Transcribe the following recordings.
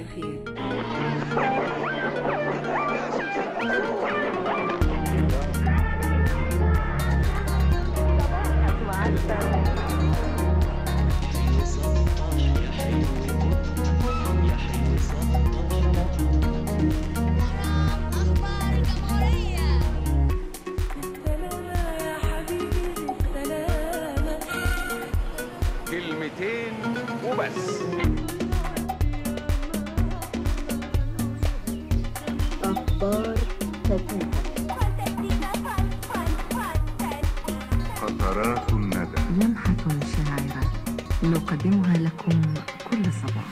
الخير أخبار الجمهورية كلمتين وبس أخبار فتاة قطرات الندى لمحة شاعرة نقدمها لكم كل صباح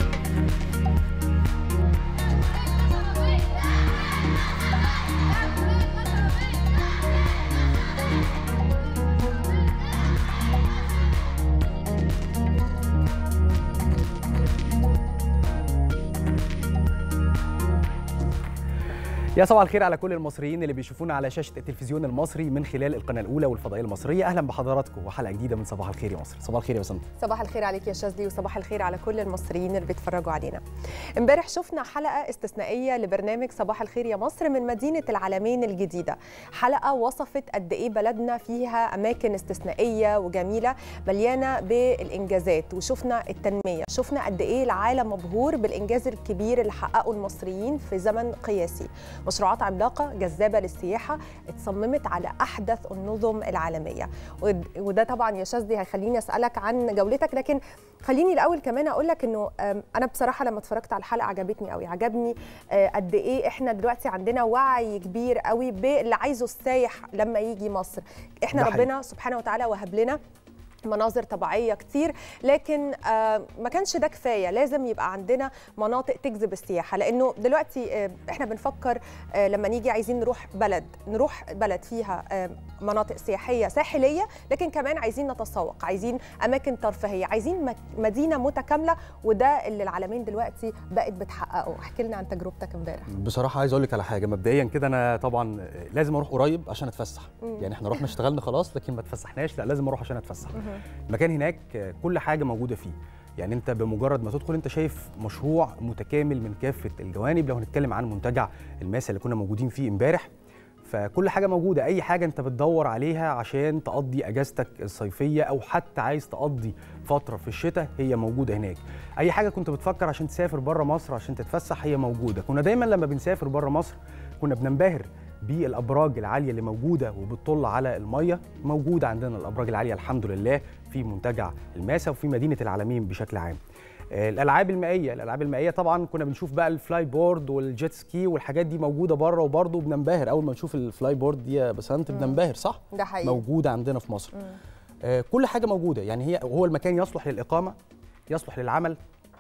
يا صباح الخير على كل المصريين اللي بيشوفونا على شاشه التلفزيون المصري من خلال القناه الاولى والفضائيه المصريه اهلا بحضراتكم وحلقه جديده من صباح الخير يا مصر صباح الخير يا بسنت صباح الخير عليك يا شاذلي وصباح الخير على كل المصريين اللي بيتفرجوا علينا امبارح شفنا حلقه استثنائيه لبرنامج صباح الخير يا مصر من مدينه العالمين الجديده حلقه وصفت قد ايه بلدنا فيها اماكن استثنائيه وجميله مليانه بالانجازات وشفنا التنميه شفنا قد ايه العالم مبهور بالانجاز الكبير اللي حققه المصريين في زمن قياسي مشروعات عملاقه جذابه للسياحه اتصممت على احدث النظم العالميه ود- وده طبعا يا شاذلي هيخليني اسالك عن جولتك لكن خليني الاول كمان اقول لك انه أم، انا بصراحه لما اتفرجت على الحلقه عجبتني قوي عجبني آه، قد ايه احنا دلوقتي عندنا وعي كبير قوي باللي عايزه السايح لما يجي مصر احنا ده حقيقي. ربنا سبحانه وتعالى وهب لنا مناظر طبيعية كتير لكن آه، ما كانش ده كفاية لازم يبقى عندنا مناطق تجذب السياحة لأنه دلوقتي آه، إحنا بنفكر آه، لما نيجي عايزين نروح بلد نروح بلد فيها آه، مناطق سياحية ساحلية لكن كمان عايزين نتسوق عايزين أماكن ترفيهية عايزين مك- مدينة متكاملة وده اللي العالمين دلوقتي بقت بتحققه احكي لنا عن تجربتك امبارح بصراحه عايز اقول لك على حاجه مبدئيا كده انا طبعا لازم اروح قريب عشان اتفسح مم. يعني احنا رحنا اشتغلنا خلاص لكن ما اتفسحناش لا لازم اروح عشان اتفسح المكان هناك آه، كل حاجه موجوده فيه يعني انت بمجرد ما تدخل انت شايف مشروع متكامل من كافه الجوانب لو هنتكلم عن منتجع الماسه اللي كنا موجودين فيه امبارح فكل حاجه موجوده اي حاجه انت بتدور عليها عشان تقضي اجازتك الصيفيه او حتى عايز تقضي فتره في الشتاء هي موجوده هناك اي حاجه كنت بتفكر عشان تسافر بره مصر عشان تتفسح هي موجوده كنا دايما لما بنسافر بره مصر كنا بننبهر بالابراج العاليه اللي موجوده وبتطل على الميه موجوده عندنا الابراج العاليه الحمد لله في منتجع الماسه وفي مدينه العالمين بشكل عام آه، الالعاب المائيه الالعاب المائيه طبعا كنا بنشوف بقى الفلاي بورد والجيت سكي والحاجات دي موجوده بره وبرضه بننبهر اول ما نشوف الفلاي بورد دي يا بسنت بننبهر صح ده حقيقي موجوده عندنا في مصر آه، كل حاجه موجوده يعني هي هو المكان يصلح للاقامه يصلح للعمل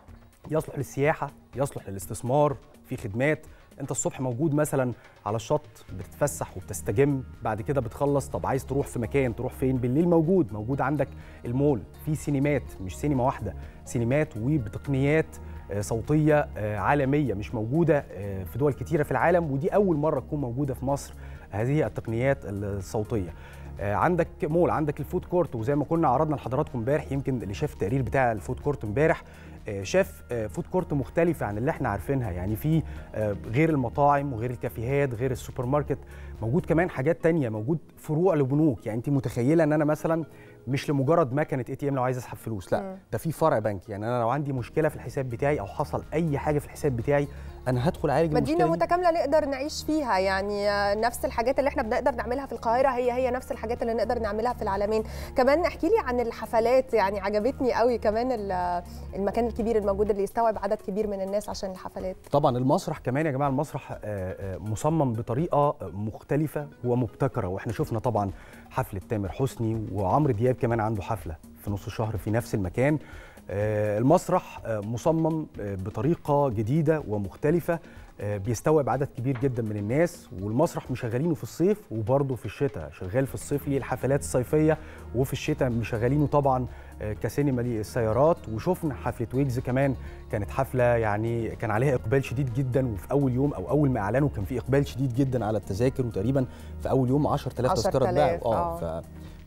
يصلح للسياحه يصلح للاستثمار في خدمات انت الصبح موجود مثلا على الشط بتتفسح وبتستجم بعد كده بتخلص طب عايز تروح في مكان تروح فين بالليل موجود موجود عندك المول في سينمات مش سينما واحده سينمات وبتقنيات آه، صوتيه آه، عالميه مش موجوده آه، في دول كتيره في العالم ودي اول مره تكون موجوده في مصر هذه التقنيات الصوتيه آه، عندك مول عندك الفود كورت وزي ما كنا عرضنا لحضراتكم امبارح يمكن اللي شاف التقرير بتاع الفود كورت امبارح آه، شاف آه، فود كورت مختلفة عن اللي احنا عارفينها يعني في آه، غير المطاعم وغير الكافيهات غير السوبر ماركت موجود كمان حاجات تانية موجود فروع لبنوك يعني انت متخيلة ان انا مثلا مش لمجرد مكنة اي تي ام لو عايز اسحب فلوس لا ده في فرع بنك يعني انا لو عندي مشكلة في الحساب بتاعي او حصل اي حاجة في الحساب بتاعي انا هدخل اعالج مدينة المشكلة دي. متكاملة نقدر نعيش فيها يعني آه، نفس الحاجات اللي احنا بنقدر نعملها في القاهرة هي هي نفس الحاجات اللي نقدر نعملها في العالمين كمان احكي لي عن الحفلات يعني عجبتني قوي كمان ال- المكان الكبير الموجود اللي يستوعب عدد كبير من الناس عشان الحفلات طبعا المسرح كمان يا جماعه المسرح آه، آه، مصمم بطريقه مختلفه ومبتكره واحنا شفنا طبعا حفله تامر حسني وعمرو دياب كمان عنده حفله في نص شهر في نفس المكان آه، المسرح آه، مصمم آه، بطريقه جديده ومختلفه آه، بيستوعب عدد كبير جدا من الناس والمسرح مشغلينه في الصيف وبرضه في الشتاء شغال في الصيف ليه الحفلات الصيفيه وفي الشتاء مشغلينه طبعا آه، كسينما للسيارات وشفنا حفله ويجز كمان كانت حفله يعني كان عليها اقبال شديد جدا وفي اول يوم او اول ما اعلنوا كان في اقبال شديد جدا على التذاكر وتقريبا في اول يوم 10000 تذكره 10,000 اتباعوا آه. ف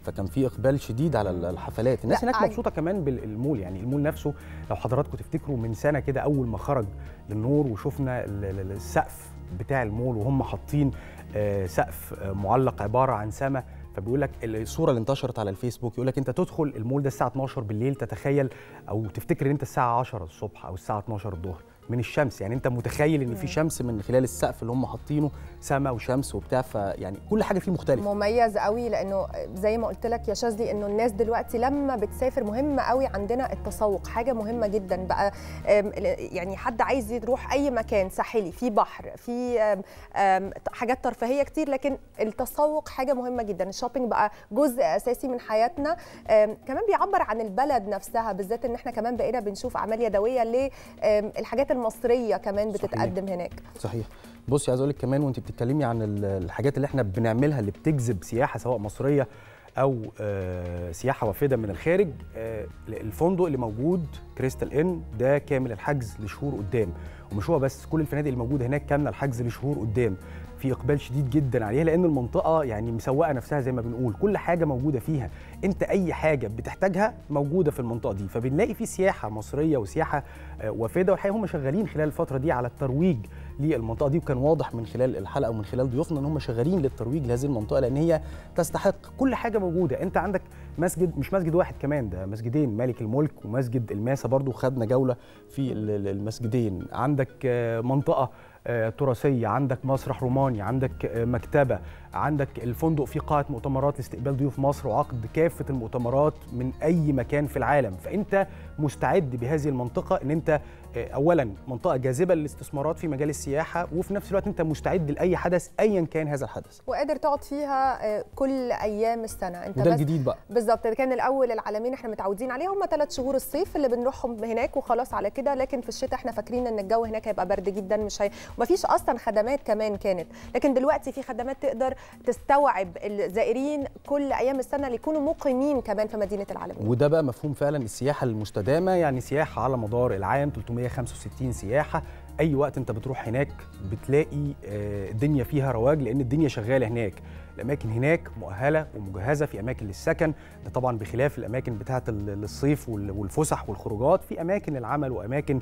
فكان في اقبال شديد على الحفلات الناس لا، هناك عج- مبسوطه كمان بالمول يعني المول نفسه لو حضراتكم تفتكروا من سنه كده اول ما خرج للنور وشفنا ال- ال- السقف بتاع المول وهم حاطين آه، سقف آه، معلق عباره عن سما فبيقول لك الصوره اللي انتشرت على الفيسبوك يقول لك انت تدخل المول ده الساعه 12 بالليل تتخيل او تفتكر ان انت الساعه 10 الصبح او الساعه 12 الظهر من الشمس يعني انت متخيل ان في شمس من خلال السقف اللي هم حاطينه سما وشمس وبتاع فيعني كل حاجه فيه مختلفه مميز قوي لانه زي ما قلت لك يا شاذلي انه الناس دلوقتي لما بتسافر مهم قوي عندنا التسوق حاجه مهمه جدا بقى أم، يعني حد عايز يروح اي مكان ساحلي في بحر في أم، أم، حاجات ترفيهيه كتير لكن التسوق حاجه مهمه جدا الشوبينج بقى جزء اساسي من حياتنا أم، كمان بيعبر عن البلد نفسها بالذات ان احنا كمان بقينا بنشوف اعمال يدويه للحاجات المصريه كمان صحيح. بتتقدم هناك صحيح بصي عايز اقول لك كمان وانت بتتكلمي عن ال- الحاجات اللي احنا بنعملها اللي بتجذب سياحه سواء مصريه او آه، سياحه وافده من الخارج آه، الفندق اللي موجود كريستال ان ده كامل الحجز لشهور قدام ومش هو بس كل الفنادق اللي موجوده هناك كامله الحجز لشهور قدام في اقبال شديد جدا عليها لان المنطقه يعني مسوقه نفسها زي ما بنقول كل حاجه موجوده فيها انت اي حاجه بتحتاجها موجوده في المنطقه دي فبنلاقي في سياحه مصريه وسياحه آه، وافده والحقيقه هم شغالين خلال الفتره دي على الترويج للمنطقه دي وكان واضح من خلال الحلقه ومن خلال ضيوفنا ان هم شغالين للترويج لهذه المنطقه لان هي تستحق كل حاجه موجوده انت عندك مسجد مش مسجد واحد كمان ده مسجدين ملك الملك ومسجد الماسه برضو خدنا جوله في ال- ال- المسجدين عندك آه، منطقه آه، تراثيه عندك مسرح روماني عندك آه، مكتبه عندك الفندق فيه قاعه مؤتمرات لاستقبال ضيوف مصر وعقد كافه المؤتمرات من اي مكان في العالم فانت مستعد بهذه المنطقه ان انت آه، اولا منطقه جاذبه للاستثمارات في مجال السياحه وفي نفس الوقت انت مستعد لاي حدث ايا كان هذا الحدث وقادر تقعد فيها آه، كل ايام السنه انت وده بس الجديد بقى بالظبط كان الاول العالمين احنا متعودين عليه هم ثلاث شهور الصيف اللي بنروحهم هناك وخلاص على كده لكن في الشتاء احنا فاكرين ان الجو هناك هيبقى برد جدا مش هي... ومفيش اصلا خدمات كمان كانت لكن دلوقتي في خدمات تقدر تستوعب الزائرين كل ايام السنه اللي يكونوا مقيمين كمان في مدينه العالمين وده بقى مفهوم فعلا السياحه المستدامه يعني سياحه على مدار العام 365 سياحه اي وقت انت بتروح هناك بتلاقي آه، الدنيا فيها رواج لان الدنيا شغاله هناك الاماكن هناك مؤهله ومجهزه في اماكن للسكن ده طبعا بخلاف الاماكن بتاعه ال- الصيف وال- والفسح والخروجات في اماكن للعمل واماكن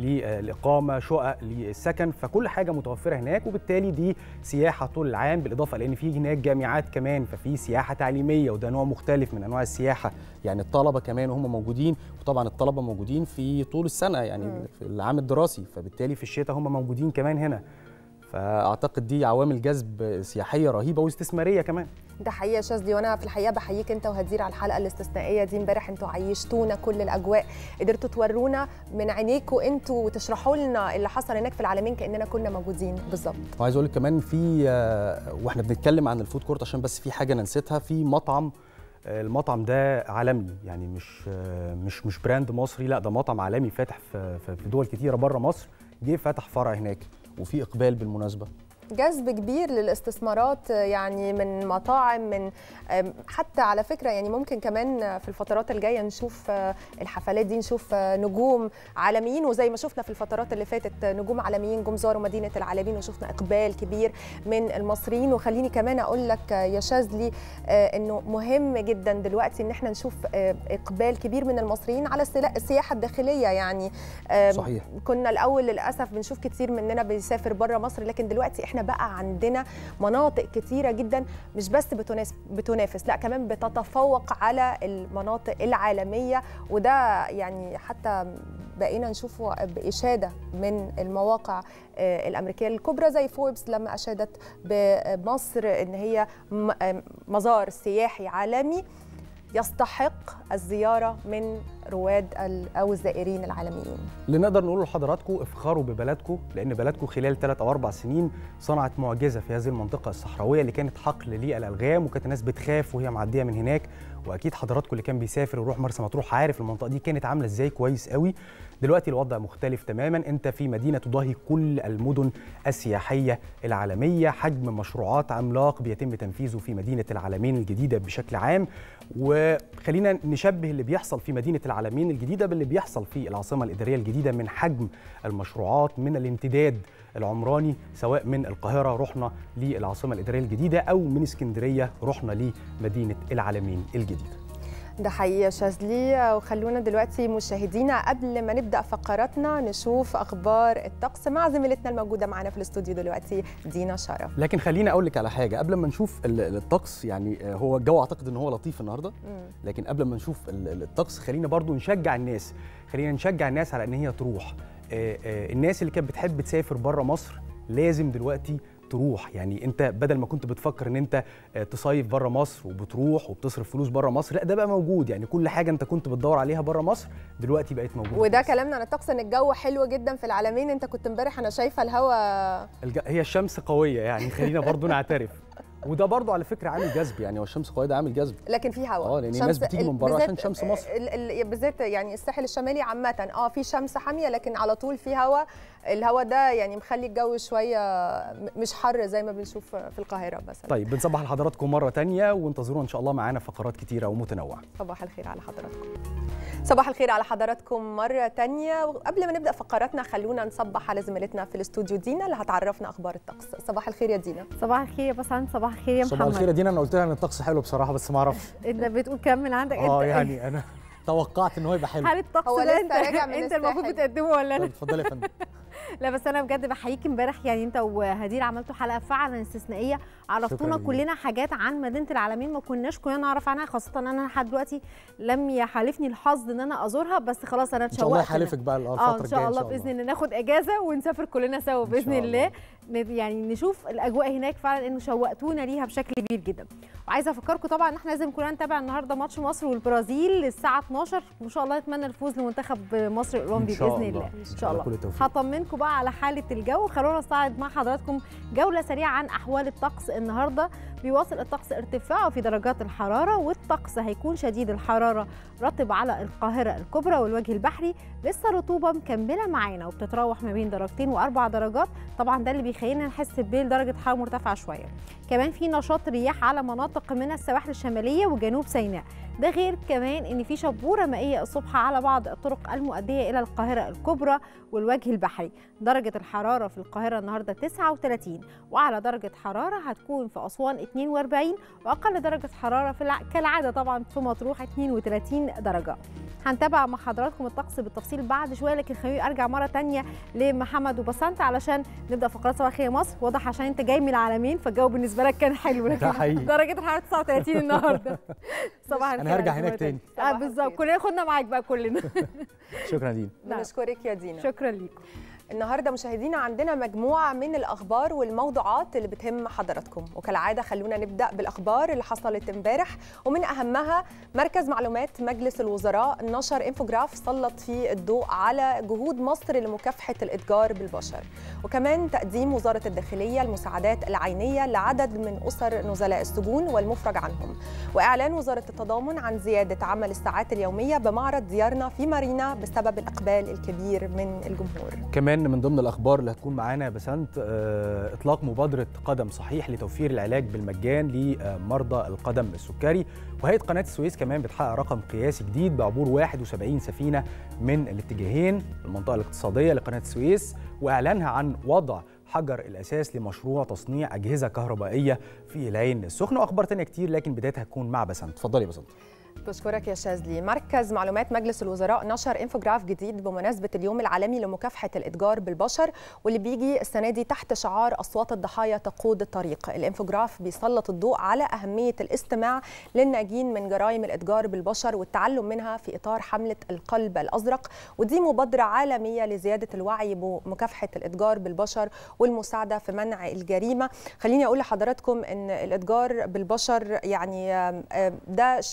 للاقامه شقق للسكن فكل حاجه متوفره هناك وبالتالي دي سياحه طول العام بالاضافه لان في هناك جامعات كمان ففي سياحه تعليميه وده نوع مختلف من انواع السياحه يعني الطلبه كمان وهم موجودين وطبعا الطلبه موجودين في طول السنه يعني في العام الدراسي فبالتالي في الشتاء هم موجودين كمان هنا فاعتقد دي عوامل جذب سياحيه رهيبه واستثماريه كمان ده حقيقه يا شاذلي وانا في الحقيقه بحييك انت وهدير على الحلقه الاستثنائيه دي امبارح انتوا عيشتونا كل الاجواء قدرتوا تورونا من عينيكم انتوا وتشرحوا لنا اللي حصل هناك في العالمين كاننا كنا موجودين بالظبط وعايز اقول لك كمان في آه، واحنا بنتكلم عن الفود كورت عشان بس في حاجه انا نسيتها في مطعم آه، المطعم ده عالمي يعني مش آه، مش مش براند مصري لا ده مطعم عالمي فاتح في في في دول كتيره بره مصر جه فتح فرع هناك وفي اقبال بالمناسبه جذب كبير للاستثمارات يعني من مطاعم من أم، حتى على فكره يعني ممكن كمان في الفترات الجايه نشوف آه، الحفلات دي نشوف آه، نجوم عالميين وزي ما شفنا في الفترات اللي فاتت آه، نجوم عالميين جم زاروا مدينه العالمين وشفنا اقبال كبير من المصريين وخليني كمان اقول لك آه، يا شاذلي آه، انه مهم جدا دلوقتي ان احنا نشوف آه، اقبال كبير من المصريين على السلا- السياحه الداخليه يعني آم، صحيح كنا الاول للاسف بنشوف كتير مننا بيسافر بره مصر لكن دلوقتي احنا بقى عندنا مناطق كتيره جدا مش بس بتنافس بتنافس لا كمان بتتفوق على المناطق العالميه وده يعني حتى بقينا نشوفه باشاده من المواقع آه، الامريكيه الكبرى زي فوربس لما اشادت بمصر ان هي م- آه، مزار سياحي عالمي يستحق الزياره من رواد ال- او الزائرين العالميين اللي نقدر نقوله لحضراتكم افخروا ببلدكم لان بلدكم خلال ثلاث او اربع سنين صنعت معجزه في هذه المنطقه الصحراويه اللي كانت حقل للالغام وكانت الناس بتخاف وهي معديه من هناك واكيد حضراتكم اللي كان بيسافر ويروح مرسى مطروح عارف المنطقه دي كانت عامله ازاي كويس قوي دلوقتي الوضع مختلف تماما انت في مدينه تضاهي كل المدن السياحيه العالميه حجم مشروعات عملاق بيتم تنفيذه في مدينه العالمين الجديده بشكل عام وخلينا نشبه اللي بيحصل في مدينه العالمين الجديده باللي بيحصل في العاصمه الاداريه الجديده من حجم المشروعات من الامتداد العمراني سواء من القاهره رحنا للعاصمه الاداريه الجديده او من اسكندريه رحنا لمدينه العالمين الجديده ده حقيقي يا شاذلي وخلونا دلوقتي مشاهدينا قبل ما نبدا فقراتنا نشوف اخبار الطقس مع زميلتنا الموجوده معانا في الاستوديو دلوقتي دينا شرف لكن خليني اقول لك على حاجه قبل ما نشوف ال- الطقس يعني هو الجو اعتقد ان هو لطيف النهارده لكن قبل ما نشوف ال- ال- الطقس خلينا برضو نشجع الناس خلينا نشجع الناس على ان هي تروح آه، آه، الناس اللي كانت بتحب تسافر بره مصر لازم دلوقتي تروح يعني انت بدل ما كنت بتفكر ان انت آه، تصيف بره مصر وبتروح وبتصرف فلوس بره مصر لا ده بقى موجود يعني كل حاجه انت كنت بتدور عليها بره مصر دلوقتي بقت موجوده وده في مصر. كلامنا عن الطقس ان الجو حلو جدا في العالمين انت كنت امبارح انا شايفه الهواء الج... هي الشمس قويه يعني خلينا برضو نعترف وده برضو على فكره عامل جذب يعني هو الشمس قويه ده عامل جذب لكن في هواء اه لان الناس شمس- بتيجي ال- من بره بالذات- عشان شمس مصر ال- ال- بالذات يعني الساحل الشمالي عامة اه في شمس حامية لكن على طول في هواء الهواء ده يعني مخلي الجو شوية م- مش حر زي ما بنشوف في القاهرة مثلا طيب بنصبح لحضراتكم مرة تانية وانتظرونا إن شاء الله معانا فقرات كتيرة ومتنوعة صباح الخير على حضراتكم صباح الخير على حضراتكم مرة تانية وقبل ما نبدأ فقراتنا خلونا نصبح على زميلتنا في الاستوديو دينا اللي هتعرفنا أخبار الطقس صباح الخير يا دينا صباح الخير يا بسنت صباح الخير يا صباح محمد الخير يا دينا أنا قلت لها إن الطقس حلو بصراحة بس ما أعرفش انت بتقول كم من عندك اه انت يعني أنا توقعت إن هو يبقى حلو هل الطقس هو ده لسه انت راجع من انت المفروض الساحل. بتقدمه ولا طيب انا اتفضلي يا فندم لا بس انا بجد بحييك امبارح يعني انت وهدير عملتوا حلقه فعلا استثنائيه عرفتونا جزيلا. كلنا حاجات عن مدينه العالمين ما كناش كلنا نعرف عنها خاصه ان انا لحد دلوقتي لم يحالفني الحظ ان انا ازورها بس خلاص انا إن شاء الله اتشوقت يحالفك بقى الفترة اه ان الجاية شاء الله باذن الله ناخد اجازه ونسافر كلنا سوا إن باذن شاء الله الله. ن- يعني نشوف الاجواء هناك فعلا انه شوقتونا ليها بشكل كبير جدا وعايزه افكركم طبعا ان احنا لازم كلنا نتابع النهارده ماتش مصر والبرازيل الساعه 12 وان شاء الله نتمنى الفوز لمنتخب مصر الاولمبي إن شاء باذن الله. الله إن ان شاء شاء الله الله كل التوفيق. هطمنكم بقى على حاله الجو خلونا نستعرض مع حضراتكم جوله سريعه عن احوال الطقس النهارده بيواصل الطقس ارتفاعه في درجات الحراره والطقس هيكون شديد الحراره رطب على القاهره الكبرى والوجه البحري لسه رطوبه مكمله معانا وبتتراوح ما بين درجتين واربع درجات طبعا ده اللي بيخلينا نحس بدرجه حراره مرتفعه شويه كمان في نشاط رياح على مناطق من السواحل الشماليه وجنوب سيناء ده غير كمان ان في شبوره مائيه الصبح على بعض الطرق المؤديه الى القاهره الكبرى والوجه البحري درجه الحراره في القاهره النهارده 39 واعلى درجه حراره هتكون في اسوان 42 واقل درجه حراره في الع... كالعاده طبعا في مطروح 32 درجه هنتابع مع حضراتكم الطقس بالتفصيل بعد شويه لكن خليني ارجع مره تانية لمحمد وبسنت علشان نبدا فقرات صباح الخير يا مصر واضح عشان انت جاي من العالمين فالجو بالنسبه لك كان حلو لكن ده حقيقي. درجه الحراره 39 النهارده صباح الخير أنا هرجع عليكم هناك مرة تاني. تانية. اه صباح بالظبط الخير. كلنا خدنا معاك بقى كلنا شكرا دين نعم. بنشكرك يا دينا شكرا ليكم النهارده مشاهدينا عندنا مجموعه من الاخبار والموضوعات اللي بتهم حضراتكم وكالعاده خلونا نبدا بالاخبار اللي حصلت امبارح ومن اهمها مركز معلومات مجلس الوزراء نشر انفوجراف سلط فيه الضوء على جهود مصر لمكافحه الاتجار بالبشر وكمان تقديم وزاره الداخليه المساعدات العينيه لعدد من اسر نزلاء السجون والمفرج عنهم واعلان وزاره التضامن عن زياده عمل الساعات اليوميه بمعرض ديارنا في مارينا بسبب الاقبال الكبير من الجمهور كمان من ضمن الاخبار اللي هتكون معانا يا بسنت آه، اطلاق مبادره قدم صحيح لتوفير العلاج بالمجان لمرضى القدم السكري وهيئه قناه السويس كمان بتحقق رقم قياسي جديد بعبور 71 سفينه من الاتجاهين المنطقه الاقتصاديه لقناه السويس واعلانها عن وضع حجر الاساس لمشروع تصنيع اجهزه كهربائيه في العين السخنه واخبار تانية كتير لكن بدايتها هتكون مع بسنت اتفضلي يا بسنت بشكرك يا شاذلي مركز معلومات مجلس الوزراء نشر انفوجراف جديد بمناسبة اليوم العالمي لمكافحة الإتجار بالبشر واللي بيجي السنة دي تحت شعار أصوات الضحايا تقود الطريق الانفوجراف بيسلط الضوء على أهمية الاستماع للناجين من جرائم الإتجار بالبشر والتعلم منها في إطار حملة القلب الأزرق ودي مبادرة عالمية لزيادة الوعي بمكافحة الإتجار بالبشر والمساعدة في منع الجريمة خليني أقول لحضراتكم أن الإتجار بالبشر يعني آم، آم، ده الشكل الجديد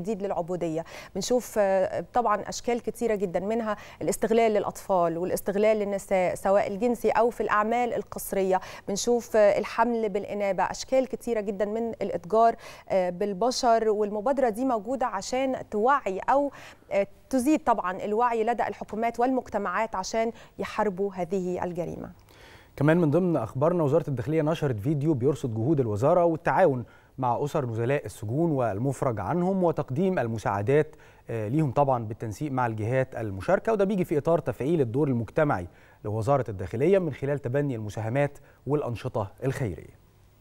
الجديد للعبوديه بنشوف آه، طبعا اشكال كثيره جدا منها الاستغلال للاطفال والاستغلال للنساء سواء الجنسي او في الاعمال القسريه بنشوف آه، الحمل بالانابه اشكال كثيره جدا من الاتجار آه، بالبشر والمبادره دي موجوده عشان توعي او آه، تزيد طبعا الوعي لدى الحكومات والمجتمعات عشان يحاربوا هذه الجريمه كمان من ضمن اخبارنا وزاره الداخليه نشرت فيديو بيرصد جهود الوزاره والتعاون مع اسر نزلاء السجون والمفرج عنهم وتقديم المساعدات آه، ليهم طبعا بالتنسيق مع الجهات المشاركه وده بيجي في اطار تفعيل الدور المجتمعي لوزاره الداخليه من خلال تبني المساهمات والانشطه الخيريه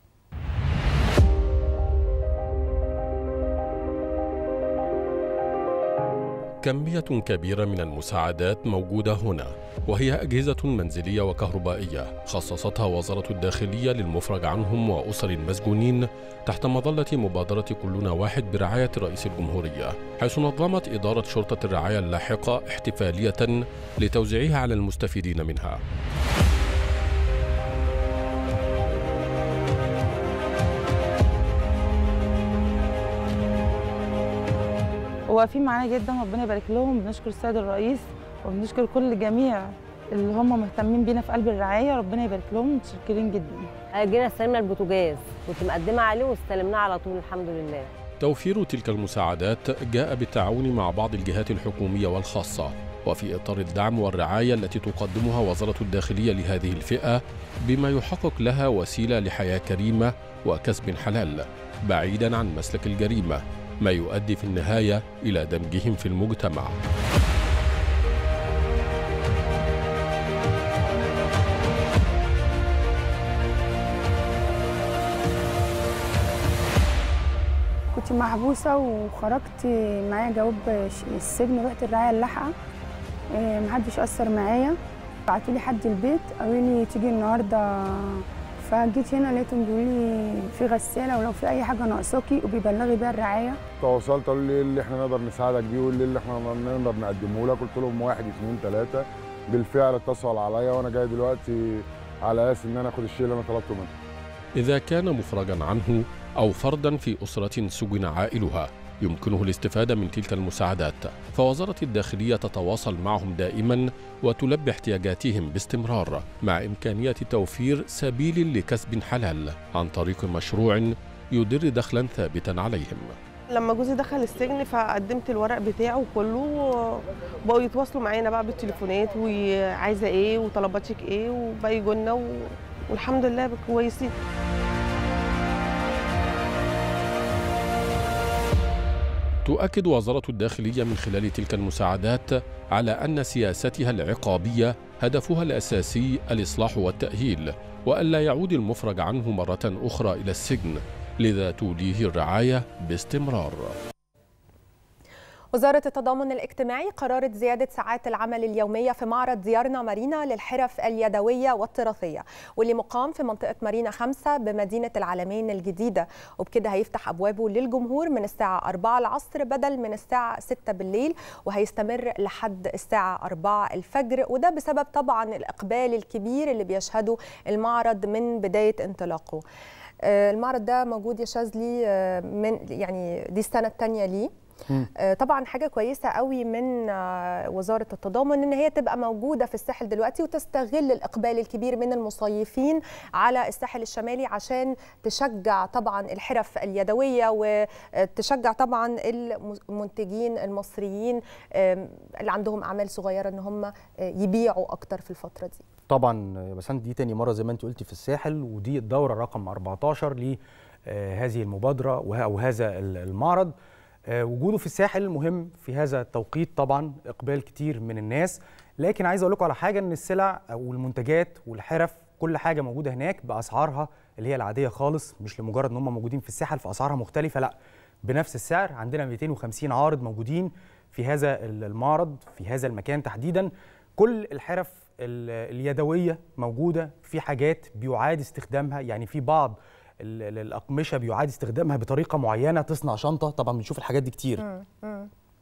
كمية كبيرة من المساعدات موجودة هنا وهي أجهزة منزلية وكهربائية خصصتها وزارة الداخلية للمفرج عنهم وأسر المسجونين تحت مظلة مبادرة كلنا واحد برعاية رئيس الجمهورية حيث نظمت إدارة شرطة الرعاية اللاحقة احتفالية لتوزيعها على المستفيدين منها واقفين معانا جدا ربنا يبارك لهم بنشكر السيد الرئيس وبنشكر كل جميع اللي هم مهتمين بينا في قلب الرعايه ربنا يبارك لهم متشكرين جدا جينا استلمنا البوتاجاز كنت مقدمه عليه واستلمناه على طول الحمد لله توفير تلك المساعدات جاء بالتعاون مع بعض الجهات الحكومية والخاصة وفي إطار الدعم والرعاية التي تقدمها وزارة الداخلية لهذه الفئة بما يحقق لها وسيلة لحياة كريمة وكسب حلال بعيدا عن مسلك الجريمة ما يؤدي في النهاية إلى دمجهم في المجتمع كنت محبوسة وخرجت معايا جواب ش- السجن رحت الرعاية اللاحقة إيه، محدش أثر معايا بعتوا لي حد البيت قالوا لي تيجي النهاردة فجيت هنا لقيتهم بيقولوا لي في غسالة ولو في أي حاجة ناقصاكي وبيبلغي بيها الرعاية تواصلت قالوا لي ايه اللي احنا نقدر نساعدك بيه وايه اللي احنا نقدر نقدمه لك قلت لهم واحد اثنين ثلاثه بالفعل اتصل عليا وانا جاي دلوقتي على اساس ان انا اخد الشيء اللي انا طلبته منه إذا كان مفرجا عنه أو فردا في أسرة سجن عائلها يمكنه الاستفادة من تلك المساعدات فوزارة الداخلية تتواصل معهم دائما وتلبي احتياجاتهم باستمرار مع إمكانية توفير سبيل لكسب حلال عن طريق مشروع يدر دخلا ثابتا عليهم لما جوزي دخل السجن فقدمت الورق بتاعه كله وبقوا يتواصلوا معانا بقى بالتليفونات وعايزه ايه وطلباتك ايه وبقى يجولنا و... والحمد لله كويسين تؤكد وزارة الداخلية من خلال تلك المساعدات على أن سياستها العقابية هدفها الأساسي الإصلاح والتأهيل وألا يعود المفرج عنه مرة أخرى إلى السجن لذا توليه الرعاية باستمرار وزارة التضامن الاجتماعي قررت زيادة ساعات العمل اليومية في معرض ديارنا مارينا للحرف اليدوية والتراثية واللي مقام في منطقة مارينا خمسة بمدينة العالمين الجديدة وبكده هيفتح أبوابه للجمهور من الساعة 4 العصر بدل من الساعة 6 بالليل وهيستمر لحد الساعة 4 الفجر وده بسبب طبعا الإقبال الكبير اللي بيشهده المعرض من بداية انطلاقه آه، المعرض ده موجود يا شاذلي آه، من يعني دي السنة الثانية ليه آه، طبعا حاجه كويسه قوي من آه، وزاره التضامن ان هي تبقى موجوده في الساحل دلوقتي وتستغل الاقبال الكبير من المصيفين على الساحل الشمالي عشان تشجع طبعا الحرف اليدويه وتشجع طبعا المنتجين المصريين آم، اللي عندهم اعمال صغيره ان هم آه، يبيعوا اكتر في الفتره دي طبعا يا بسنت دي تاني مره زي ما انت قلتي في الساحل ودي الدوره رقم 14 لهذه المبادره وه- او هذا ال- المعرض آه، وجوده في الساحل مهم في هذا التوقيت طبعا اقبال كتير من الناس لكن عايز اقول لكم على حاجه ان السلع او المنتجات والحرف كل حاجه موجوده هناك باسعارها اللي هي العاديه خالص مش لمجرد ان هم موجودين في الساحل فاسعارها مختلفه لا بنفس السعر عندنا 250 عارض موجودين في هذا ال- المعرض في هذا المكان تحديدا كل الحرف ال- اليدويه موجوده في حاجات بيعاد استخدامها يعني في بعض ال- ال- الاقمشه بيعاد استخدامها بطريقه معينه تصنع شنطه طبعا بنشوف الحاجات دي كتير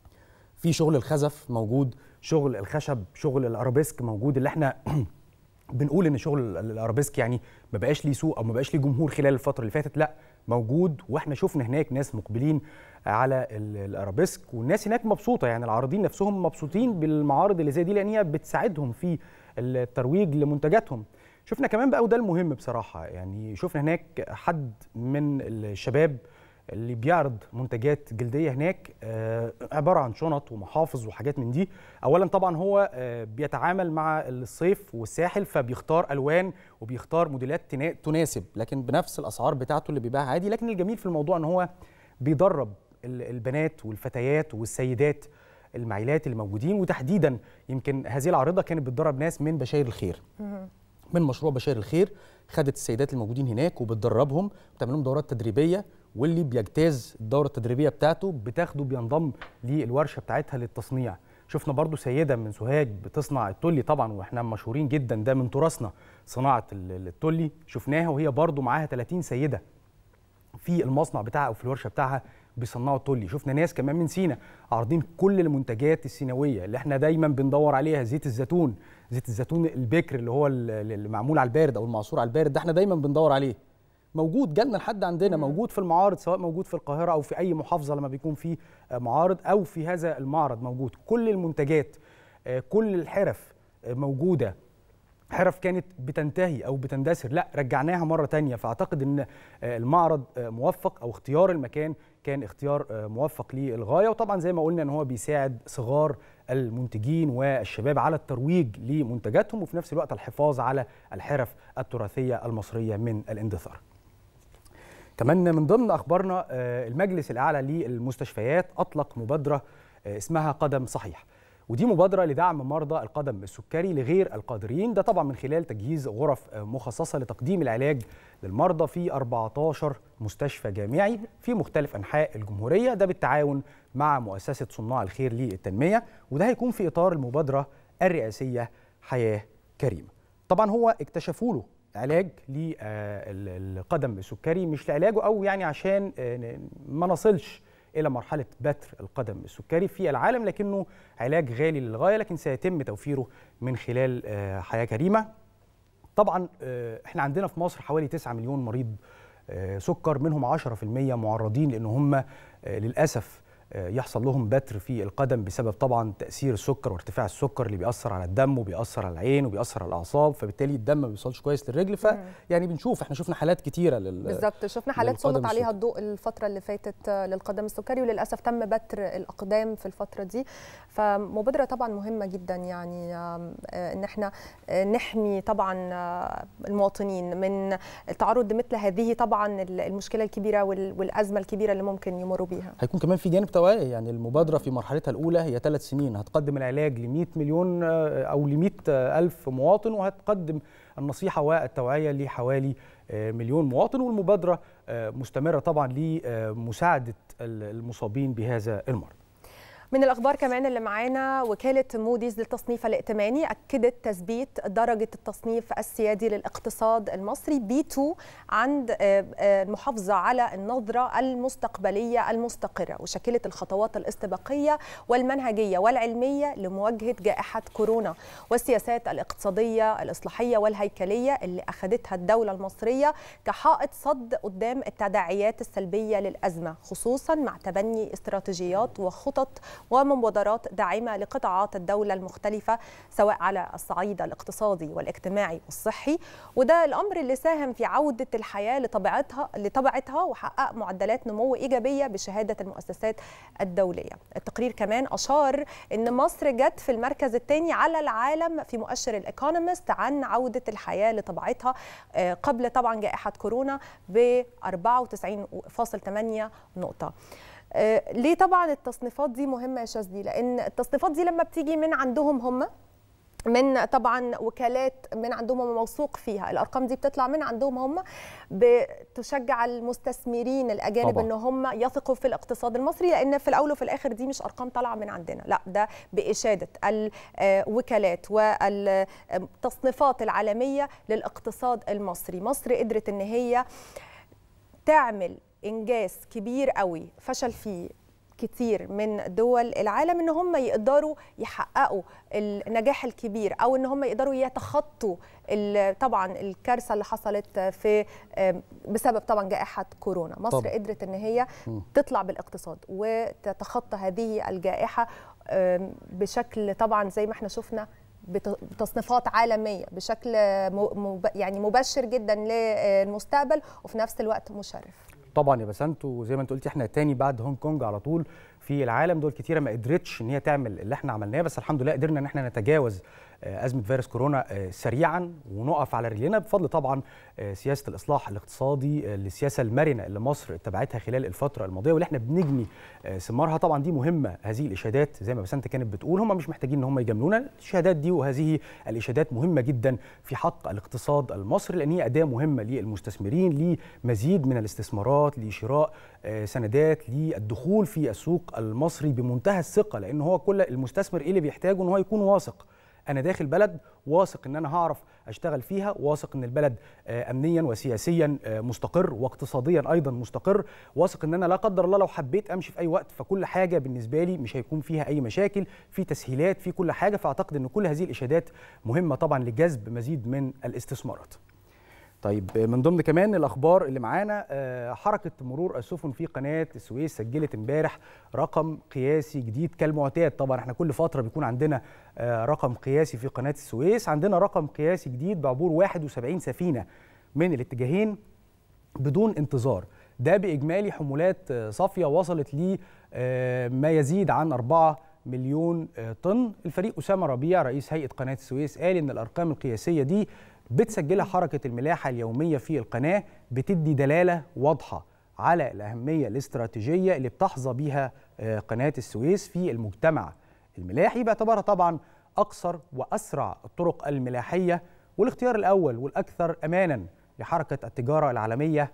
في شغل الخزف موجود شغل الخشب شغل الارابيسك موجود اللي احنا بنقول ان شغل ال- الارابيسك يعني ما بقاش ليه سوق او ما بقاش ليه جمهور خلال الفتره اللي فاتت لا موجود واحنا شفنا هناك ناس مقبلين على ال- الارابيسك والناس هناك مبسوطه يعني العارضين نفسهم مبسوطين بالمعارض اللي زي دي لان هي بتساعدهم في الترويج لمنتجاتهم شفنا كمان بقى وده المهم بصراحه يعني شفنا هناك حد من الشباب اللي بيعرض منتجات جلديه هناك آه، عباره عن شنط ومحافظ وحاجات من دي اولا طبعا هو آه، بيتعامل مع الصيف والساحل فبيختار الوان وبيختار موديلات تنا- تناسب لكن بنفس الاسعار بتاعته اللي بيبيعها عادي لكن الجميل في الموضوع ان هو بيدرب ال- البنات والفتيات والسيدات المعيلات اللي موجودين وتحديدا يمكن هذه العارضه كانت بتدرب ناس من بشاير الخير من مشروع بشاير الخير خدت السيدات الموجودين هناك وبتدربهم بتعمل لهم دورات تدريبيه واللي بيجتاز الدوره التدريبيه بتاعته بتاخده بينضم للورشه بتاعتها للتصنيع شفنا برضو سيده من سوهاج بتصنع التولي طبعا واحنا مشهورين جدا ده من تراثنا صناعه ال- التولي شفناها وهي برضو معاها 30 سيده في المصنع بتاعها او في الورشه بتاعها بيصنعوا التولي شفنا ناس كمان من سينا عارضين كل المنتجات السيناويه اللي احنا دايما بندور عليها زيت الزيتون زيت الزيتون البكر اللي هو ال- اللي معمول على البارد او المعصور على البارد ده احنا دايما بندور عليه موجود جالنا لحد عندنا موجود في المعارض سواء موجود في القاهره او في اي محافظه لما بيكون في آه، معارض او في هذا المعرض موجود كل المنتجات آه، كل الحرف آه، موجوده حرف كانت بتنتهي او بتندثر لا رجعناها مره تانية فاعتقد ان آه، المعرض آه، موفق او اختيار المكان كان اختيار آه، موفق للغايه وطبعا زي ما قلنا ان هو بيساعد صغار المنتجين والشباب على الترويج لمنتجاتهم وفي نفس الوقت الحفاظ على الحرف التراثيه المصريه من الاندثار كمان من ضمن اخبارنا آه، المجلس الاعلى للمستشفيات اطلق مبادره آه، اسمها قدم صحيح ودي مبادره لدعم مرضى القدم السكري لغير القادرين ده طبعا من خلال تجهيز غرف آه، مخصصه لتقديم العلاج للمرضى في 14 مستشفى جامعي في مختلف انحاء الجمهوريه ده بالتعاون مع مؤسسه صناع الخير للتنميه وده هيكون في اطار المبادره الرئاسيه حياه كريمه طبعا هو اكتشفوا له علاج للقدم السكري مش لعلاجه او يعني عشان آه، ن- ما نصلش الى مرحله بتر القدم السكري في العالم لكنه علاج غالي للغايه لكن سيتم توفيره من خلال آه، حياه كريمه طبعا آه، احنا عندنا في مصر حوالي 9 مليون مريض آه، سكر منهم 10% معرضين لان هم آه، للاسف آه، يحصل لهم بتر في القدم بسبب طبعا تاثير السكر وارتفاع السكر اللي بيأثر على الدم وبيأثر على العين وبيأثر على الاعصاب فبالتالي الدم ما بيوصلش كويس للرجل فيعني بنشوف احنا شفنا حالات كتيره لل بالظبط شفنا حالات للقدم سلط عليها السكري. الضوء الفتره اللي فاتت آه، للقدم السكري وللاسف تم بتر الاقدام في الفتره دي فمبادره طبعا مهمه جدا يعني آم، آه، ان احنا آه، نحمي طبعا آه، المواطنين من التعرض لمثل هذه طبعا المشكله الكبيره وال- والازمه الكبيره اللي ممكن يمروا بيها هيكون كمان في جانب توعيه يعني المبادره في مرحلتها الاولى هي ثلاث سنين هتقدم العلاج ل 100 مليون آه، او ل 100 الف مواطن وهتقدم النصيحه والتوعيه لحوالي آه، مليون مواطن والمبادره آه، مستمره طبعا لمساعده المصابين بهذا المرض من الأخبار كمان اللي معانا وكالة موديز للتصنيف الائتماني أكدت تثبيت درجة التصنيف السيادي للاقتصاد المصري بي 2 عند آه، آه، المحافظة على النظرة المستقبلية المستقرة وشكلت الخطوات الاستباقية والمنهجية والعلمية لمواجهة جائحة كورونا والسياسات الاقتصادية الإصلاحية والهيكلية اللي أخذتها الدولة المصرية كحائط صد قدام التداعيات السلبية للأزمة خصوصا مع تبني استراتيجيات وخطط ومبادرات داعمة لقطاعات الدولة المختلفة سواء على الصعيد الاقتصادي والاجتماعي والصحي وده الأمر اللي ساهم في عودة الحياة لطبيعتها لطبيعتها وحقق معدلات نمو إيجابية بشهادة المؤسسات الدولية التقرير كمان أشار أن مصر جت في المركز الثاني على العالم في مؤشر الإيكونومست عن عودة الحياة لطبيعتها آه، قبل طبعا جائحة كورونا ب 94.8 نقطة آه، ليه طبعا التصنيفات دي مهمه يا شاذلي لان التصنيفات دي لما بتيجي من عندهم هم من طبعا وكالات من عندهم هم موثوق فيها الارقام دي بتطلع من عندهم هم بتشجع المستثمرين الاجانب طبعاً. ان هم يثقوا في الاقتصاد المصري لان في الاول وفي الاخر دي مش ارقام طالعه من عندنا لا ده باشاده الوكالات والتصنيفات العالميه للاقتصاد المصري مصر قدرت ان هي تعمل انجاز كبير قوي فشل فيه كتير من دول العالم ان هم يقدروا يحققوا النجاح الكبير او ان هم يقدروا يتخطوا ال- طبعا الكارثه اللي حصلت في آم، بسبب طبعا جائحه كورونا مصر طبعاً. قدرت ان هي مم. تطلع بالاقتصاد وتتخطى هذه الجائحه آم، بشكل طبعا زي ما احنا شفنا بت- بتصنيفات عالميه بشكل م- مب- يعني مبشر جدا للمستقبل وفي نفس الوقت مشرف طبعا يا بسنت وزي ما انت قلتي احنا تاني بعد هونج كونج على طول في العالم دول كتيره ما قدرتش ان هي تعمل اللي احنا عملناه بس الحمد لله قدرنا ان احنا نتجاوز آه، ازمه فيروس كورونا آه، سريعا ونقف على رجلينا بفضل طبعا آه، سياسه الاصلاح الاقتصادي آه، السياسه المرنه اللي مصر اتبعتها خلال الفتره الماضيه واللي احنا بنجني آه، ثمارها طبعا دي مهمه هذه الاشادات زي ما بسنت كانت بتقول هم مش محتاجين ان هم يجاملونا الشهادات دي وهذه الاشادات مهمه جدا في حق الاقتصاد المصري لان هي اداه مهمه للمستثمرين لمزيد من الاستثمارات لشراء آه، سندات للدخول في السوق المصري بمنتهى الثقه لان هو كل المستثمر ايه اللي بيحتاجه ان هو يكون واثق انا داخل بلد واثق ان انا هعرف اشتغل فيها واثق ان البلد آه، امنيا وسياسيا آه، مستقر واقتصاديا ايضا مستقر واثق ان انا لا قدر الله لو حبيت امشي في اي وقت فكل حاجه بالنسبه لي مش هيكون فيها اي مشاكل في تسهيلات في كل حاجه فاعتقد ان كل هذه الاشادات مهمه طبعا لجذب مزيد من الاستثمارات طيب من ضمن كمان الاخبار اللي معانا آه، حركه مرور السفن في قناه السويس سجلت امبارح رقم قياسي جديد كالمعتاد طبعا احنا كل فتره بيكون عندنا آه، رقم قياسي في قناه السويس عندنا رقم قياسي جديد بعبور 71 سفينه من الاتجاهين بدون انتظار ده باجمالي حمولات آه، صافيه وصلت ل آه، ما يزيد عن 4 مليون آه، طن الفريق اسامه ربيع رئيس هيئه قناه السويس قال ان الارقام القياسيه دي بتسجلها حركه الملاحه اليوميه في القناه بتدي دلاله واضحه على الاهميه الاستراتيجيه اللي بتحظى بيها آه، قناه السويس في المجتمع الملاحي باعتبارها طبعا اقصر واسرع الطرق الملاحيه والاختيار الاول والاكثر امانا لحركه التجاره العالميه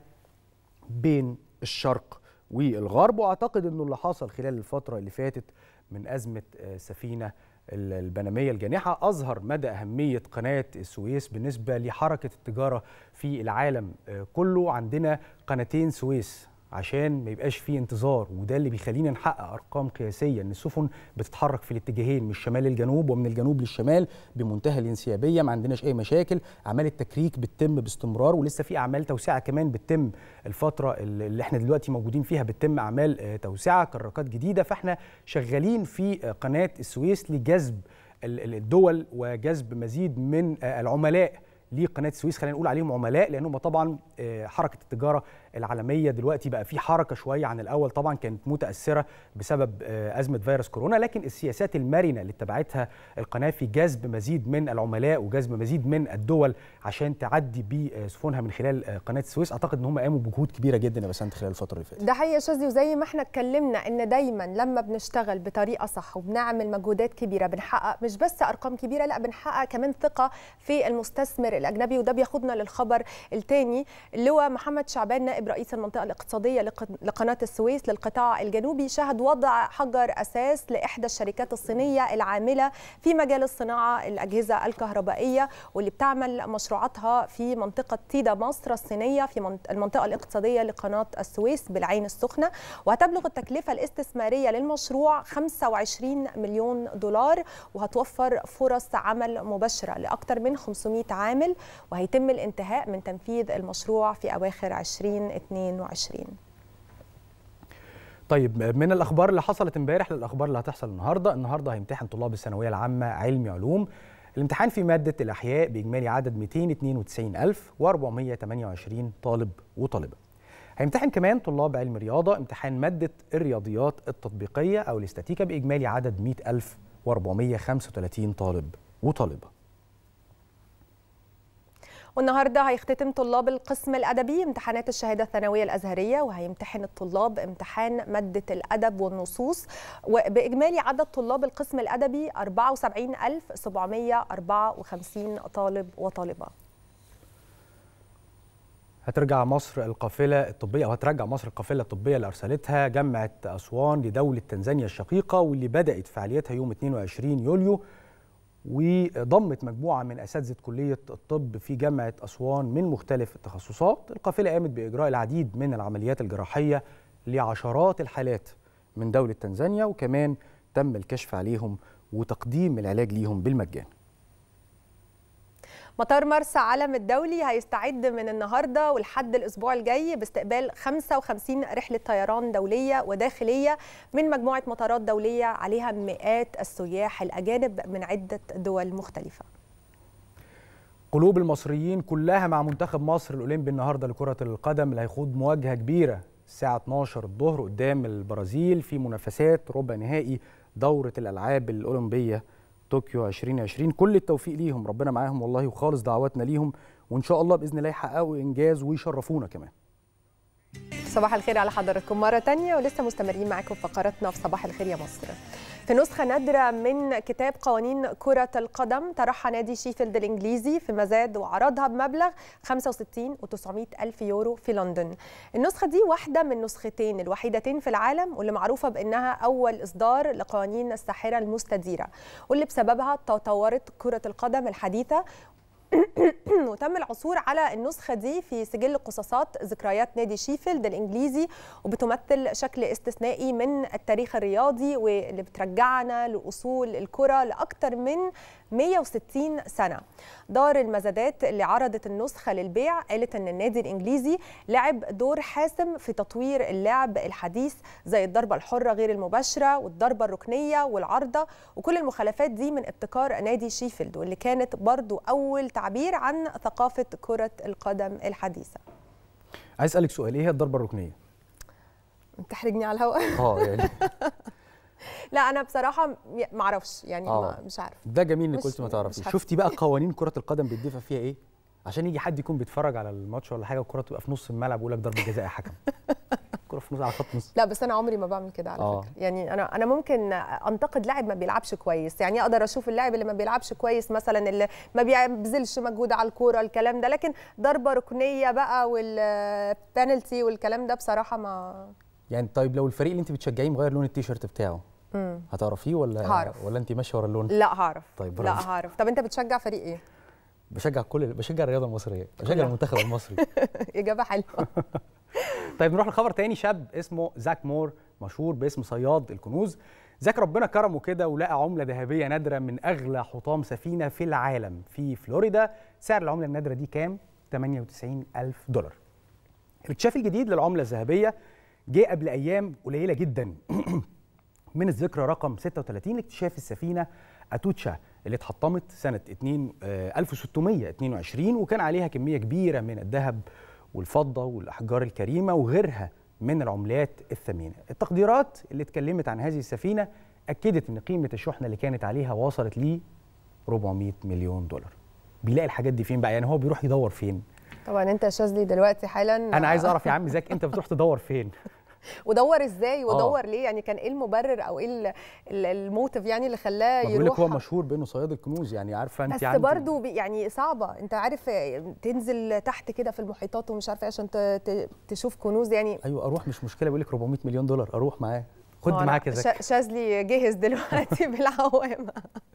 بين الشرق والغرب واعتقد انه اللي حصل خلال الفتره اللي فاتت من ازمه آه، سفينه ال- البنميه الجانحه اظهر مدى اهميه قناه السويس بالنسبه لحركه التجاره في العالم آه، كله عندنا قناتين سويس عشان ما يبقاش فيه انتظار وده اللي بيخلينا نحقق ارقام قياسيه ان السفن بتتحرك في الاتجاهين من الشمال للجنوب ومن الجنوب للشمال بمنتهى الانسيابيه ما عندناش اي مشاكل اعمال التكريك بتتم باستمرار ولسه في اعمال توسعه كمان بتتم الفتره اللي اللي احنا دلوقتي موجودين فيها بتتم اعمال آه، توسعه كراكات جديده فاحنا شغالين في آه، قناه السويس لجذب ال- ال- الدول وجذب مزيد من آه، العملاء لقناه السويس خلينا نقول عليهم عملاء لان هم طبعا آه، حركه التجاره العالميه دلوقتي بقى في حركه شويه عن الاول طبعا كانت متاثره بسبب آه، ازمه فيروس كورونا لكن السياسات المرنه اللي اتبعتها القناه في جذب مزيد من العملاء وجذب مزيد من الدول عشان تعدي بسفنها من خلال آه، قناه السويس اعتقد ان هم قاموا بجهود كبيره جدا يا بسنت خلال الفتره اللي فاتت ده حقيقي يا شاذلي وزي ما احنا اتكلمنا ان دايما لما بنشتغل بطريقه صح وبنعمل مجهودات كبيره بنحقق مش بس ارقام كبيره لا بنحقق كمان ثقه في المستثمر الاجنبي وده بياخدنا للخبر الثاني اللي هو محمد شعبان نائب رئيس المنطقه الاقتصاديه لق- لقناه السويس للقطاع الجنوبي شهد وضع حجر اساس لاحدى الشركات الصينيه العامله في مجال الصناعه الاجهزه الكهربائيه واللي بتعمل مشروعاتها في منطقه تيدا مصر الصينيه في منط- المنطقه الاقتصاديه لقناه السويس بالعين السخنه وهتبلغ التكلفه الاستثماريه للمشروع 25 مليون دولار وهتوفر فرص عمل مباشره لاكثر من 500 عامل وهيتم الانتهاء من تنفيذ المشروع في اواخر 2022 طيب من الاخبار اللي حصلت امبارح للاخبار اللي هتحصل النهارده النهارده هيمتحن طلاب الثانويه العامه علمي علوم الامتحان في ماده الاحياء باجمالي عدد 292428 طالب وطالبه هيمتحن كمان طلاب علم رياضه امتحان ماده الرياضيات التطبيقيه او الاستاتيكا باجمالي عدد 100435 طالب وطالبه والنهارده هيختتم طلاب القسم الادبي امتحانات الشهاده الثانويه الازهريه وهيمتحن الطلاب امتحان ماده الادب والنصوص وباجمالي عدد طلاب القسم الادبي 74754 طالب وطالبه هترجع مصر القافله الطبيه او هترجع مصر القافله الطبيه اللي ارسلتها جامعه اسوان لدوله تنزانيا الشقيقه واللي بدات فعاليتها يوم 22 يوليو وضمت مجموعه من اساتذه كليه الطب في جامعه اسوان من مختلف التخصصات القافله قامت باجراء العديد من العمليات الجراحيه لعشرات الحالات من دوله تنزانيا وكمان تم الكشف عليهم وتقديم العلاج ليهم بالمجان مطار مرسى علم الدولي هيستعد من النهارده ولحد الاسبوع الجاي باستقبال 55 رحله طيران دوليه وداخليه من مجموعه مطارات دوليه عليها مئات السياح الاجانب من عده دول مختلفه. قلوب المصريين كلها مع منتخب مصر الاولمبي النهارده لكره القدم اللي هيخوض مواجهه كبيره الساعه 12 الظهر قدام البرازيل في منافسات ربع نهائي دوره الالعاب الاولمبيه طوكيو 2020 كل التوفيق ليهم ربنا معاهم والله وخالص دعواتنا ليهم وان شاء الله باذن الله يحققوا انجاز ويشرفونا كمان صباح الخير على حضراتكم مرة تانية ولسه مستمرين معاكم في فقراتنا في صباح الخير يا مصر في نسخة نادرة من كتاب قوانين كرة القدم طرحها نادي شيفيلد الإنجليزي في مزاد وعرضها بمبلغ 65 و900 ألف يورو في لندن النسخة دي واحدة من نسختين الوحيدتين في العالم واللي معروفة بأنها أول إصدار لقوانين الساحرة المستديرة واللي بسببها تطورت كرة القدم الحديثة وتم العثور على النسخة دي في سجل قصاصات ذكريات نادي شيفيلد الإنجليزي وبتمثل شكل استثنائي من التاريخ الرياضي واللي بترجعنا لأصول الكرة لأكثر من 160 سنة دار المزادات اللي عرضت النسخة للبيع قالت أن النادي الإنجليزي لعب دور حاسم في تطوير اللعب الحديث زي الضربة الحرة غير المباشرة والضربة الركنية والعارضة وكل المخالفات دي من ابتكار نادي شيفيلد واللي كانت برضو أول تعبير عن ثقافة كرة القدم الحديثة عايز اسالك سؤال ايه هي الضربه الركنيه تحرجني على الهواء اه يعني لا انا بصراحه ما اعرفش يعني آه. ما مش عارف ده جميل انك مش- قلت ما مش تعرفيش عارفة. شفتي بقى قوانين كره القدم بيتدفع فيها ايه عشان يجي حد يكون بيتفرج على الماتش ولا حاجه والكره تبقى في نص الملعب ويقول لك ضربه جزاء يا حكم الكره في نص على خط نص لا بس انا عمري ما بعمل كده على آه. فكره يعني انا انا ممكن انتقد لاعب ما بيلعبش كويس يعني اقدر اشوف اللاعب اللي ما بيلعبش كويس مثلا اللي ما بيبذلش مجهود على الكوره الكلام ده لكن ضربه ركنيه بقى والبنالتي والكلام ده بصراحه ما يعني طيب لو الفريق اللي انت بتشجعيه مغير لون التيشيرت بتاعه مم. هتعرفيه ولا هعرف. ولا انت ماشيه ورا اللون لا هعرف طيب لا برافو. هعرف طب انت بتشجع فريق ايه بشجع كل بشجع الرياضه المصريه بشجع كلها. المنتخب المصري اجابه حلوه طيب نروح لخبر تاني شاب اسمه زاك مور مشهور باسم صياد الكنوز زاك ربنا كرمه كده ولقى عمله ذهبيه نادره من اغلى حطام سفينه في العالم في فلوريدا سعر العمله النادره دي كام 98 الف دولار الاكتشاف الجديد للعمله الذهبيه جه قبل ايام قليله جدا من الذكرى رقم 36 لاكتشاف السفينه اتوتشا اللي اتحطمت سنه 2 آه، 1622 وكان عليها كميه كبيره من الذهب والفضه والاحجار الكريمه وغيرها من العملات الثمينه. التقديرات اللي اتكلمت عن هذه السفينه اكدت ان قيمه الشحنه اللي كانت عليها وصلت ل 400 مليون دولار. بيلاقي الحاجات دي فين بقى؟ يعني هو بيروح يدور فين؟ طبعا انت يا شاذلي دلوقتي حالا انا عايز اعرف يا عم زاك انت بتروح تدور فين؟ ودور ازاي آه. ودور ليه يعني كان ايه المبرر او ايه ال- ال- الموتيف يعني اللي خلاه ما بيقول لك يروح هو مشهور بانه صياد الكنوز يعني عارفه انت بس عندي- برضو بي- يعني صعبه انت عارف تنزل تحت كده في المحيطات ومش عارفه إيه عشان ت- ت- تشوف كنوز يعني ايوه اروح مش مشكله بيقول لك 400 مليون دولار اروح معاه خد آه، معاك يا لا، زكي شا- شاذلي جهز دلوقتي بالعوامه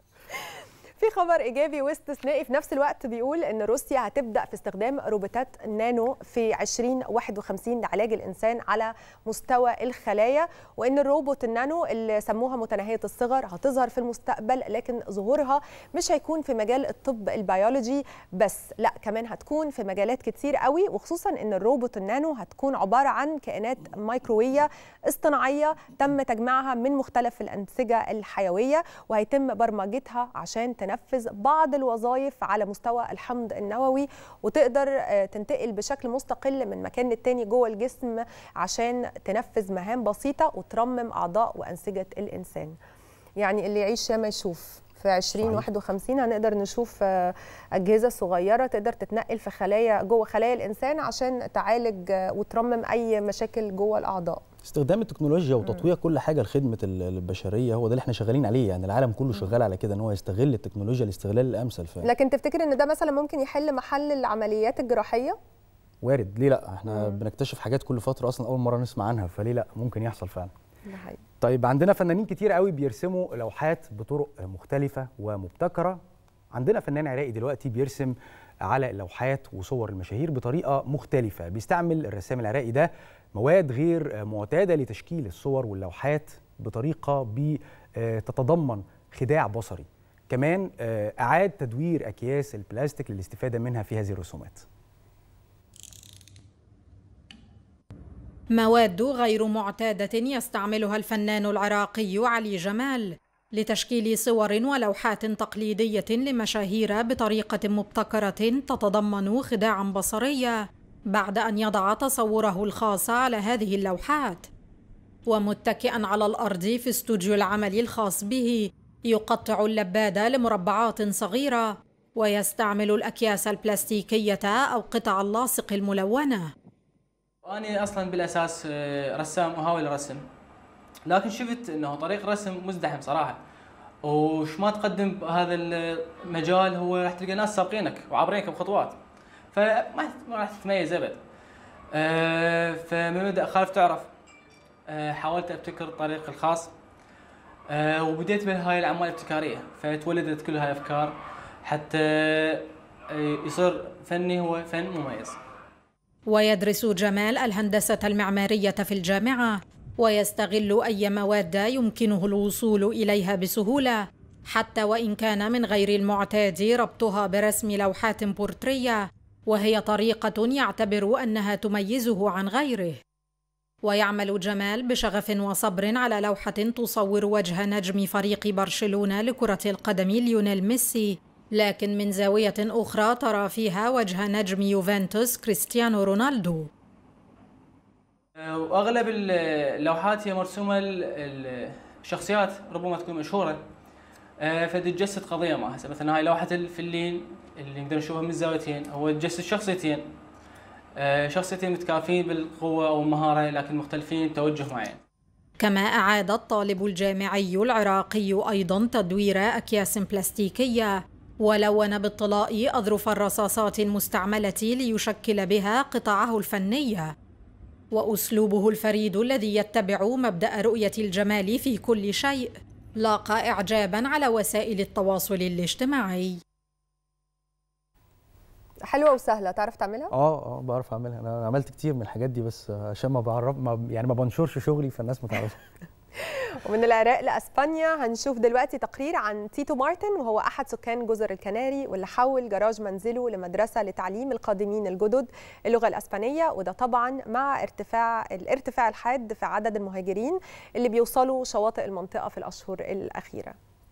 في خبر ايجابي واستثنائي في نفس الوقت بيقول ان روسيا هتبدا في استخدام روبوتات نانو في 2051 لعلاج الانسان على مستوى الخلايا وان الروبوت النانو اللي سموها متناهيه الصغر هتظهر في المستقبل لكن ظهورها مش هيكون في مجال الطب البيولوجي بس لا كمان هتكون في مجالات كتير قوي وخصوصا ان الروبوت النانو هتكون عباره عن كائنات ميكروويه اصطناعيه تم تجميعها من مختلف الانسجه الحيويه وهيتم برمجتها عشان تنفذ بعض الوظائف على مستوى الحمض النووي وتقدر آه، تنتقل بشكل مستقل من مكان للتاني جوه الجسم عشان تنفذ مهام بسيطه وترمم اعضاء وانسجه الانسان يعني اللي يعيش ياما يشوف في 2051 هنقدر نشوف آه، اجهزه صغيره تقدر تتنقل في خلايا جوه خلايا الانسان عشان تعالج آه، وترمم اي مشاكل جوه الاعضاء استخدام التكنولوجيا وتطوير كل حاجه لخدمه ال- البشريه هو ده اللي احنا شغالين عليه يعني العالم كله شغال على كده ان هو يستغل التكنولوجيا الاستغلال الامثل فعلا لكن تفتكر ان ده مثلا ممكن يحل محل العمليات الجراحيه وارد ليه لا احنا بنكتشف حاجات كل فتره اصلا اول مره نسمع عنها فليه لا ممكن يحصل فعلا ده حقيقي طيب عندنا فنانين كتير قوي بيرسموا لوحات بطرق مختلفة ومبتكرة عندنا فنان عراقي دلوقتي بيرسم على اللوحات وصور المشاهير بطريقة مختلفة بيستعمل الرسام العراقي ده مواد غير معتاده لتشكيل الصور واللوحات بطريقه بتتضمن خداع بصري كمان آه، اعاد تدوير اكياس البلاستيك للاستفاده منها في هذه الرسومات مواد غير معتادة يستعملها الفنان العراقي علي جمال لتشكيل صور ولوحات تقليدية لمشاهير بطريقة مبتكرة تتضمن خداعا بصريا بعد أن يضع تصوره الخاص على هذه اللوحات ومتكئا على الأرض في استوديو العمل الخاص به يقطع اللباد لمربعات صغيرة ويستعمل الأكياس البلاستيكية أو قطع اللاصق الملونة أنا أصلا بالأساس آه، رسام وهاوي الرسم لكن شفت أنه طريق الرسم مزدحم صراحة وش ما تقدم بهذا المجال هو راح تلقى ناس سابقينك وعابرينك بخطوات فما ما راح تتميز أبد آه، فمن بدأ خالف تعرف آه، حاولت ابتكر الطريق الخاص آه، وبديت بهاي الاعمال الابتكاريه فتولدت كل هاي الافكار حتى آه، يصير فني هو فن مميز ويدرس جمال الهندسة المعمارية في الجامعة ويستغل أي مواد يمكنه الوصول إليها بسهولة حتى وإن كان من غير المعتاد ربطها برسم لوحات بورترية وهي طريقة يعتبر أنها تميزه عن غيره ويعمل جمال بشغف وصبر على لوحة تصور وجه نجم فريق برشلونة لكرة القدم ليونيل ميسي لكن من زاوية أخرى ترى فيها وجه نجم يوفنتوس كريستيانو رونالدو آه، واغلب اللوحات هي مرسومه ال- ال- الشخصيات ربما تكون مشهوره آه، فتتجسد قضيه ما هسه مثلا هاي لوحه الفلين اللي نقدر نشوفها من زاويتين هو تجسد شخصيتين آه، شخصيتين متكافئين بالقوه او المهاره لكن مختلفين بتوجه معين كما أعاد الطالب الجامعي العراقي أيضا تدوير أكياس بلاستيكية ولون بالطلاء أظرف الرصاصات المستعملة ليشكل بها قطعه الفنية وأسلوبه الفريد الذي يتبع مبدأ رؤية الجمال في كل شيء لاقى إعجابا على وسائل التواصل الاجتماعي حلوه وسهله تعرف تعملها اه اه بعرف اعملها انا عملت كتير من الحاجات دي بس عشان ما بعرف ما يعني ما بنشرش شغلي فالناس ما تعرفش ومن العراق لاسبانيا هنشوف دلوقتي تقرير عن تيتو مارتن وهو احد سكان جزر الكناري واللي حول جراج منزله لمدرسه لتعليم القادمين الجدد اللغه الاسبانيه وده طبعا مع ارتفاع الارتفاع الحاد في عدد المهاجرين اللي بيوصلوا شواطئ المنطقه في الاشهر الاخيره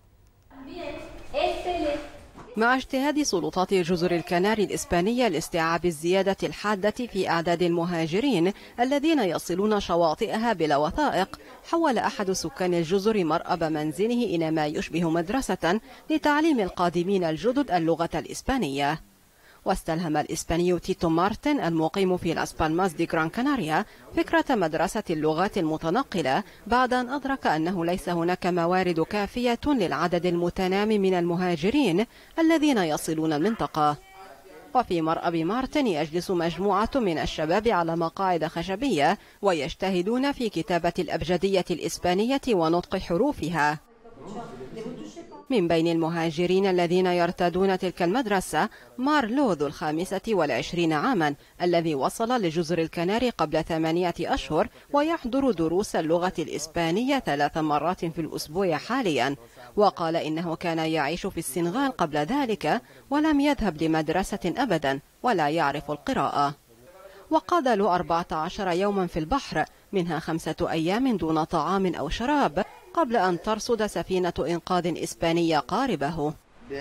مع اجتهاد سلطات جزر الكناري الإسبانية لاستيعاب الزيادة الحادة في أعداد المهاجرين الذين يصلون شواطئها بلا وثائق حول أحد سكان الجزر مرأب منزله إلى ما يشبه مدرسة لتعليم القادمين الجدد اللغة الإسبانية واستلهم الإسباني تيتو مارتن المقيم في لاس بالماس دي جران كاناريا فكرة مدرسة اللغات المتنقلة بعد أن أدرك أنه ليس هناك موارد كافية للعدد المتنامي من المهاجرين الذين يصلون المنطقة وفي مرأب مارتن يجلس مجموعة من الشباب على مقاعد خشبية ويجتهدون في كتابة الأبجدية الإسبانية ونطق حروفها من بين المهاجرين الذين يرتادون تلك المدرسة مارلو ذو الخامسة والعشرين عاما الذي وصل لجزر الكناري قبل ثمانية أشهر ويحضر دروس اللغة الإسبانية ثلاث مرات في الأسبوع حاليا وقال إنه كان يعيش في السنغال قبل ذلك ولم يذهب لمدرسة أبدا ولا يعرف القراءة وقضى له 14 يوما في البحر منها خمسة أيام دون طعام أو شراب قبل أن ترصد سفينة إنقاذ إسبانية قاربه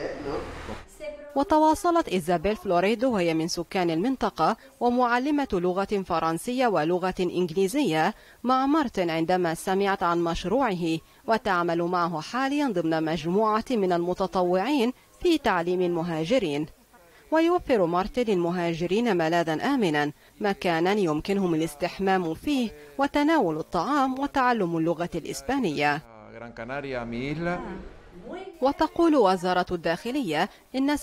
وتواصلت إيزابيل فلوريدو وهي من سكان المنطقة ومعلمة لغة فرنسية ولغة إنجليزية مع مارتن عندما سمعت عن مشروعه وتعمل معه حاليا ضمن مجموعة من المتطوعين في تعليم المهاجرين ويوفر مارتن للمهاجرين ملاذا آمنا مكانا يمكنهم الاستحمام فيه وتناول الطعام وتعلم اللغة الإسبانية Gran Canaria, mi isla. وتقول وزارة الداخلية إن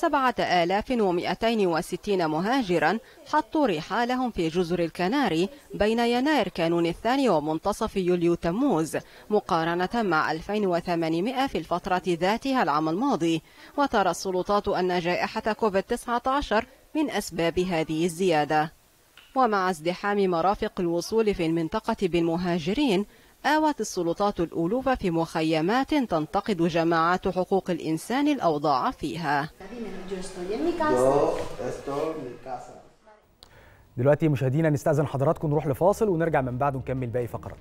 7260 مهاجرا حطوا رحالهم في جزر الكناري بين يناير كانون الثاني ومنتصف يوليو تموز مقارنة مع 2800 في الفترة ذاتها العام الماضي وترى السلطات أن جائحة كوفيد-19 من أسباب هذه الزيادة ومع ازدحام مرافق الوصول في المنطقة بالمهاجرين آوت السلطات الألوف في مخيمات تنتقد جماعات حقوق الإنسان الأوضاع فيها دلوقتي مشاهدينا نستأذن حضراتكم نروح لفاصل ونرجع من بعده نكمل باقي فقرات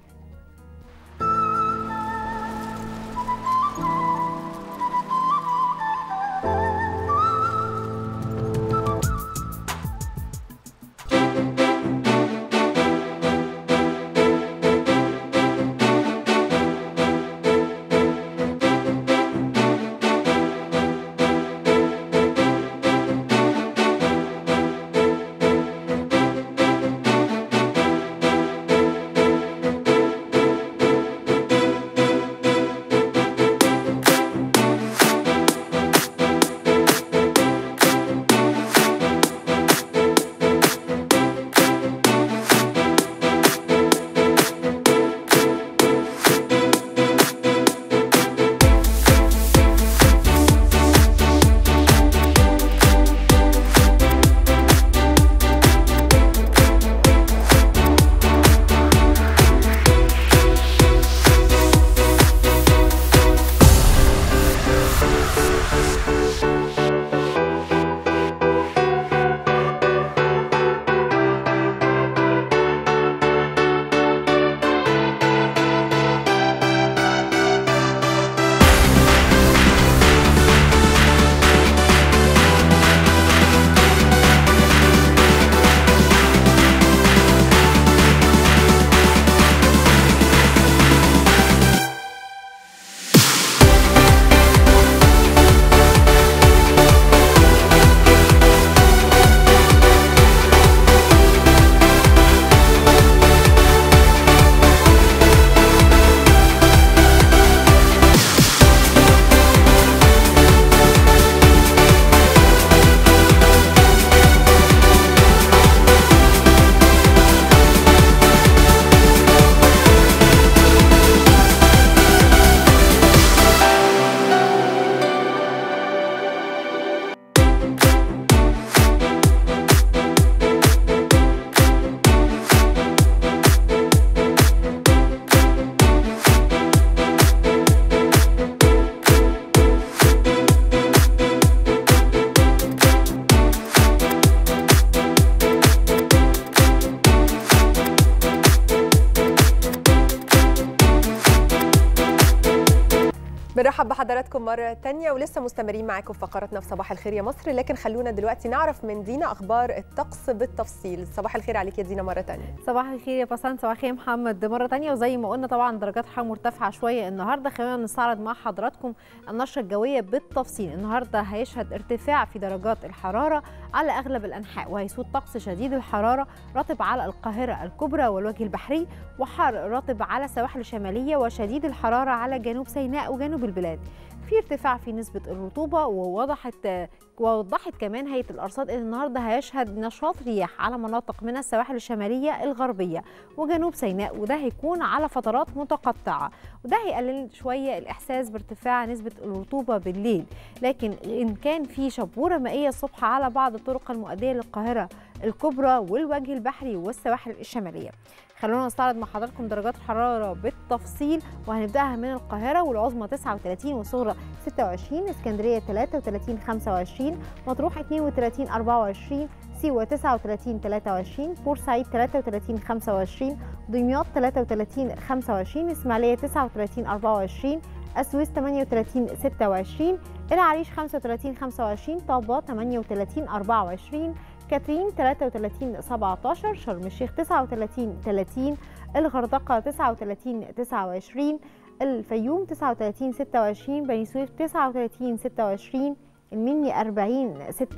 بنرحب بحضراتكم مرة تانية ولسه مستمرين معاكم في فقراتنا في صباح الخير يا مصر لكن خلونا دلوقتي نعرف من دينا أخبار الطقس بالتفصيل صباح الخير عليك يا دينا مرة تانية صباح الخير يا بسنت صباح الخير يا محمد مرة تانية وزي ما قلنا طبعا درجات الحرارة مرتفعة شوية النهاردة خلينا نستعرض مع حضراتكم النشرة الجوية بالتفصيل النهاردة هيشهد ارتفاع في درجات الحرارة على أغلب الأنحاء وهيسود طقس شديد الحرارة رطب على القاهرة الكبرى والوجه البحري وحار رطب على السواحل الشمالية وشديد الحرارة على جنوب سيناء وجنوب البلاد في ارتفاع في نسبة الرطوبة ووضحت ووضحت كمان هيئة الأرصاد أن النهاردة هيشهد نشاط رياح على مناطق من السواحل الشمالية الغربية وجنوب سيناء وده هيكون على فترات متقطعة وده هيقلل شوية الإحساس بارتفاع نسبة الرطوبة بالليل لكن إن كان في شبورة مائية الصبح على بعض الطرق المؤدية للقاهرة الكبرى والوجه البحري والسواحل الشمالية خلونا نستعرض مع حضراتكم درجات الحرارة بالتفصيل وهنبدأها من القاهرة والعظمى 39 والصغرى 26 اسكندرية 33 25 مطروح 32 24 سيوة 39 23 بورسعيد 33 25 دمياط 33 25 اسماعيلية 39 24 السويس 38 26 العريش 35 25 طابة 38 24 كاترين 33 17 شرم الشيخ 39 30 الغردقة 39 29 الفيوم 39 26 بني سويف 39 26 المني 40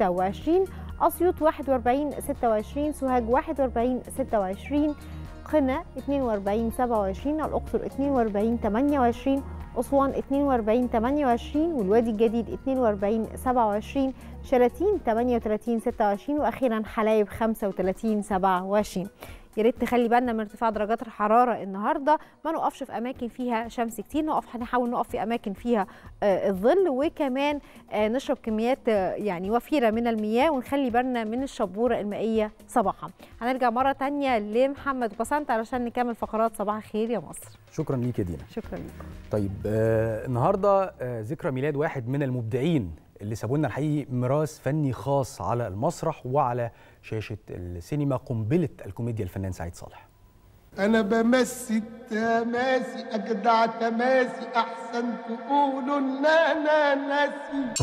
26 أسيوط 41 26 سوهاج 41 26 قنا 42 27 الأقصر 42 28 أسوان 42 28 والوادي الجديد 42 27 شلاتين 38 26 وأخيرا حلايب 35 27 يا ريت نخلي بالنا من ارتفاع درجات الحراره النهارده ما نقفش في اماكن فيها شمس كتير نقف هنحاول نقف في اماكن فيها آه، الظل وكمان آه، نشرب كميات آه، يعني وفيره من المياه ونخلي بالنا من الشبوره المائيه صباحا هنرجع مره تانية لمحمد وبسنت علشان نكمل فقرات صباح الخير يا مصر شكرا ليك يا دينا شكرا لكم طيب آه النهارده آه ذكرى ميلاد واحد من المبدعين اللي سابوا لنا الحقيقي ميراث فني خاص على المسرح وعلى شاشه السينما قنبله الكوميديا الفنان سعيد صالح انا بمسي تماسي اجدع تماسي احسن تقولوا ان انا ناسي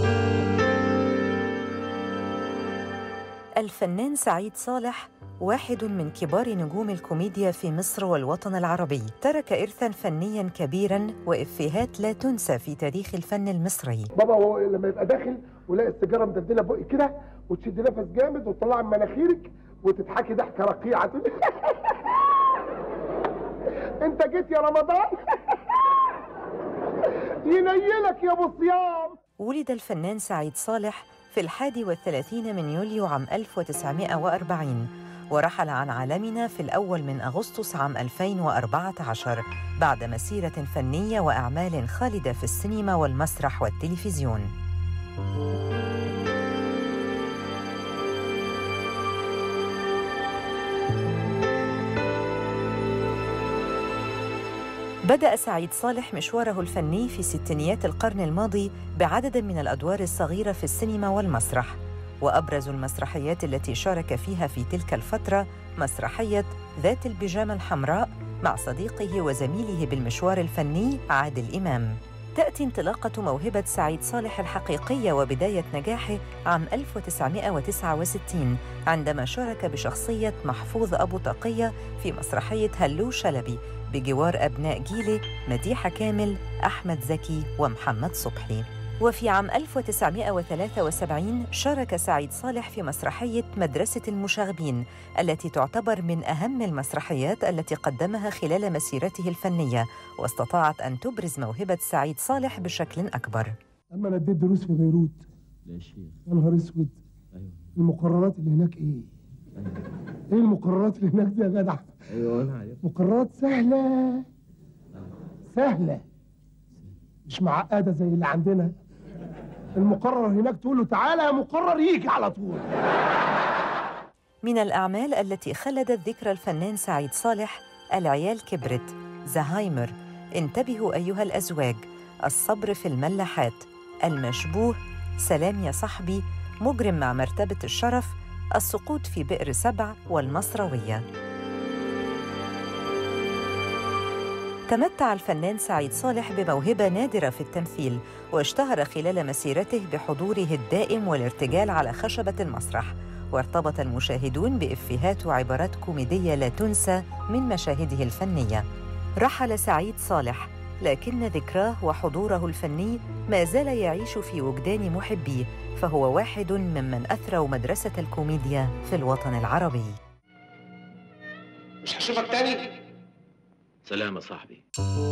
الفنان سعيد صالح واحد من كبار نجوم الكوميديا في مصر والوطن العربي ترك إرثاً فنياً كبيراً وإفيهات لا تنسى في تاريخ الفن المصري بابا هو لما يبقى داخل ولاقي السيجاره مدلدله بقي كده وتشد نفس جامد وتطلع من مناخيرك وتضحكي ضحكه رقيعه تقولي انت جيت يا رمضان ينيلك يا ابو صيام ولد الفنان سعيد صالح في الحادي والثلاثين من يوليو عام 1940 ورحل عن عالمنا في الأول من أغسطس عام 2014 بعد مسيرة فنية وأعمال خالدة في السينما والمسرح والتلفزيون بدأ سعيد صالح مشواره الفني في ستينيات القرن الماضي بعدد من الأدوار الصغيرة في السينما والمسرح وأبرز المسرحيات التي شارك فيها في تلك الفترة مسرحية ذات البيجامة الحمراء مع صديقه وزميله بالمشوار الفني عادل إمام تأتي انطلاقة موهبة سعيد صالح الحقيقية وبداية نجاحه عام 1969 عندما شارك بشخصية محفوظ أبو تقية في مسرحية هلو شلبي بجوار أبناء جيله مديحة كامل أحمد زكي ومحمد صبحي وفي عام 1973 شارك سعيد صالح في مسرحية مدرسة المشاغبين التي تعتبر من أهم المسرحيات التي قدمها خلال مسيرته الفنية واستطاعت أن تبرز موهبة سعيد صالح بشكل أكبر اما انا اديت دروس في بيروت لا يا شيخ يا نهار اسود المقررات اللي هناك ايه؟ ايه المقررات اللي هناك دي يا جدع؟ ايوه انا عارف مقررات سهلة سهلة مش معقدة زي اللي عندنا المقرر هناك تقول له تعالى يا مقرر يجي على طول من الأعمال التي خلدت ذكرى الفنان سعيد صالح العيال كبرت زهايمر انتبهوا أيها الأزواج الصبر في الملاحات المشبوه سلام يا صاحبي مجرم مع مرتبة الشرف السقوط في بئر سبع والمصروية تمتع الفنان سعيد صالح بموهبة نادرة في التمثيل واشتهر خلال مسيرته بحضوره الدائم والارتجال على خشبة المسرح وارتبط المشاهدون بإفيهات وعبارات كوميدية لا تنسى من مشاهده الفنية رحل سعيد صالح لكن ذكراه وحضوره الفني ما زال يعيش في وجدان محبيه فهو واحد ممن أثروا مدرسة الكوميديا في الوطن العربي مش هشوفك تاني سلام يا صاحبي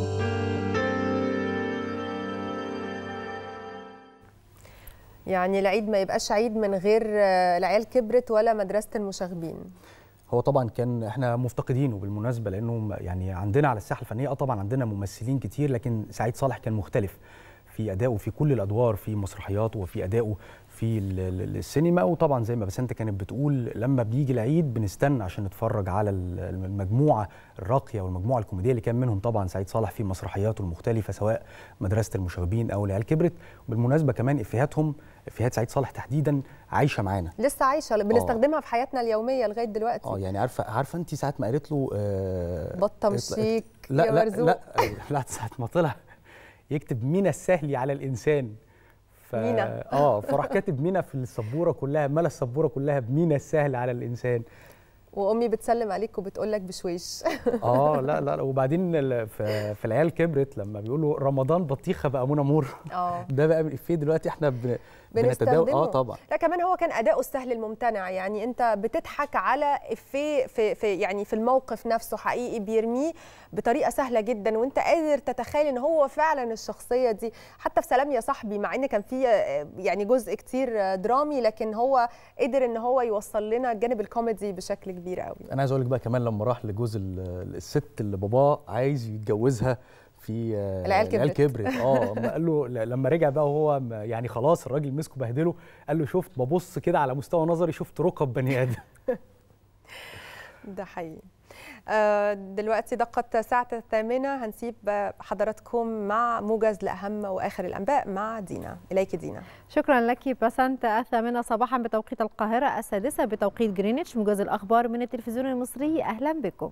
يعني العيد ما يبقاش عيد من غير آه، العيال كبرت ولا مدرسة المشاغبين هو طبعا كان احنا مفتقدينه بالمناسبه لانه م- يعني عندنا على الساحه الفنيه اه طبعا عندنا ممثلين كتير لكن سعيد صالح كان مختلف في ادائه في كل الادوار في مسرحياته وفي ادائه في ال- ال- السينما وطبعا زي ما بسنت كانت بتقول لما بيجي العيد بنستنى عشان نتفرج على ال- المجموعه الراقيه والمجموعه الكوميديه اللي كان منهم طبعا سعيد صالح في مسرحياته المختلفه سواء مدرسه المشاغبين او العيال كبرت وبالمناسبه كمان افيهاتهم افيهات سعيد صالح تحديدا عايشه معانا لسه عايشة بنستخدمها في حياتنا اليومية لغاية دلوقتي اه يعني عارفه عارفه انت ساعه ما قالت له آه بطة قالت له- مشيك لا يا لا مرزوق. لا لا ساعه ما طلع يكتب من السهل على الانسان ف... مينا. اه فراح كاتب مينا في السبوره كلها ملا السبوره كلها بمينا السهل على الانسان وأمي بتسلم عليك وبتقول لك بشويش اه لا لا لا وبعدين ال- في, في العيال كبرت لما بيقولوا رمضان بطيخه بقى منى مور اه ده بقى من الافيه دلوقتي احنا بن... بنستخدمه اه طبعا لا كمان هو كان اداؤه السهل الممتنع يعني انت بتضحك على افيه في, في يعني في الموقف نفسه حقيقي بيرميه بطريقه سهله جدا وانت قادر تتخيل ان هو فعلا الشخصيه دي حتى في سلام يا صاحبي مع ان كان فيه يعني جزء كتير درامي لكن هو قدر ان هو يوصل لنا الجانب الكوميدي بشكل كبير قوي انا عايز اقول لك بقى كمان لما راح لجوز الست اللي باباه عايز يتجوزها في العيال كبرت, كبرت. اه قال له لما رجع بقى وهو يعني خلاص الراجل مسكه بهدله قال له شفت ببص كده على مستوى نظري شفت ركب بني ادم ده حقيقي دلوقتي دقت ساعة الثامنة هنسيب حضراتكم مع موجز لأهم وآخر الأنباء مع دينا إليك دينا شكرا لك بسنت الثامنة صباحا بتوقيت القاهرة السادسة بتوقيت جرينتش موجز الأخبار من التلفزيون المصري أهلا بكم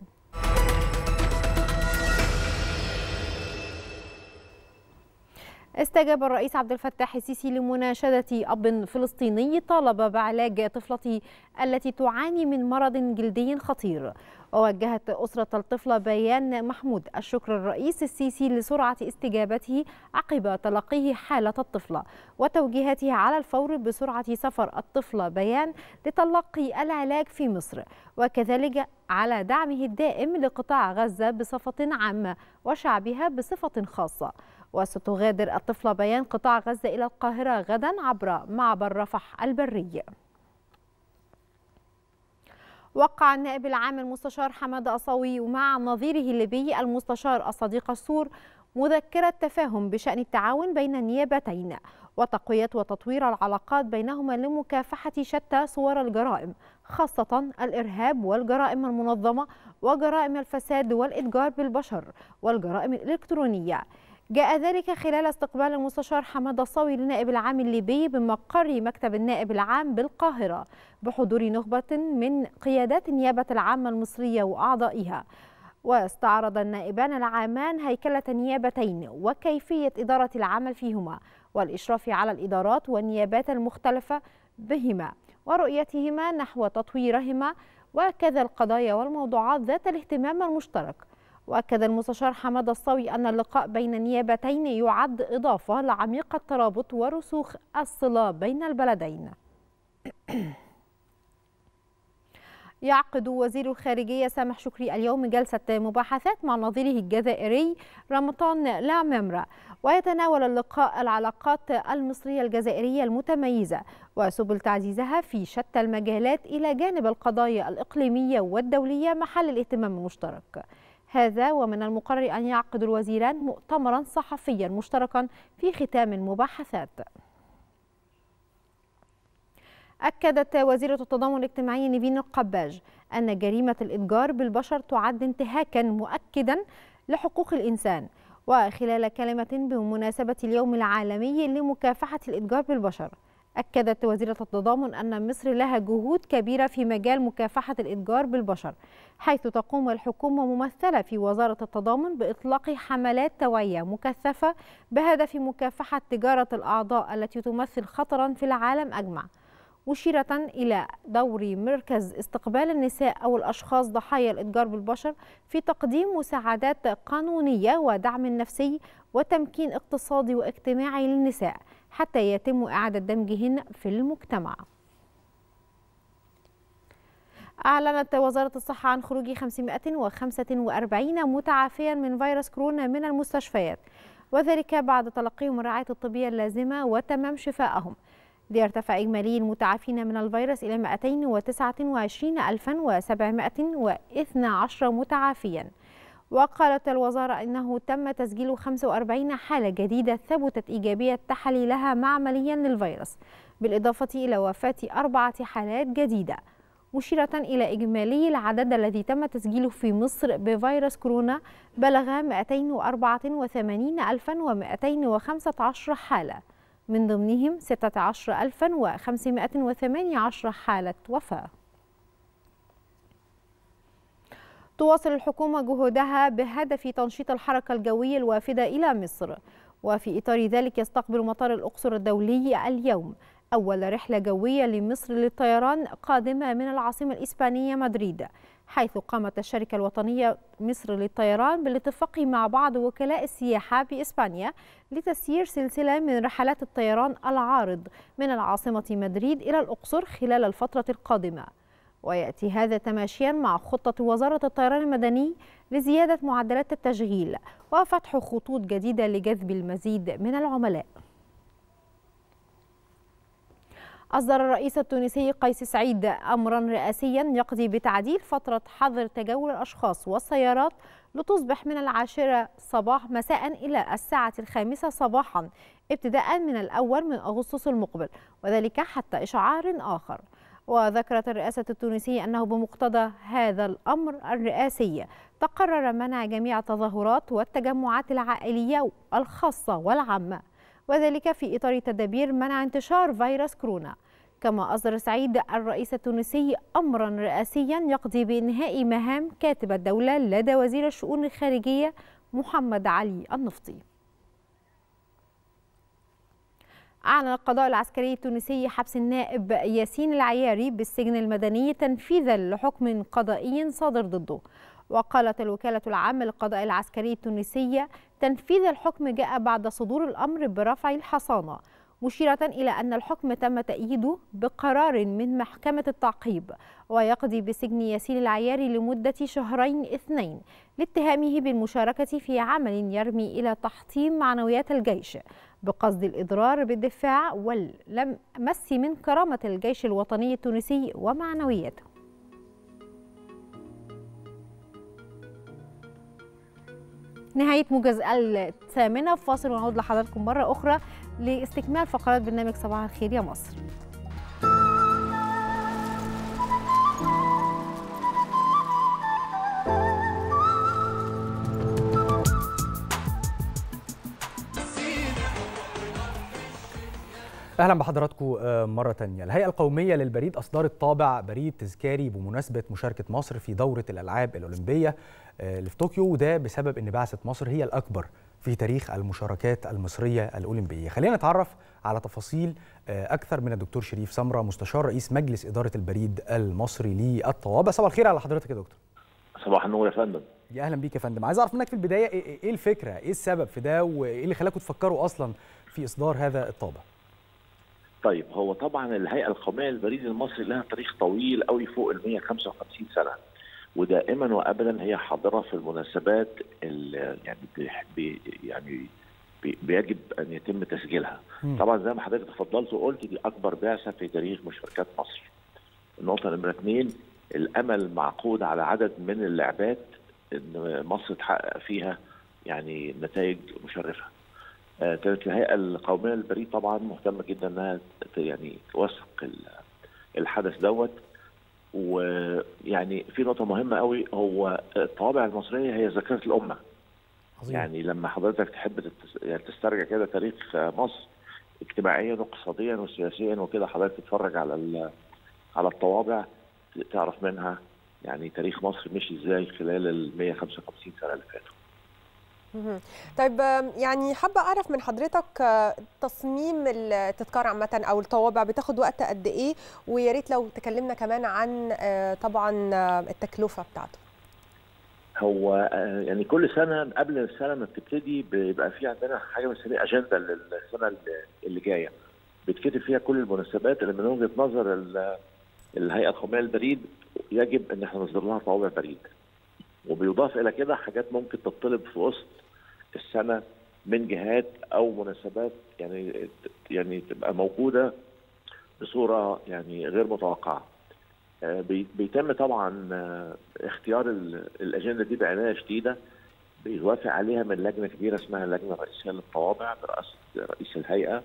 استجاب الرئيس عبد الفتاح السيسي لمناشدة أب فلسطيني طالب بعلاج طفلته التي تعاني من مرض جلدي خطير ووجهت أسرة الطفلة بيان محمود الشكر الرئيس السيسي لسرعة استجابته عقب تلقيه حالة الطفلة وتوجيهاته على الفور بسرعة سفر الطفلة بيان لتلقي العلاج في مصر وكذلك على دعمه الدائم لقطاع غزة بصفة عامة وشعبها بصفة خاصة وستغادر الطفلة بيان قطاع غزة إلى القاهرة غدا عبر معبر رفح البري وقع النائب العام المستشار حماد أصاوي مع نظيره الليبي المستشار الصديق السور مذكرة تفاهم بشأن التعاون بين النيابتين وتقوية وتطوير العلاقات بينهما لمكافحة شتى صور الجرائم خاصة الإرهاب والجرائم المنظمة وجرائم الفساد والإتجار بالبشر والجرائم الإلكترونية جاء ذلك خلال استقبال المستشار حماد الصاوي للنائب العام الليبي بمقر مكتب النائب العام بالقاهرة بحضور نخبة من قيادات النيابة العامة المصرية وأعضائها واستعرض النائبان العامان هيكلة النيابتين وكيفية إدارة العمل فيهما والإشراف على الإدارات والنيابات المختلفة بهما ورؤيتهما نحو تطويرهما وكذا القضايا والموضوعات ذات الاهتمام المشترك وأكد المستشار حماد الصاوي أن اللقاء بين النيابتين يعد إضافة لعميق الترابط ورسوخ الصلة بين البلدين يعقد وزير الخارجية سامح شكري اليوم جلسة مباحثات مع نظيره الجزائري رمضان لاممرا ويتناول اللقاء العلاقات المصرية الجزائرية المتميزة وسبل تعزيزها في شتى المجالات إلى جانب القضايا الإقليمية والدولية محل الاهتمام المشترك هذا ومن المقرر أن يعقد الوزيران مؤتمرا صحفيا مشتركا في ختام المباحثات أكدت وزيرة التضامن الاجتماعي نيفين القباج أن جريمة الإتجار بالبشر تعد انتهاكا مؤكدا لحقوق الإنسان وخلال كلمة بمناسبة اليوم العالمي لمكافحة الإتجار بالبشر أكدت وزيرة التضامن أن مصر لها جهود كبيرة في مجال مكافحة الإتجار بالبشر حيث تقوم الحكومة ممثلة في وزارة التضامن بإطلاق حملات توعية مكثفة بهدف مكافحة تجارة الأعضاء التي تمثل خطرا في العالم أجمع مشيرة إلى دور مركز استقبال النساء أو الأشخاص ضحايا الإتجار بالبشر في تقديم مساعدات قانونية ودعم نفسي وتمكين اقتصادي واجتماعي للنساء حتى يتم إعادة دمجهن في المجتمع أعلنت وزارة الصحة عن خروج 545 متعافيا من فيروس كورونا من المستشفيات وذلك بعد تلقيهم الرعاية الطبية اللازمة وتمام شفائهم ليرتفع إجمالي المتعافين من الفيروس إلى 229712 متعافيا وقالت الوزارة أنه تم تسجيل 45 حالة جديدة ثبتت إيجابية تحاليلها معمليا للفيروس بالإضافة إلى وفاة أربعة حالات جديدة مشيرة إلى إجمالي العدد الذي تم تسجيله في مصر بفيروس كورونا بلغ 284215 حالة من ضمنهم 16518 حالة وفاة تواصل الحكومة جهودها بهدف تنشيط الحركة الجوية الوافدة إلى مصر وفي إطار ذلك يستقبل مطار الأقصر الدولي اليوم أول رحلة جوية لمصر للطيران قادمة من العاصمة الإسبانية مدريد حيث قامت الشركة الوطنية مصر للطيران بالاتفاق مع بعض وكلاء السياحة بإسبانيا لتسيير سلسلة من رحلات الطيران العارض من العاصمة مدريد إلى الأقصر خلال الفترة القادمة ويأتي هذا تماشيا مع خطة وزارة الطيران المدني لزيادة معدلات التشغيل وفتح خطوط جديدة لجذب المزيد من العملاء أصدر الرئيس التونسي قيس سعيد أمرا رئاسيا يقضي بتعديل فترة حظر تجول الأشخاص والسيارات لتصبح من العاشرة صباح مساء إلى الساعة الخامسة صباحا ابتداء من الأول من أغسطس المقبل وذلك حتى إشعار آخر وذكرت الرئاسة التونسية أنه بمقتضى هذا الأمر الرئاسي تقرر منع جميع التظاهرات والتجمعات العائلية الخاصة والعامة وذلك في إطار تدابير منع انتشار فيروس كورونا كما أصدر سعيد الرئيس التونسي أمرا رئاسيا يقضي بإنهاء مهام كاتب الدولة لدى وزير الشؤون الخارجية محمد علي النفطي أعلن القضاء العسكري التونسي حبس النائب ياسين العياري بالسجن المدني تنفيذا لحكم قضائي صادر ضده وقالت الوكالة العامة للقضاء العسكري التونسية تنفيذ الحكم جاء بعد صدور الأمر برفع الحصانة مشيرة إلى أن الحكم تم تأييده بقرار من محكمة التعقيب ويقضي بسجن ياسين العياري لمدة شهرين اثنين لاتهامه بالمشاركة في عمل يرمي إلى تحطيم معنويات الجيش بقصد الإضرار بالدفاع والمس من كرامة الجيش الوطني التونسي ومعنوياته نهاية موجز الثامنة فاصل ونعود لحضراتكم مرة أخرى لاستكمال فقرات برنامج صباح الخير يا مصر اهلا بحضراتكم مره تانية الهيئه القوميه للبريد اصدرت طابع بريد تذكاري بمناسبه مشاركه مصر في دوره الالعاب الاولمبيه اللي في طوكيو وده بسبب ان بعثه مصر هي الاكبر في تاريخ المشاركات المصريه الاولمبيه خلينا نتعرف على تفاصيل اكثر من الدكتور شريف سمره مستشار رئيس مجلس اداره البريد المصري للطوابع صباح الخير على حضرتك يا دكتور صباح النور يا فندم يا اهلا بيك يا فندم عايز اعرف منك في البدايه ايه الفكره ايه السبب في ده وايه اللي خلاكم تفكروا اصلا في اصدار هذا الطابع طيب هو طبعا الهيئه القوميه للبريد المصري لها تاريخ طويل قوي فوق ال 155 سنه ودائما وابدا هي حاضره في المناسبات اللي يعني بي يعني بي بيجب ان يتم تسجيلها م. طبعا زي ما حضرتك تفضلت وقلت دي اكبر بعثه في تاريخ مشاركات مصر النقطه نمره اثنين الامل معقود على عدد من اللعبات ان مصر تحقق فيها يعني نتائج مشرفه كانت الهيئه القوميه للبريد طبعا مهتمه جدا انها يعني توثق الحدث دوت ويعني في نقطه مهمه قوي هو الطوابع المصريه هي ذاكره الامه عظيم. يعني لما حضرتك تحب يعني تسترجع كده تاريخ مصر اجتماعيا واقتصاديا وسياسيا وكده حضرتك تتفرج على على الطوابع تعرف منها يعني تاريخ مصر مشي ازاي خلال ال 155 سنه اللي فاتوا طيب يعني حابه اعرف من حضرتك تصميم التذكار عامه او الطوابع بتاخد وقت قد ايه ويا ريت لو تكلمنا كمان عن طبعا التكلفه بتاعته هو يعني كل سنه قبل السنه ما بتبتدي بيبقى في عندنا حاجه بنسميها اجنده للسنه اللي جايه بتكتب فيها كل المناسبات اللي من وجهه نظر الهيئه القوميه للبريد يجب ان احنا نصدر لها طوابع بريد وبيضاف الى كده حاجات ممكن تطلب في وسط السنه من جهات او مناسبات يعني يعني تبقى موجوده بصوره يعني غير متوقعه. بيتم طبعا اختيار الاجنده دي بعنايه شديده بيوافق عليها من لجنه كبيره اسمها اللجنه الرئيسيه للطوابع برئاسه رئيس الهيئه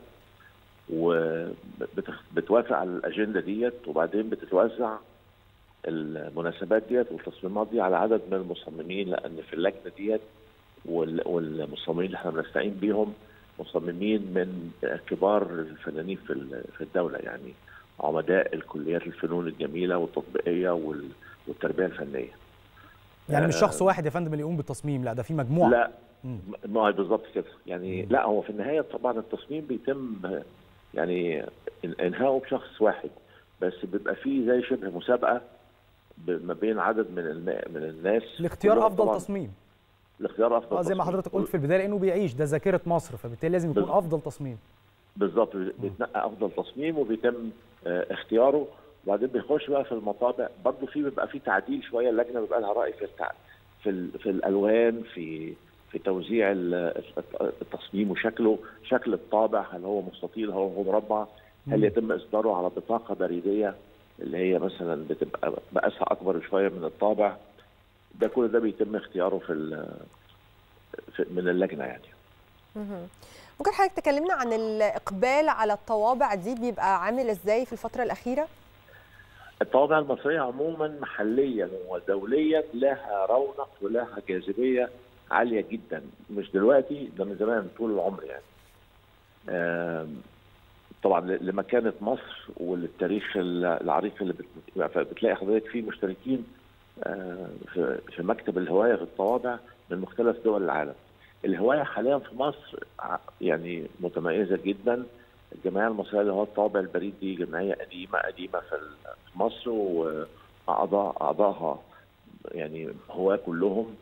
وبتوافق على الاجنده ديت وبعدين بتتوزع المناسبات ديت والتصميمات دي على عدد من المصممين لان في اللجنه ديت والمصممين اللي احنا بنستعين بيهم مصممين من كبار الفنانين في في الدوله يعني عمداء الكليات الفنون الجميله والتطبيقيه والتربيه الفنيه. يعني مش شخص واحد يا فندم اللي يقوم بالتصميم لا ده في مجموعه. لا ما هي بالظبط كده يعني لا هو في النهايه طبعا التصميم بيتم يعني انهائه بشخص واحد بس بيبقى فيه زي شبه مسابقه ب- ما بين عدد من النا- من الناس لاختيار كلهم افضل طبعاً تصميم لاختيار افضل اه زي ما تصميم. حضرتك قلت في البدايه لانه بيعيش ده ذاكره مصر فبالتالي لازم يكون بالظبط. افضل تصميم بالظبط بيتنقى افضل تصميم وبيتم آه، اختياره وبعدين بيخش بقى في المطابع برضه في بيبقى في تعديل شويه اللجنه بيبقى لها راي في التع... في ال... في الالوان في في توزيع ال- التصميم وشكله شكل الطابع هل هو مستطيل هل هو مربع هل مم. يتم اصداره على بطاقه بريديه اللي هي مثلا بتبقى مقاسها اكبر شويه من الطابع ده كل ده بيتم اختياره في, ال... في من اللجنه يعني مهم. ممكن حضرتك تكلمنا عن الاقبال على الطوابع دي بيبقى عامل ازاي في الفتره الاخيره الطوابع المصرية عموما محليا ودوليا لها رونق ولها جاذبية عالية جدا مش دلوقتي ده من زمان طول العمر يعني آم، طبعا ل- لمكانة مصر وللتاريخ ال- العريق اللي بت- بتلاقي حضرتك فيه مشتركين آه، في في مكتب الهواية في الطوابع من مختلف دول العالم الهواية حاليا في مصر ع- يعني متميزة جدا الجمعية المصرية اللي هو الطابع البريد دي جمعية قديمة قديمة في ال- في مصر وأعضاء أعضائها يعني هواة كلهم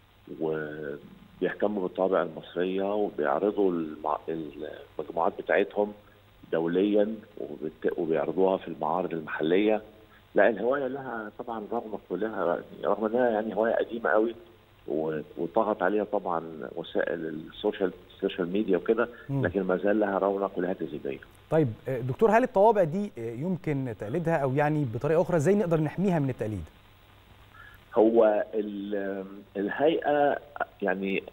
وبيهتموا بالطابع المصرية وبيعرضوا المع- المجموعات بتاعتهم دوليا وبت- وبيعرضوها في المعارض المحلية لا الهواية لها طبعا رغم كلها رغم انها يعني هواية قديمة قوي و- وطغت عليها طبعا وسائل السوشيال السوشيال ميديا وكده مم. لكن ما زال لها رونق ولها جاذبيه. طيب آه، دكتور هل الطوابع دي آه، يمكن تقليدها او يعني بطريقه اخرى ازاي نقدر نحميها من التقليد هو ال- الهيئه يعني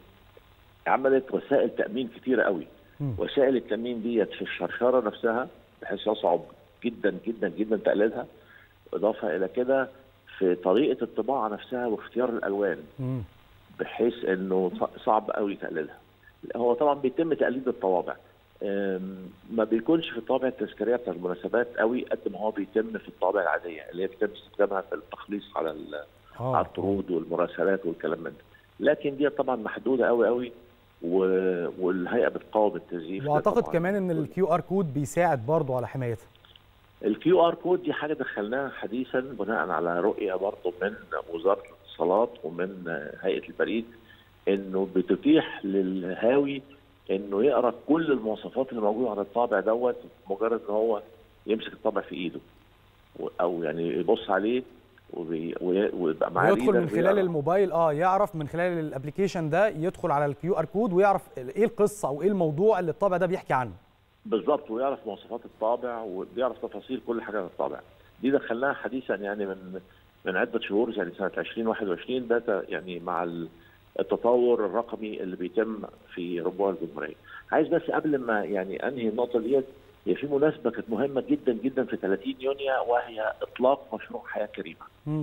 عملت وسائل تامين كتيره قوي مم. وسائل التامين ديت في الشرشره نفسها بحيث يصعب جدا جدا جدا تقليدها اضافه الى كده في طريقه الطباعه نفسها واختيار الالوان مم. بحيث انه ص- صعب قوي تقليدها هو طبعا بيتم تقليد الطوابع أم، ما بيكونش في الطابع التذكاريه بتاع المناسبات قوي قد ما هو بيتم في الطابع العاديه اللي هي بيتم استخدامها في التخليص على ال- آه. على الطرود والمراسلات والكلام من ده لكن دي طبعا محدوده قوي قوي و... والهيئه بتقاوم التزييف ده واعتقد طبعاً. كمان ان الكيو ار كود بيساعد برضو على حمايتها الكيو ار كود دي حاجه دخلناها حديثا بناء على رؤيه برضه من وزاره الاتصالات ومن هيئه البريد انه بتتيح للهاوي انه يقرا كل المواصفات اللي موجوده على الطابع دوت مجرد ان هو يمسك الطابع في ايده و- او يعني يبص عليه وبي- وي- ويبقى معاه ويدخل ريدر من خلال ويقرأ. الموبايل اه يعرف من خلال الابلكيشن ده يدخل على الكيو ار كود ويعرف ايه القصه او ايه الموضوع اللي الطابع ده بيحكي عنه بالظبط ويعرف مواصفات الطابع وبيعرف تفاصيل كل حاجه عن الطابع دي دخلناها حديثا يعني من من عده شهور يعني سنه 2021 ده ت- يعني مع ال- التطور الرقمي اللي بيتم في ربوع الجمهوريه. عايز بس قبل ما يعني انهي النقطه ديت هي في مناسبه كانت مهمه جدا جدا في 30 يونيو وهي اطلاق مشروع حياه كريمه. مم.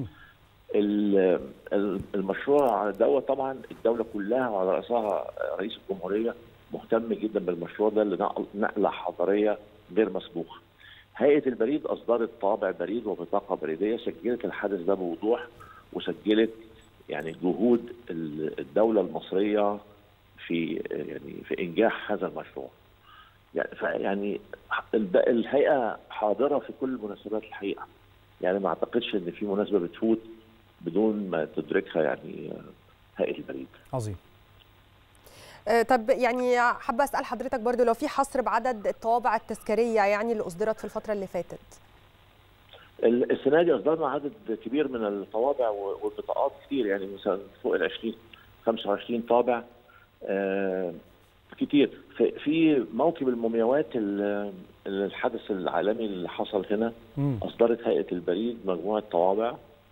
ال- ال- المشروع دوت طبعا الدوله كلها وعلى راسها رئيس الجمهوريه مهتم جدا بالمشروع ده لنقل نقله حضاريه غير مسبوقه. هيئه البريد اصدرت طابع بريد وبطاقه بريديه سجلت الحدث ده بوضوح وسجلت يعني جهود ال- الدوله المصريه في يعني في انجاح هذا المشروع. يعني يعني الب- الهيئه حاضره في كل المناسبات الحقيقه. يعني ما اعتقدش ان في مناسبه بتفوت بدون ما تدركها يعني هيئه البريد. عظيم آه، طب يعني حابه اسال حضرتك برضو لو في حصر بعدد الطوابع التذكاريه يعني اللي اصدرت في الفتره اللي فاتت ال- السنه دي اصدرنا عدد كبير من الطوابع و- والبطاقات كتير يعني مثلا فوق ال 20 25 طابع آه كتير في, في موكب المومياوات ال- الحدث العالمي اللي حصل هنا مم. اصدرت هيئه البريد مجموعه طوابع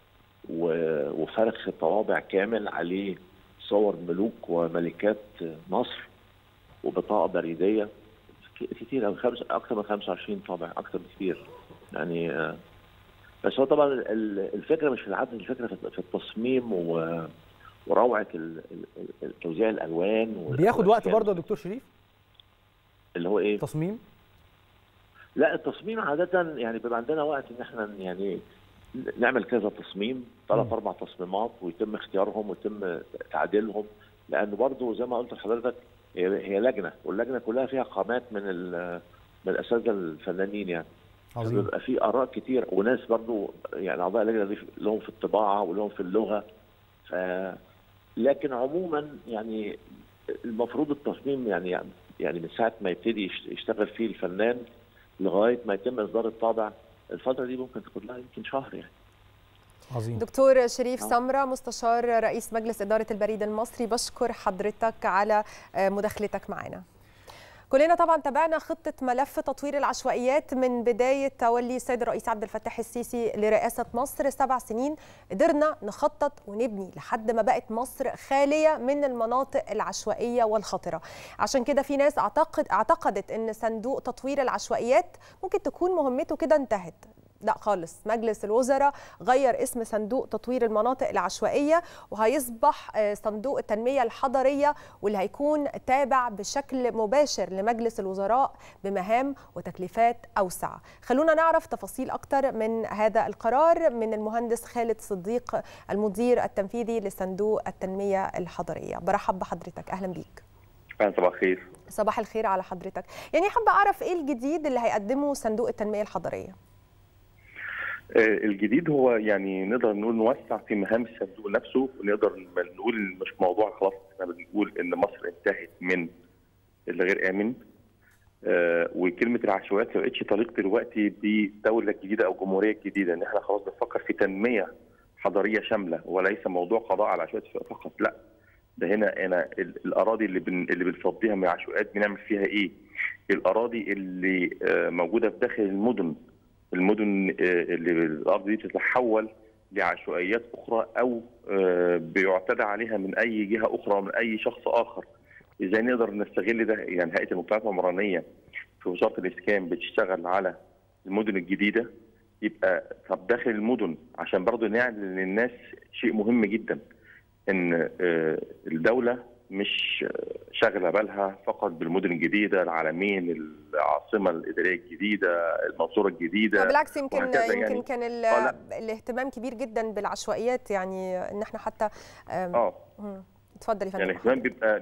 و- وفرخ طوابع كامل عليه صور ملوك وملكات مصر وبطاقه بريديه ك- كتير أوي خمس اكثر من 25 طابع اكثر بكتير يعني آه، بس هو طبعا ال- الفكره مش في العدد الفكره في في التصميم و- وروعه ال- ال- ال- توزيع الالوان وال- بياخد وقت والأشكال. برضه يا دكتور شريف اللي هو ايه تصميم لا التصميم عادة يعني بيبقى عندنا وقت ان احنا يعني نعمل كذا تصميم ثلاث اربع تصميمات ويتم اختيارهم ويتم تعديلهم لانه برضه زي ما قلت لحضرتك هي هي لجنه واللجنه كلها فيها قامات من ال- من الاساتذه الفنانين يعني عظيم. بيبقى في اراء كتير وناس برضو يعني اعضاء اللجنه دي لهم في الطباعه ولهم في اللغه ف لكن عموما يعني المفروض التصميم يعني يعني من ساعه ما يبتدي يش- يشتغل فيه الفنان لغايه ما يتم اصدار الطابع الفتره دي ممكن تاخد لها يمكن شهر يعني عظيم دكتور شريف سمرة مستشار رئيس مجلس إدارة البريد المصري بشكر حضرتك على آه، مداخلتك معنا كلنا طبعا تابعنا خطة ملف تطوير العشوائيات من بداية تولي السيد الرئيس عبد الفتاح السيسي لرئاسة مصر سبع سنين قدرنا نخطط ونبني لحد ما بقت مصر خالية من المناطق العشوائية والخطرة عشان كده في ناس اعتقد اعتقدت ان صندوق تطوير العشوائيات ممكن تكون مهمته كده انتهت لا خالص مجلس الوزراء غير اسم صندوق تطوير المناطق العشوائية وهيصبح آه، صندوق التنمية الحضرية واللي هيكون تابع بشكل مباشر لمجلس الوزراء بمهام وتكليفات أوسع خلونا نعرف تفاصيل أكتر من هذا القرار من المهندس خالد صديق المدير التنفيذي لصندوق التنمية الحضرية برحب بحضرتك أهلا بيك أهلا صباح الخير صباح الخير على حضرتك يعني حابة أعرف إيه الجديد اللي هيقدمه صندوق التنمية الحضرية آه، الجديد هو يعني نقدر نقول نوسع في مهام الصندوق نفسه ونقدر نقول مش موضوع خلاص احنا بنقول ان مصر انتهت من الغير امن آه، وكلمه العشوائيات ما بقتش تليق دلوقتي بدوله جديده او جمهوريه جديده ان احنا خلاص بنفكر في تنميه حضاريه شامله وليس موضوع قضاء على العشوائيات فقط لا ده هنا انا ال- الاراضي اللي بن اللي بنفضيها من العشوائيات بنعمل فيها ايه؟ الاراضي اللي آه، موجوده في داخل المدن المدن آه، اللي الارض دي تتحول لعشوائيات اخرى او آه، بيعتدى عليها من اي جهه اخرى من اي شخص اخر ازاي نقدر نستغل ده يعني هيئه المجتمعات العمرانيه في وزاره الاسكان بتشتغل على المدن الجديده يبقى طب داخل المدن عشان برضه نعلن للناس شيء مهم جدا ان آه، الدوله مش آه، شاغله بالها فقط بالمدن الجديده العالمين العاصمه الاداريه الجديده المنصوره الجديده بالعكس يمكن وهكذا يمكن يعني. كان ال- آه، لا. الاهتمام كبير جدا بالعشوائيات يعني ان احنا حتى آم، اه مم. اتفضل يا فندم يعني الاهتمام بيبقى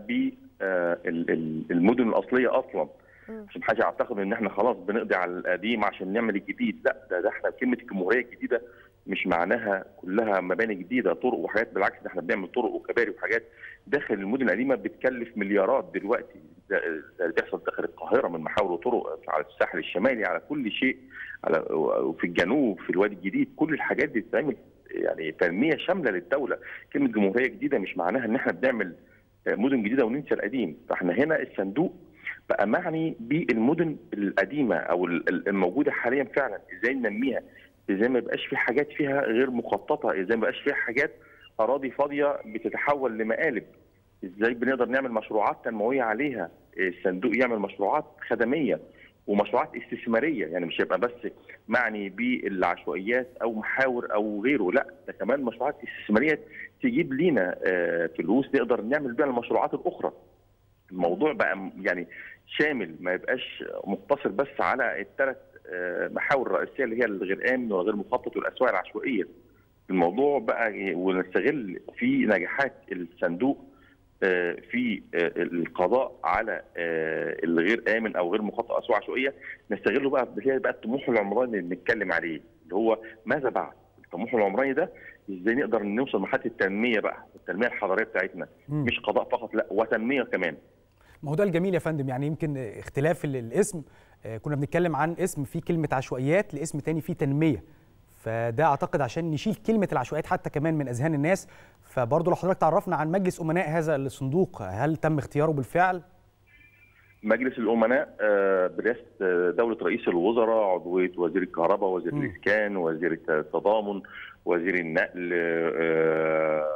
بالمدن الاصليه اصلا مم. عشان حاجه اعتقد ان احنا خلاص بنقضي على القديم عشان نعمل الجديد لا ده, ده احنا كلمه الجمهوريه الجديده مش معناها كلها مباني جديده طرق وحاجات بالعكس ده احنا بنعمل طرق وكباري وحاجات داخل المدن القديمه بتكلف مليارات دلوقتي ده ده اللي بيحصل داخل القاهره من محاور وطرق على الساحل الشمالي على كل شيء على وفي الجنوب في الوادي الجديد كل الحاجات دي بتتعمل يعني تنميه شامله للدوله كلمه جمهوريه جديده مش معناها ان احنا بنعمل مدن جديده وننسى القديم فاحنا هنا الصندوق بقى معني بالمدن القديمه او ال- ال- الموجوده حاليا فعلا ازاي ننميها ازاي ما يبقاش في حاجات فيها غير مخططه ازاي ما يبقاش فيها حاجات اراضي فاضيه بتتحول لمقالب ازاي بنقدر نعمل مشروعات تنمويه عليها الصندوق يعمل مشروعات خدميه ومشروعات استثماريه يعني مش هيبقى بس معني بالعشوائيات او محاور او غيره لا ده كمان مشروعات استثماريه تجيب لينا آه، فلوس نقدر نعمل بيها المشروعات الاخرى الموضوع بقى م- يعني شامل ما يبقاش مقتصر بس على الثلاث محاور الرئيسيه اللي هي الغير امن والغير مخطط والاسواق العشوائيه الموضوع بقى ي- ونستغل في نجاحات الصندوق آه، في آه، القضاء على آه، الغير امن او غير مخطط اسواق عشوائيه نستغله بقى اللي هي بقى الطموح العمراني اللي بنتكلم عليه اللي هو ماذا بعد؟ الطموح العمراني ده ازاي نقدر نوصل لمرحله التنميه بقى التنميه الحضاريه بتاعتنا مم. مش قضاء فقط لا وتنميه كمان ما هو ده الجميل يا فندم يعني يمكن اختلاف ال- الاسم آه، كنا بنتكلم عن اسم فيه كلمة عشوائيات لاسم تاني فيه تنمية فده اعتقد عشان نشيل كلمة العشوائيات حتى كمان من اذهان الناس فبرضه لو حضرتك تعرفنا عن مجلس امناء هذا الصندوق هل تم اختياره بالفعل؟ مجلس الامناء آه، برئاسه آه، دوله رئيس الوزراء عضويه وزير الكهرباء وزير مم. الاسكان وزير التضامن وزير النقل آه،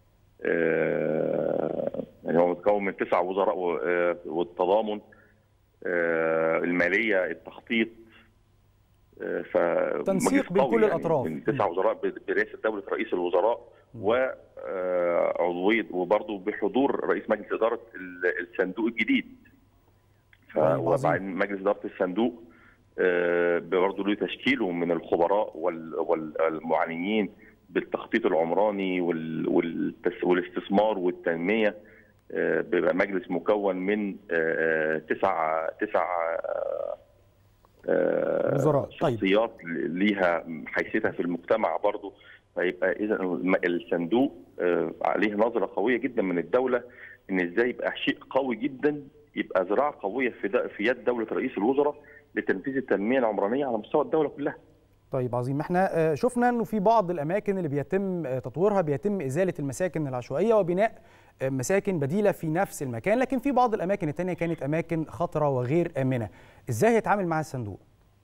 آه، يعني هو متكون من تسع وزراء و- آه، والتضامن آه، الماليه التخطيط آه، ف تنسيق مجلس بين قوي كل يعني الأطراف. من تسع وزراء ب- برئاسه دوله رئيس الوزراء وعضويه وبرضه بحضور رئيس مجلس اداره ال- الصندوق الجديد ف- طيب، عظيم. وبعدين مجلس اداره الصندوق آه، برضه له تشكيله من الخبراء وال- والمعلنين بالتخطيط العمراني وال- والتس- والاستثمار والتنميه آه، بيبقى مجلس مكون من آه، تسع تسع آه، آه، وزراء. طيب. شخصيات ليها حيثيتها في المجتمع برضه فيبقى اذا الم- الصندوق آه، عليه نظره قويه جدا من الدوله ان ازاي يبقى شيء قوي جدا يبقى ذراع قويه في د- في يد دوله رئيس الوزراء لتنفيذ التنميه العمرانيه على مستوى الدوله كلها. طيب عظيم احنا آه، شفنا انه في بعض الاماكن اللي بيتم آه، تطويرها بيتم ازاله المساكن العشوائيه وبناء آه، مساكن بديله في نفس المكان لكن في بعض الاماكن الثانيه كانت اماكن خطره وغير امنه ازاي هيتعامل مع الصندوق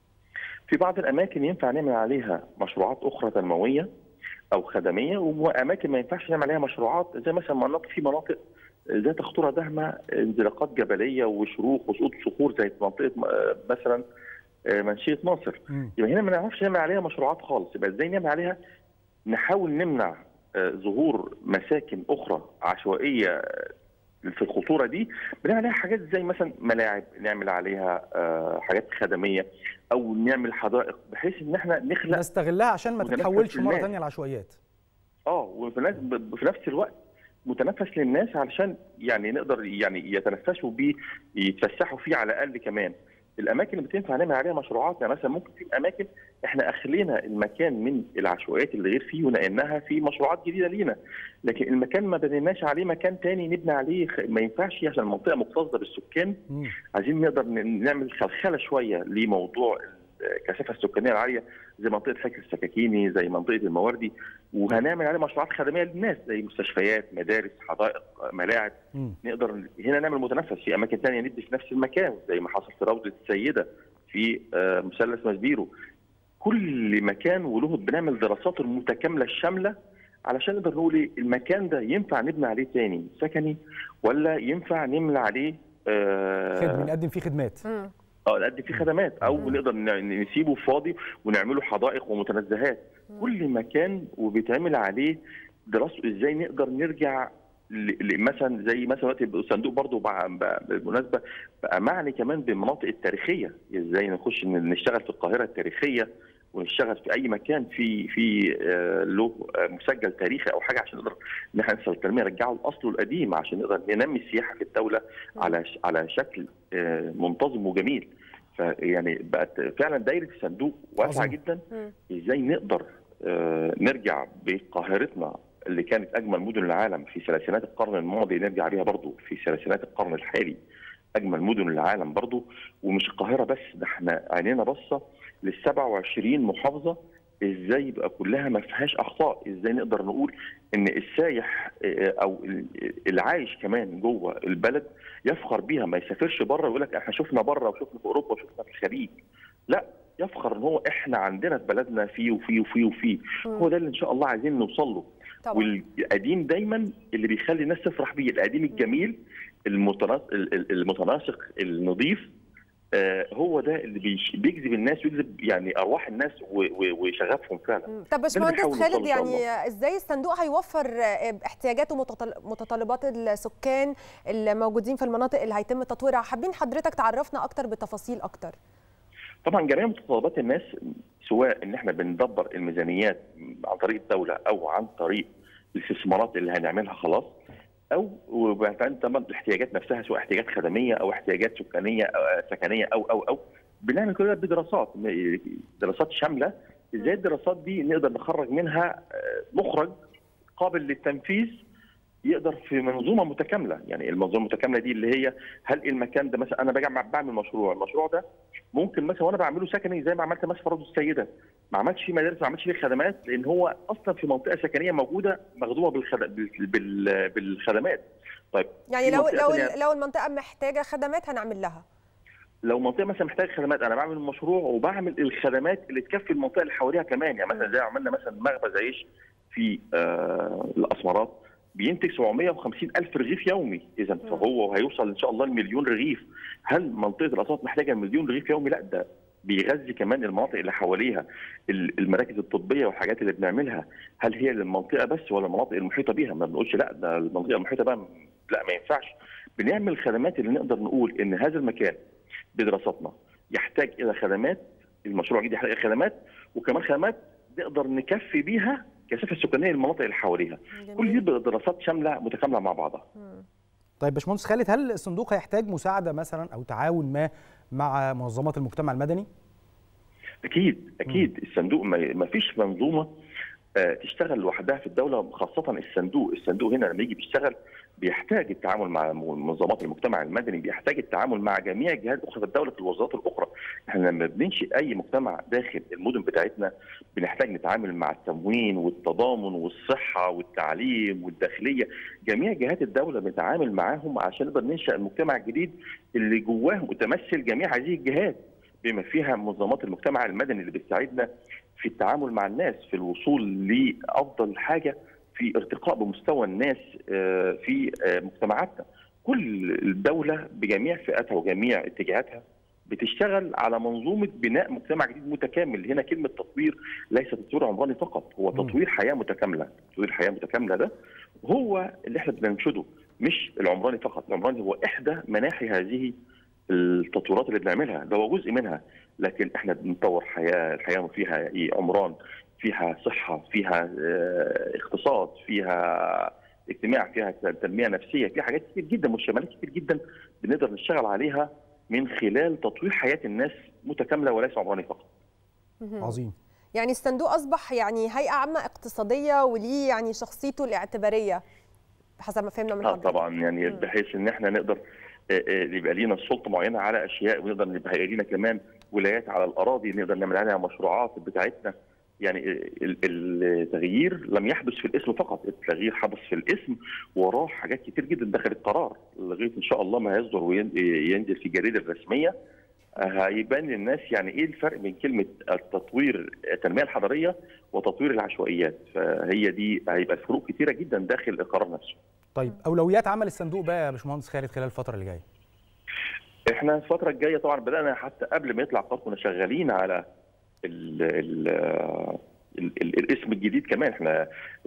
في بعض الاماكن ينفع نعمل عليها مشروعات اخرى تنمويه او خدميه واماكن ما ينفعش نعمل عليها مشروعات زي مثلا مناطق في مناطق ذات خطوره داهمه انزلاقات جبليه وشروخ وسقوط صخور زي منطقه آه، مثلا آه، منشيه ناصر يبقى هنا ما نعرفش نعمل عليها مشروعات خالص يبقى ازاي نعمل عليها نحاول نمنع آه، ظهور مساكن اخرى عشوائيه آه، في الخطوره دي بنعمل عليها حاجات زي مثلا ملاعب نعمل عليها آه، حاجات خدميه او نعمل حدائق بحيث ان احنا نخلق نستغلها عشان ما متنفس تتحولش مره للناس. ثانيه العشوائيات اه وفي نفس في نفس الوقت متنفس للناس علشان يعني نقدر يعني يتنفسوا بيه يتفسحوا فيه على الاقل كمان الاماكن اللي بتنفع نعمل عليها مشروعات يعني مثلا ممكن في اماكن احنا اخلينا المكان من العشوائيات اللي غير فيه ونقلناها في مشروعات جديده لينا لكن المكان ما بنيناش عليه مكان تاني نبني عليه خ- ما ينفعش عشان المنطقه مكتظه بالسكان عايزين نقدر ن- نعمل خلخله شويه لموضوع الكثافه السكانيه العاليه زي منطقه حكر السكاكيني زي منطقه المواردي وهنعمل عليه مشروعات خدميه للناس زي مستشفيات مدارس حدائق ملاعب نقدر هنا نعمل متنفس في اماكن ثانيه ندي في نفس المكان زي ما حصل في روضه السيده في آه، مثلث مسبيرو كل مكان وله بنعمل دراسات المتكامله الشامله علشان نقدر نقول إيه، المكان ده ينفع نبني عليه تاني سكني ولا ينفع نملى عليه آه، خدمه نقدم فيه خدمات اه نقدم فيه خدمات او نقدر ن- نسيبه فاضي ونعمله حدائق ومتنزهات كل مكان وبيتعمل عليه دراسته ازاي نقدر نرجع ل- ل- مثلا زي مثلا دلوقتي الصندوق برضه بقى- بقى- بالمناسبه بقى معني كمان بالمناطق التاريخيه ازاي نخش ن- نشتغل في القاهره التاريخيه ونشتغل في اي مكان في في آه، له آه، مسجل تاريخي او حاجه عشان نقدر ان احنا نوصل التنميه نرجعه لاصله القديم عشان نقدر ننمي السياحه في الدوله على ش- على شكل آه، منتظم وجميل فيعني بقت فعلا دايره الصندوق واسعه عظيم. جدا ازاي نقدر آه، نرجع بقاهرتنا اللي كانت اجمل مدن العالم في ثلاثينات القرن الماضي نرجع بيها برضو في ثلاثينات القرن الحالي اجمل مدن العالم برضو ومش القاهره بس ده احنا عينينا باصه لل 27 محافظه ازاي يبقى كلها ما فيهاش اخطاء ازاي نقدر نقول ان السايح آه، او ال- اللي عايش كمان جوه البلد يفخر بيها ما يسافرش بره ويقول لك احنا شفنا بره وشفنا في اوروبا وشفنا في الخليج لا يفخر ان هو احنا عندنا في بلدنا فيه وفيه وفيه وفيه هو ده اللي ان شاء الله عايزين نوصل له طبعا. والقديم دايما اللي بيخلي الناس تفرح بيه القديم الجميل المتناسق المتناسق النظيف آه، هو ده اللي بيش- بيجذب الناس ويجذب يعني ارواح الناس و- و- وشغفهم فعلا طب ده اللي باشمهندس بنحاول خالد نوصله إن شاء الله. يعني ازاي الصندوق هيوفر آه، احتياجات ومتطلبات السكان الموجودين في المناطق اللي هيتم تطويرها حابين حضرتك تعرفنا اكتر بتفاصيل اكتر طبعا جميع متطلبات الناس سواء ان احنا بندبر الميزانيات عن طريق الدوله او عن طريق الاستثمارات اللي هنعملها خلاص او وبعدين طبعا الاحتياجات نفسها سواء احتياجات خدميه او احتياجات سكانيه أو سكنيه او او او بنعمل كل ده بدراسات دراسات شامله ازاي الدراسات دي نقدر نخرج منها آه، مخرج قابل للتنفيذ يقدر في منظومه متكامله يعني المنظومه المتكامله دي اللي هي هل المكان ده مثلا انا باجي بعمل مشروع المشروع ده ممكن مثلا وانا بعمله سكني زي ما عملت مثلا في روضه السيده ما عملتش فيه مدارس ما عملتش فيه خدمات لان هو اصلا في منطقه سكنيه موجوده مخدومه بالخد... بال... بال... بالخدمات طيب يعني في لو منطقة لو تانية- لو المنطقه محتاجه خدمات هنعمل لها لو منطقه مثلا محتاجه خدمات انا بعمل المشروع وبعمل الخدمات اللي تكفي المنطقه اللي حواليها كمان يعني مثلا زي عملنا مثلا مخبز عيش في آه الاسمرات بينتج 750 الف رغيف يومي اذا فهو هيوصل ان شاء الله لمليون رغيف هل منطقه الاسمرات محتاجه مليون رغيف يومي لا ده بيغذي كمان المناطق اللي حواليها ال- المراكز الطبيه والحاجات اللي بنعملها هل هي للمنطقه بس ولا المناطق المحيطه بيها ما بنقولش لا ده المنطقه المحيطه بقى لا ما ينفعش بنعمل الخدمات اللي نقدر نقول ان هذا المكان بدراستنا يحتاج الى خدمات المشروع الجديد يحتاج الى خدمات وكمان خدمات نقدر نكفي بيها كثافه السكانيه للمناطق اللي حواليها كل دي دراسات شامله متكامله مع بعضها طيب باشمهندس خالد هل الصندوق هيحتاج مساعده مثلا او تعاون ما مع منظمات المجتمع المدني؟ اكيد اكيد الصندوق ما ما فيش منظومه آه، تشتغل لوحدها في الدوله خاصه الصندوق الصندوق هنا لما يجي بيشتغل بيحتاج التعامل مع منظمات المجتمع المدني بيحتاج التعامل مع جميع الجهات الاخرى في الدوله في الوزارات الاخرى احنا لما بننشئ اي مجتمع داخل المدن بتاعتنا بنحتاج نتعامل مع التموين والتضامن والصحه والتعليم والداخليه جميع جهات الدوله بنتعامل معاهم عشان نقدر ننشا المجتمع الجديد اللي جواه متمثل جميع هذه الجهات بما فيها منظمات المجتمع المدني اللي بتساعدنا في التعامل مع الناس في الوصول لافضل حاجه في ارتقاء بمستوى الناس آه، في آه، مجتمعاتنا كل الدوله بجميع فئاتها وجميع اتجاهاتها بتشتغل على منظومه بناء مجتمع جديد متكامل هنا كلمه تطوير ليس تطوير عمراني فقط هو تطوير حياه متكامله تطوير حياه متكامله ده هو اللي احنا بننشده مش العمراني فقط العمراني هو احدى مناحي هذه التطويرات اللي بنعملها ده هو جزء منها لكن احنا بنطور حياه الحياه فيها ايه عمران فيها صحه فيها اه اقتصاد فيها اجتماع فيها تنميه نفسيه في حاجات كتير جدا مشتملات كتير جدا بنقدر نشتغل عليها من خلال تطوير حياه الناس متكامله وليس عمراني فقط عظيم يعني الصندوق اصبح يعني هيئه عامه اقتصاديه وليه يعني شخصيته الاعتباريه حسب ما فهمنا من اه حضرتك طبعا يعني بحيث ان احنا نقدر آه، آه، يبقى لينا سلطه معينه على اشياء ونقدر نبقى لينا كمان ولايات على الاراضي نقدر نعمل عليها مشروعات بتاعتنا يعني ال- التغيير لم يحدث في الاسم فقط التغيير حدث في الاسم وراه حاجات كتير جدا داخل القرار لغايه ان شاء الله ما يصدر وينزل في الجريده الرسميه آه، هيبان للناس يعني ايه الفرق بين كلمه التطوير التنميه الحضريه وتطوير العشوائيات فهي دي هيبقى الفروق كتيره جدا داخل القرار نفسه طيب اولويات عمل الصندوق بقى يا باشمهندس خالد خلال الفتره اللي جايه احنا الفترة الجاية طبعا بدأنا حتى قبل ما يطلع قرار كنا شغالين على ال ال ال ال الاسم الجديد كمان احنا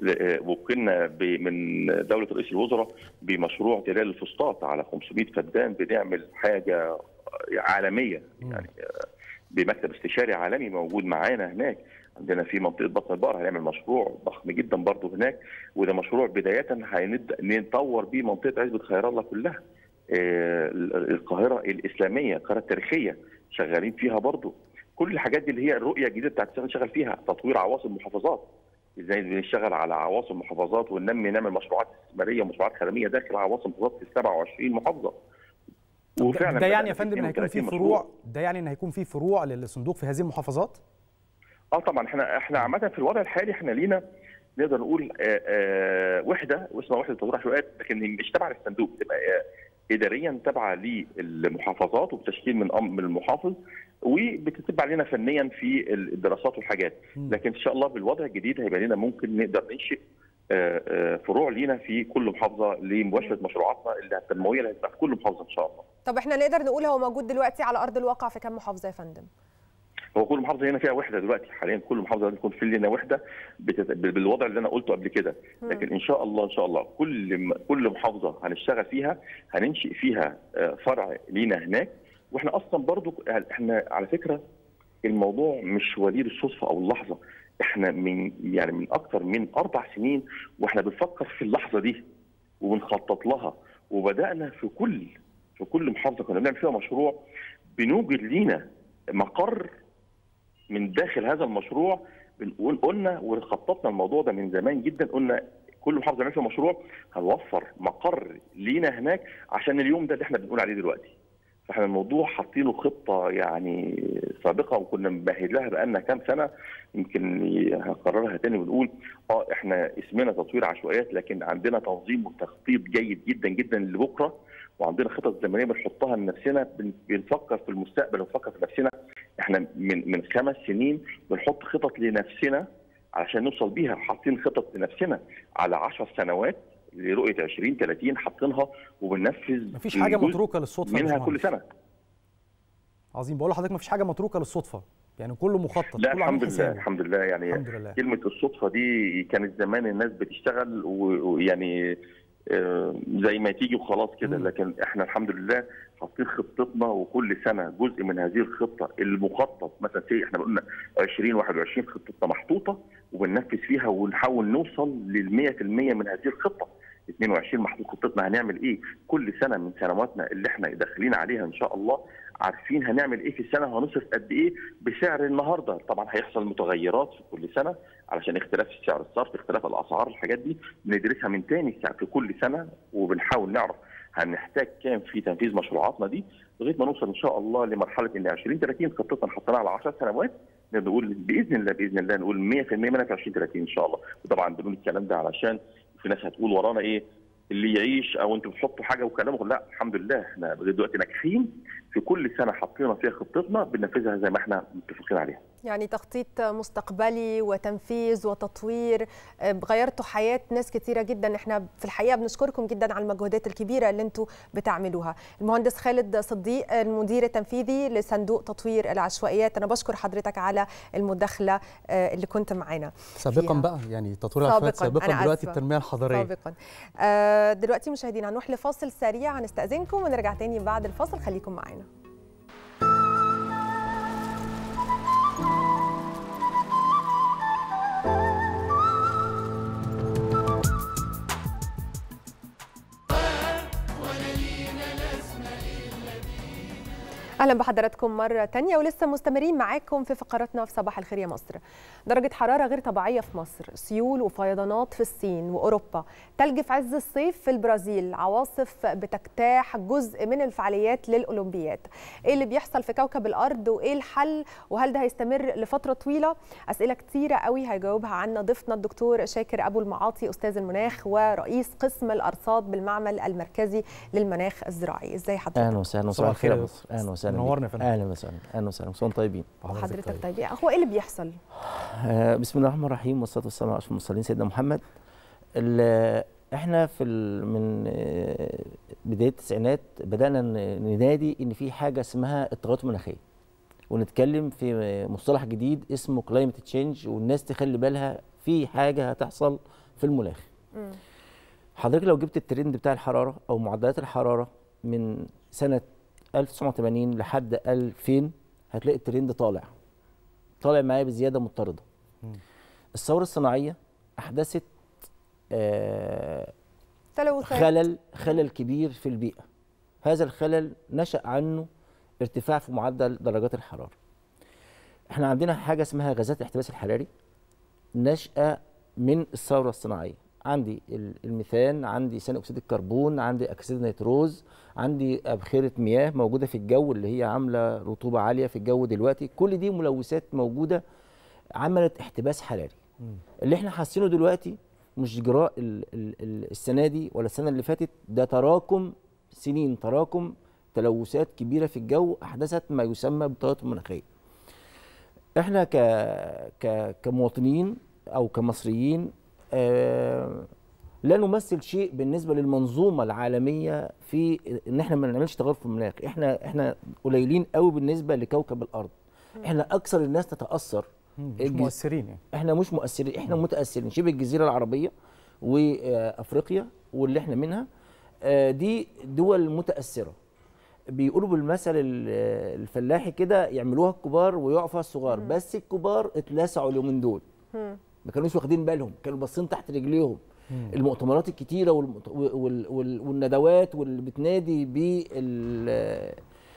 وكلنا ب- من دولة رئيس الوزراء بمشروع تلال الفسطاط على 500 فدان بنعمل حاجة عالمية يعني بمكتب استشاري عالمي موجود معانا هناك عندنا في منطقه بطن البقر هنعمل مشروع ضخم جدا برضه هناك وده مشروع بدايه هنبدا نطور بيه منطقه عزبه خير الله كلها آه، القاهره الاسلاميه القاهره التاريخيه شغالين فيها برضه كل الحاجات دي اللي هي الرؤيه الجديده بتاعت نشتغل فيها تطوير عواصم المحافظات ازاي بنشتغل على عواصم المحافظات وننمي نعمل مشروعات استثماريه ومشروعات خدميه داخل عواصم المحافظات في 27 محافظه وفعلا ده يعني يا بدأنا في فندم ان هيكون في 32 فروع ده يعني ان هيكون في فروع للصندوق في هذه المحافظات اه طبعا احنا احنا عامه في الوضع الحالي احنا لينا نقدر نقول آه آه وحده واسمها وحده تطوير عشوائيات لكن هي مش تابعه للصندوق بتبقى آه اداريا تابعه للمحافظات وبتشكيل من أم- من المحافظ وبتتبع علينا فنيا في الدراسات والحاجات لكن ان شاء الله بالوضع الجديد هيبقى لنا ممكن نقدر ننشئ آه، آه، فروع لينا في كل محافظه لمباشره مشروعاتنا اللي التنمويه اللي هتبقى في كل محافظه ان شاء الله. طب احنا نقدر نقول هو موجود دلوقتي على ارض الواقع في كام محافظه يا فندم هو كل محافظه هنا فيها وحده دلوقتي حاليا كل محافظه لازم يكون في لنا وحده بتت... بالوضع اللي انا قلته قبل كده لكن ان شاء الله ان شاء الله كل م... كل محافظه هنشتغل فيها هننشئ فيها آه، فرع لينا هناك واحنا اصلا برضو احنا على فكره الموضوع مش وليد الصدفه او اللحظه احنا من يعني من اكثر من اربع سنين واحنا بنفكر في اللحظه دي وبنخطط لها وبدانا في كل في كل محافظه كنا بنعمل فيها مشروع بنوجد لينا مقر من داخل هذا المشروع بنقول قلنا وخططنا الموضوع ده من زمان جدا قلنا كل محافظه نعمل فيها مشروع هنوفر مقر لينا هناك عشان اليوم ده اللي احنا بنقول عليه دلوقتي فاحنا الموضوع حاطينه خطه يعني سابقه وكنا ممهد لها بقالنا كام سنه يمكن هكررها تاني ونقول اه احنا اسمنا تطوير عشوائيات لكن عندنا تنظيم وتخطيط جيد جدا جدا لبكره وعندنا خطط زمنيه بنحطها لنفسنا بن- بنفكر في المستقبل ونفكر في نفسنا احنا من من خمس سنين بنحط خطط لنفسنا علشان نوصل بيها حاطين خطط لنفسنا على 10 سنوات لرؤيه 20 30 حاطينها وبننفذ مفيش حاجه جزء متروكه للصدفه يا منها باشمهندس. كل سنه عظيم بقول لحضرتك مفيش حاجه متروكه للصدفه يعني كله مخطط لا كله الحمد عامل لله حسابه الحمد لله يعني الحمد لله. كلمه الصدفه دي كانت زمان الناس بتشتغل و- ويعني آه، زي ما تيجي وخلاص كده لكن احنا الحمد لله حاطين خطتنا وكل سنه جزء من هذه الخطه المخطط مثلا سي احنا قلنا 2021 خطتنا محطوطه وبننفذ فيها ونحاول نوصل لل 100% من هذه الخطه 22 محطوط خطتنا هنعمل ايه كل سنه من سنواتنا اللي احنا داخلين عليها ان شاء الله عارفين هنعمل ايه في السنه وهنصرف قد ايه بسعر النهارده طبعا هيحصل متغيرات في كل سنه علشان اختلاف سعر الصرف اختلاف الاسعار الحاجات دي بندرسها من تاني سنة- في كل سنه وبنحاول نعرف هنحتاج كام في تنفيذ مشروعاتنا دي لغايه ما نوصل ان شاء الله لمرحله ان 2030 خطتنا حطيناها على 10 سنوات نقدر نقول باذن الله باذن الله نقول 100% منها في 2030 ان شاء الله وطبعا بنقول الكلام ده علشان في ناس هتقول ورانا ايه اللي يعيش او انتوا بتحطوا حاجه وكلامكم لا الحمد لله احنا لغايه دلوقتي ناجحين في كل سنه حطينا فيها خطتنا بننفذها زي ما احنا متفقين عليها يعني تخطيط مستقبلي وتنفيذ وتطوير آه، غيرتوا حياة ناس كتيرة جدا احنا في الحقيقة بنشكركم جدا على المجهودات الكبيرة اللي انتوا بتعملوها المهندس خالد صديق المدير التنفيذي لصندوق تطوير العشوائيات انا بشكر حضرتك على المداخلة آه، اللي كنت معانا سابقا فيها. بقى يعني تطوير العشوائيات سابقا أنا دلوقتي آسفة. التنميه الحضريه سابقا آه، دلوقتي مشاهدينا هنروح لفاصل سريع هنستأذنكم ونرجع تاني بعد الفاصل خليكم معانا اهلا بحضراتكم مره تانية ولسه مستمرين معاكم في فقراتنا في صباح الخير يا مصر درجه حراره غير طبيعيه في مصر سيول وفيضانات في الصين واوروبا تلج في عز الصيف في البرازيل عواصف بتجتاح جزء من الفعاليات للاولمبياد ايه اللي بيحصل في كوكب الارض وايه الحل وهل ده هيستمر لفتره طويله اسئله كتيره قوي هيجاوبها عنا ضيفنا الدكتور شاكر ابو المعاطي استاذ المناخ ورئيس قسم الارصاد بالمعمل المركزي للمناخ الزراعي ازاي حضرتك اهلا وسهلا صباح صباح الخير يا الخير. مصر اهلا وسهلا منورنا بيك. يا فندم. اهلا وسهلا اهلا وسهلا كل سنة وانتم طيبين حضرتك طيب هو ايه اللي بيحصل آه، بسم الله الرحمن الرحيم والصلاه والسلام على اشرف المرسلين سيدنا محمد ال- احنا في ال- من آه، بدايه التسعينات بدانا ن- ننادي ان في حاجه اسمها التغيرات المناخيه ونتكلم في مصطلح جديد اسمه كلايمت تشينج والناس تخلي بالها في حاجه هتحصل في المناخ حضرتك لو جبت الترند بتاع الحراره او معدلات الحراره من سنه 1980 لحد 2000 هتلاقي الترند طالع طالع معايا بزياده مضطرده الثوره الصناعيه احدثت آه تلوثات خلل خلل كبير في البيئه هذا الخلل نشا عنه ارتفاع في معدل درجات الحراره احنا عندنا حاجه اسمها غازات الاحتباس الحراري نشأة من الثورة الصناعية عندي ال- الميثان عندي ثاني أكسيد الكربون عندي أكسيد النيتروز عندي أبخرة مياه موجودة في الجو اللي هي عاملة رطوبة عالية في الجو دلوقتي كل دي ملوثات موجودة عملت احتباس حراري اللي احنا حاسينه دلوقتي مش جراء ال ال ال السنة دي ولا السنة اللي فاتت ده تراكم سنين تراكم تلوثات كبيرة في الجو أحدثت ما يسمى بالتغيرات المناخية احنا ك... ك... كمواطنين او كمصريين آه لا نمثل شيء بالنسبه للمنظومه العالميه في ان احنا ما نعملش تغير في المناخ احنا احنا قليلين قوي بالنسبه لكوكب الارض احنا اكثر الناس تتاثر مش الج- مؤثرين يعني احنا مش مؤثرين احنا متاثرين شبه الجزيره العربيه وافريقيا واللي احنا منها آه، دي دول متاثره بيقولوا بالمثل ال- الفلاحي كده يعملوها الكبار ويقفوا الصغار بس الكبار اتلسعوا اليومين دول ما كانوش واخدين بالهم كانوا باصين تحت رجليهم مم. المؤتمرات الكتيره والمؤت- وال- وال- والندوات واللي بتنادي بال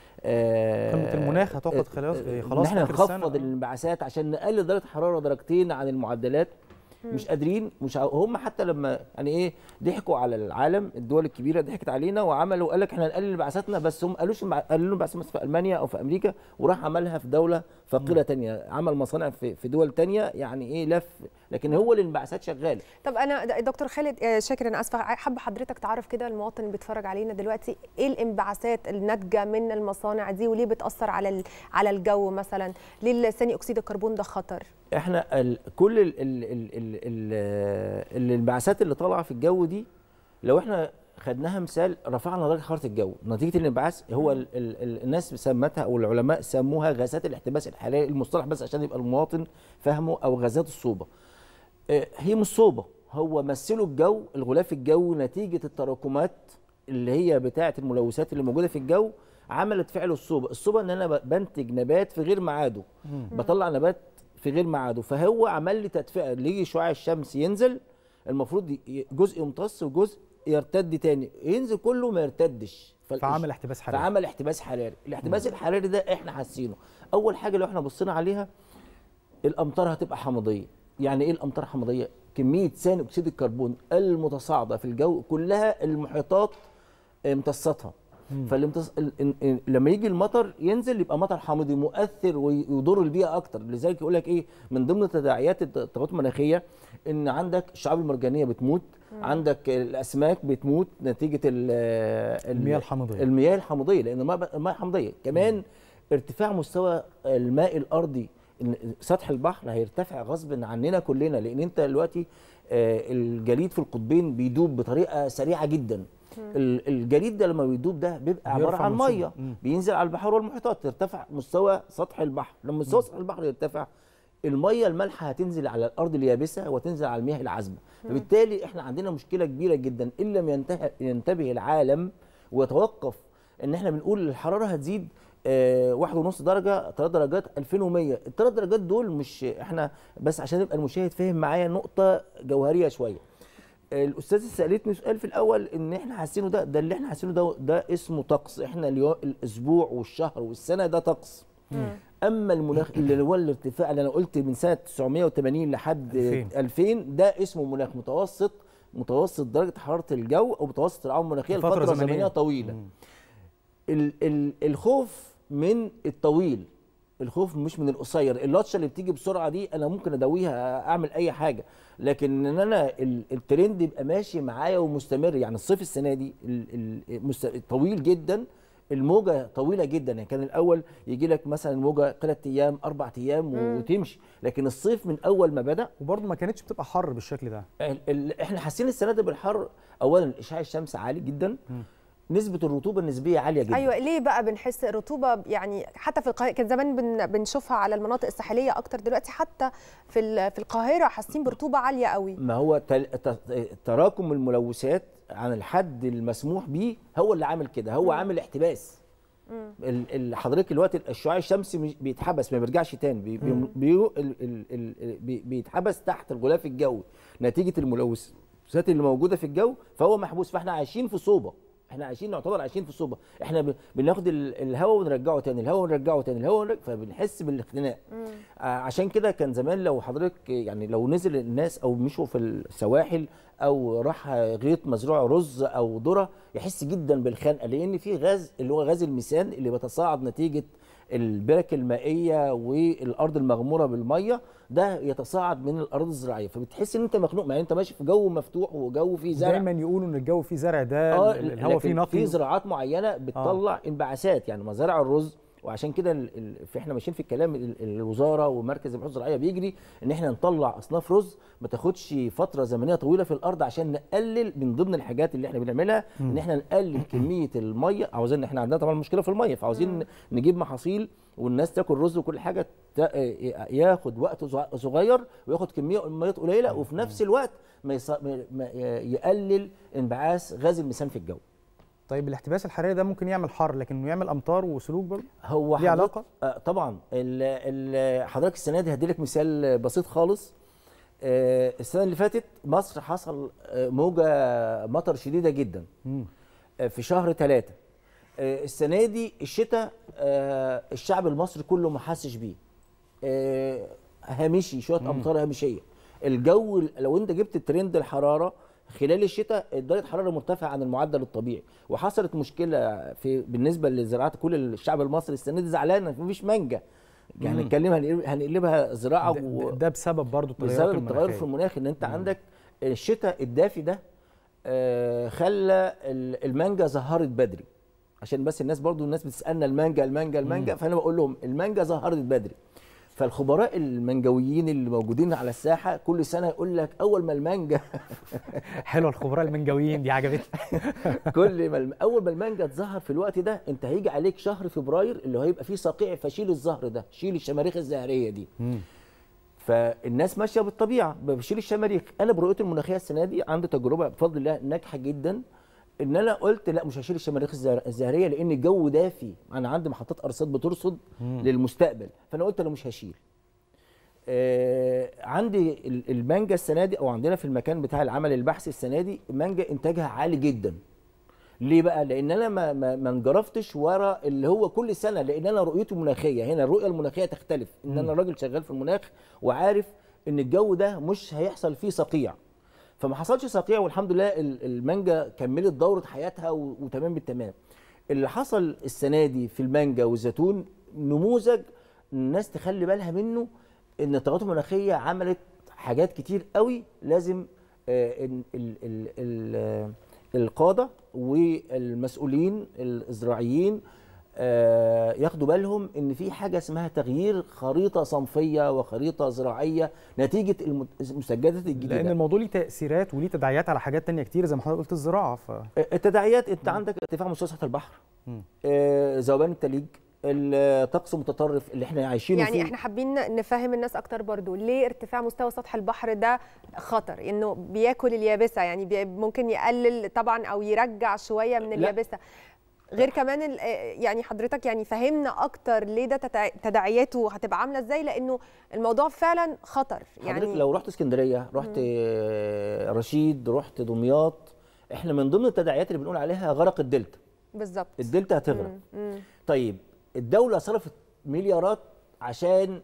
آه، قمة المناخ هتاخد خلاص- آه، خلاص ان احنا آخر السنة. نخفض الانبعاثات عشان نقلل درجه الحراره درجتين عن المعدلات مش قادرين مش ع- هم حتى لما يعني ايه ضحكوا على العالم الدول الكبيره ضحكت علينا وعملوا قال لك احنا هنقلل انبعاثاتنا بس هم قالوش المع- قللوا انبعاثات مثلا في المانيا او في امريكا وراح عملها في دوله فقيره تانية عمل مصانع في, في دول تانية يعني ايه لف لكن هو الانبعاثات شغاله طب انا د- دكتور خالد آه، شاكر انا اسفه حابه حضرتك تعرف كده المواطن اللي بيتفرج علينا دلوقتي ايه الانبعاثات الناتجه من المصانع دي وليه بتاثر على ال- على الجو مثلا ليه ثاني اكسيد الكربون ده خطر احنا ال كل ال ال ال ال ال الانبعاثات اللي طالعه في الجو دي لو احنا خدناها مثال رفعنا درجه حراره الجو نتيجه الانبعاث هو ال ال ال الناس سمتها او العلماء سموها غازات الاحتباس الحراري المصطلح بس عشان يبقى المواطن فاهمه او غازات الصوبه آه، هي مش صوبه هو مثلوا الجو الغلاف الجوي نتيجه التراكمات اللي هي بتاعه الملوثات اللي موجوده في الجو عملت فعل الصوبه الصوبه ان انا ب- بنتج نبات في غير ميعاده بطلع نبات في غير ميعاده فهو عمل لي تدفئه اللي يجي شعاع الشمس ينزل المفروض ي- جزء يمتص وجزء يرتد تاني ينزل كله ما يرتدش في عمل احتباس حراري. في عمل احتباس حراري الاحتباس الحراري ده احنا حاسينه اول حاجه لو احنا بصينا عليها الامطار هتبقى حمضيه يعني ايه الامطار حمضيه كميه ثاني اكسيد الكربون المتصاعده في الجو كلها المحيطات امتصتها مم. فالامتص... ال- ال- ال- لما يجي المطر ينزل يبقى مطر حامضي مؤثر وي- ويضر البيئه اكتر لذلك يقول لك ايه من ضمن تداعيات الت- التغيرات المناخيه ان عندك الشعاب المرجانيه بتموت مم. عندك الاسماك بتموت نتيجه ال- ال- المياه الحمضية. المياه الحمضيه لان الماء الماء حمضيه كمان ارتفاع مستوى الماء الارضي إن سطح البحر هيرتفع غصب عننا كلنا لان انت دلوقتي آه، الجليد في القطبين بيدوب بطريقه سريعه جدا ال- الجليد ده لما بيدوب ده بيبقى عباره بيرفع عن منسوب. ميه مم. بينزل على البحار والمحيطات ترتفع مستوى سطح البحر لما مستوى سطح البحر يرتفع الميه المالحه هتنزل على الارض اليابسه وتنزل على المياه العذبه مم. فبالتالي احنا عندنا مشكله كبيره جدا ان لم ينتهي ينتبه العالم ويتوقف ان احنا بنقول الحراره هتزيد آه، واحد ونص درجه ثلاث درجات 2100 الثلاث درجات دول مش احنا بس عشان يبقى المشاهد فاهم معايا نقطه جوهريه شويه الاستاذه سالتني سؤال في الاول ان احنا حاسينه ده ده اللي احنا حاسينه ده ده اسمه طقس احنا اليو... الاسبوع والشهر والسنه ده طقس اما المناخ اللي هو الارتفاع اللي انا قلت من سنه 980 لحد 2000. 2000 ده اسمه مناخ متوسط متوسط درجه حراره الجو او متوسط العوامل المناخيه فترة لفتره زمنية. زمنيه طويله ال ال الخوف من الطويل الخوف مش من القصير اللطشه اللي بتيجي بسرعه دي انا ممكن اداويها اعمل اي حاجه لكن ان انا ال- الترند يبقى ماشي معايا ومستمر يعني الصيف السنه دي ال- ال- مست- طويل جدا الموجه طويله جدا يعني كان الاول يجي لك مثلا موجه ثلاث ايام اربع ايام مم. وتمشي لكن الصيف من اول ما بدا وبرضه ما كانتش بتبقى حر بالشكل ده ال- ال- احنا حاسين السنه دي بالحر اولا اشعاع الشمس عالي جدا نسبه الرطوبه النسبيه عاليه جدا ايوه ليه بقى بنحس الرطوبه يعني حتى في القاهره كان زمان بن بنشوفها على المناطق الساحليه اكتر دلوقتي حتى في ال- في القاهره حاسين برطوبه عاليه قوي ما هو تل... ت- تراكم الملوثات عن الحد المسموح به هو اللي عامل كده هو عامل احتباس ال- ال- حضرتك دلوقتي الشعاع الشمسي مش- بيتحبس ما بيرجعش تاني بي بي مم. بي ال- ال- ال- بي بيتحبس تحت الغلاف الجوي نتيجه الملوثات اللي موجوده في الجو فهو محبوس فاحنا عايشين في صوبه احنا عايشين نعتبر عايشين في صوبه احنا ب- بناخد ال- الهواء ونرجعه تاني الهواء ونرجعه تاني الهواء ونرجع فبنحس بالاختناق آه، عشان كده كان زمان لو حضرتك يعني لو نزل الناس او مشوا في السواحل او راح غيط مزروع رز او ذره يحس جدا بالخنقه لان في غاز اللي هو غاز الميثان اللي بيتصاعد نتيجه البرك المائيه والارض المغموره بالميه ده يتصاعد من الارض الزراعيه فبتحس ان انت مخنوق مع إن انت ماشي في جو مفتوح وجو فيه زرع دايما يقولوا ان الجو فيه زرع ده اه ال- الهواء فيه لكن نقي في زراعات معينه بتطلع آه. انبعاثات يعني مزارع الرز وعشان كده ال- ال- في احنا ماشيين في الكلام ال- ال- الوزاره ومركز البحوث الزراعيه بيجري ان احنا نطلع اصناف رز ما تاخدش فتره زمنيه طويله في الارض عشان نقلل من ضمن الحاجات اللي احنا بنعملها مم. ان احنا نقلل كميه الميه عاوزين احنا عندنا طبعا مشكله في الميه فعاوزين نجيب محاصيل والناس تاكل رز وكل حاجه تا- ياخد وقت صغ- صغير وياخد كميه ميه قليله وفي نفس الوقت ما يص- ما- ما يقلل انبعاث غاز الميثان في الجو طيب الاحتباس الحراري ده ممكن يعمل حر لكن انه يعمل امطار وسلوك برضه هو ليه حضرتك- علاقه آه طبعا ال ال حضرتك السنه دي هديلك مثال بسيط خالص آه السنه اللي فاتت مصر حصل آه موجه مطر شديده جدا مم. آه في شهر ثلاثة آه السنه دي الشتاء آه الشعب المصري كله ما حسش بيه آه هامشي شويه مم. امطار هامشيه الجو لو انت جبت ترند الحراره خلال الشتاء درجه الحراره مرتفعه عن المعدل الطبيعي وحصلت مشكله في بالنسبه لزراعه كل الشعب المصري السنه دي زعلانه مفيش مانجا يعني مم. نتكلم هنقلب- هنقلبها زراعه ده, و... ده- ده بسبب برضه التغيرات بسبب التغير المناخية. في المناخ ان انت عندك الشتاء الدافي ده آه، خلى ال- المانجا ظهرت بدري عشان بس الناس برضو الناس بتسالنا المانجا المانجا المانجا مم. فانا بقول لهم المانجا ظهرت بدري فالخبراء المانجويين اللي موجودين على الساحه كل سنه يقول لك اول ما المانجا حلوه الخبراء المنجويين دي عجبتني كل ما الم- اول ما المانجا تظهر في الوقت ده انت هيجي عليك شهر فبراير اللي هيبقى فيه صقيع فشيل الزهر ده شيل الشماريخ الزهريه دي فالناس ماشيه بالطبيعه بشيل الشماريخ انا برؤيتي المناخيه السنه دي عندي تجربه بفضل الله ناجحه جدا ان انا قلت لا مش هشيل الشماريخ الزهر- الزهريه لان الجو دافي انا عندي محطات ارصاد بترصد مم. للمستقبل فانا قلت انا مش هشيل آه عندي ال- المانجا السنه دي او عندنا في المكان بتاع العمل البحثي السنه دي المانجا انتاجها عالي جدا ليه بقى لان انا ما ما, ما انجرفتش ورا اللي هو كل سنه لان انا رؤيته مناخيه هنا الرؤيه المناخيه تختلف ان انا راجل شغال في المناخ وعارف ان الجو ده مش هيحصل فيه صقيع فما حصلش صقيع والحمد لله ال- المانجا كملت دوره حياتها و- وتمام بالتمام اللي حصل السنه دي في المانجا والزيتون نموذج الناس تخلي بالها منه ان التغيرات المناخيه عملت حاجات كتير قوي لازم آه، ال ال ال ال آه، القاده والمسؤولين الزراعيين آه، ياخدوا بالهم ان في حاجه اسمها تغيير خريطه صنفيه وخريطه زراعيه نتيجه الم- المستجدات الجديده لان الموضوع ليه تاثيرات وليه تداعيات على حاجات تانية كتير زي ما حضرتك قلت الزراعه ف التداعيات انت عندك ارتفاع مستوى سطح البحر مم. آه، ذوبان التليج الطقس المتطرف اللي احنا عايشينه يعني فيه احنا حابين نفهم الناس اكتر برضو ليه ارتفاع مستوى سطح البحر ده خطر انه بياكل اليابسه يعني بي ممكن يقلل طبعا او يرجع شويه من لا. اليابسه غير كمان ال- يعني حضرتك يعني فهمنا اكتر ليه ده تتع- تداعياته هتبقى عامله ازاي لانه الموضوع فعلا خطر حضرتك يعني لو رحت اسكندريه رحت آه، رشيد رحت دمياط احنا من ضمن التداعيات اللي بنقول عليها غرق الدلتا بالظبط الدلتا هتغرق مم. مم. طيب الدولة صرفت مليارات عشان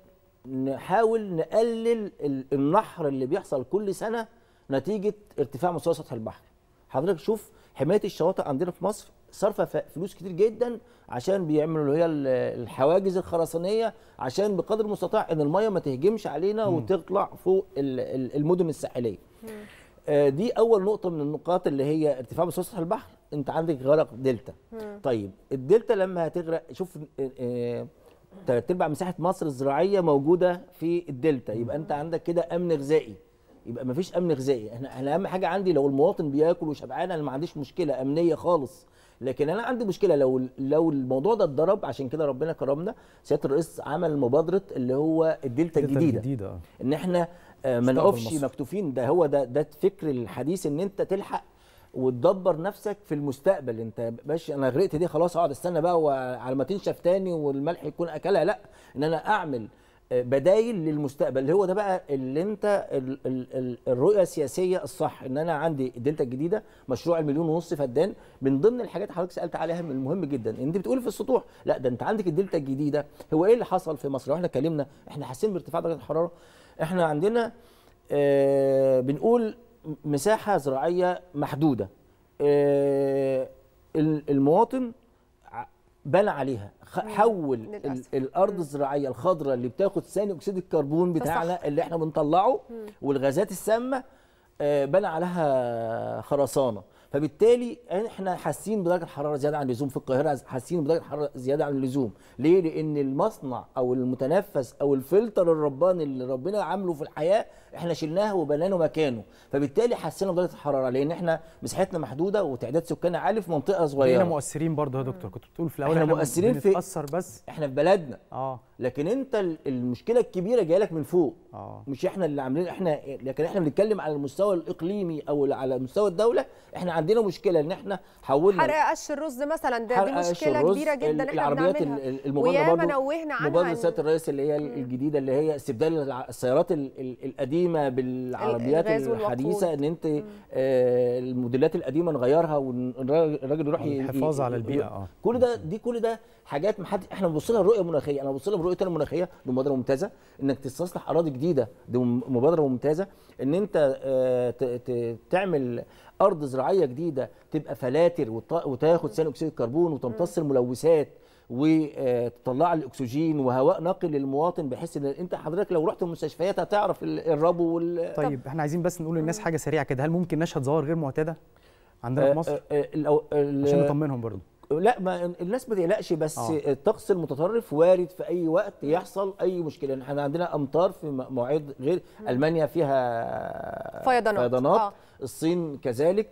نحاول نقلل ال- النحر اللي بيحصل كل سنة نتيجة ارتفاع مستوى سطح البحر حضرتك شوف حماية الشواطئ عندنا في مصر صرفة ف- فلوس كتير جدا عشان بيعملوا اللي هي ال- الحواجز الخرسانية عشان بقدر المستطاع ان المية ما تهجمش علينا وتطلع فوق ال- ال- المدن الساحلية آه، دي اول نقطه من النقاط اللي هي ارتفاع مستوى سطح البحر انت عندك غرق دلتا مم. طيب الدلتا لما هتغرق شوف آه، آه، تلات ارباع مساحه مصر الزراعيه موجوده في الدلتا يبقى انت عندك كده امن غذائي يبقى مفيش امن غذائي احنا انا اهم حاجه عندي لو المواطن بياكل وشبعان انا ما عنديش مشكله امنيه خالص لكن انا عندي مشكله لو لو الموضوع ده اتضرب عشان كده ربنا كرمنا سياده الرئيس عمل مبادره اللي هو الدلتا الدلتا الجديده الجديدة، آه. ان احنا آه، ما مستقبل نقفش مصر. مكتوفين ده هو ده ده فكر الحديث ان انت تلحق وتدبر نفسك في المستقبل انت باش انا غرقت دي خلاص اقعد استنى بقى وعلى ما تنشف تاني والملح يكون اكلها لا ان انا اعمل آه، بدايل للمستقبل اللي هو ده بقى اللي انت ال ال ال الرؤيه السياسيه الصح ان انا عندي الدلتا الجديده مشروع المليون ونص فدان من ضمن الحاجات حضرتك سالت عليها من المهم جدا ان انت بتقول في السطوح لا ده انت عندك الدلتا الجديده هو ايه اللي حصل في مصر لو احنا اتكلمنا احنا حاسين بارتفاع درجه الحراره احنا عندنا آه بنقول مساحه زراعيه محدوده آه ال- المواطن ع- بنى عليها خ- حول ال- للأسف. الارض الزراعيه الخضراء اللي بتاخد ثاني اكسيد الكربون ده بتاعنا صح. اللي احنا بنطلعه مم. والغازات السامه آه، بنى عليها خرسانه فبالتالي احنا حاسين بدرجه حراره زياده عن اللزوم في القاهره حاسين بدرجه حراره زياده عن اللزوم ليه لان المصنع او المتنفس او الفلتر الرباني اللي ربنا عامله في الحياه احنا شلناه وبنينا مكانه فبالتالي حسينا بدرجه الحراره لان احنا مساحتنا محدوده وتعداد سكاننا عالي في منطقه صغيره بقينا مؤثرين برضه يا دكتور كنت بتقول في الاول احنا مؤثرين في بنتاثر بس احنا في بلدنا اه لكن انت ال- المشكله الكبيره جايه لك من فوق اه مش احنا اللي عاملين احنا لكن احنا بنتكلم على المستوى الاقليمي او على مستوى الدوله احنا عندنا مشكله ان احنا حولنا حرق قش الرز مثلا ده دي حرق قش مشكله الرز، كبيره جدا ال- احنا العربيات ال- بنعملها ال- المبادره وياما برضو نوهنا عنها مبادره إن- سياده الرئيس اللي هي الجديده اللي هي استبدال الع- السيارات ال- ال- القديمه بالعربيات الغاز والوقود. الحديثه ان انت آه الموديلات القديمه نغيرها والراجل يروح ي- الحفاظ ي- على ي- البيئة، آه. كل ده دي كل ده حاجات محد احنا بنبص لها رؤيه مناخيه انا ببص لها برؤيه المناخيه دي مبادره ممتازه انك تستصلح اراضي جديده دي م- مبادره ممتازه ان انت آه، ت- ت- تعمل ارض زراعيه جديده تبقى فلاتر وت- وتاخد ثاني اكسيد الكربون وتمتص الملوثات وتطلع الاكسجين وهواء نقي للمواطن بحيث ان انت حضرتك لو رحت المستشفيات هتعرف ال- الربو وال طيب احنا عايزين بس نقول للناس حاجه سريعه كده هل ممكن نشهد ظواهر غير معتاده عندنا في مصر آه، آه، الأو- ال- عشان نطمنهم برضه لا ما الناس ما تقلقش بس آه. آه. الطقس المتطرف وارد في اي وقت يحصل اي مشكله احنا عندنا امطار في م- مواعيد غير المانيا فيها فيضانات. فيضانات آه. الصين كذلك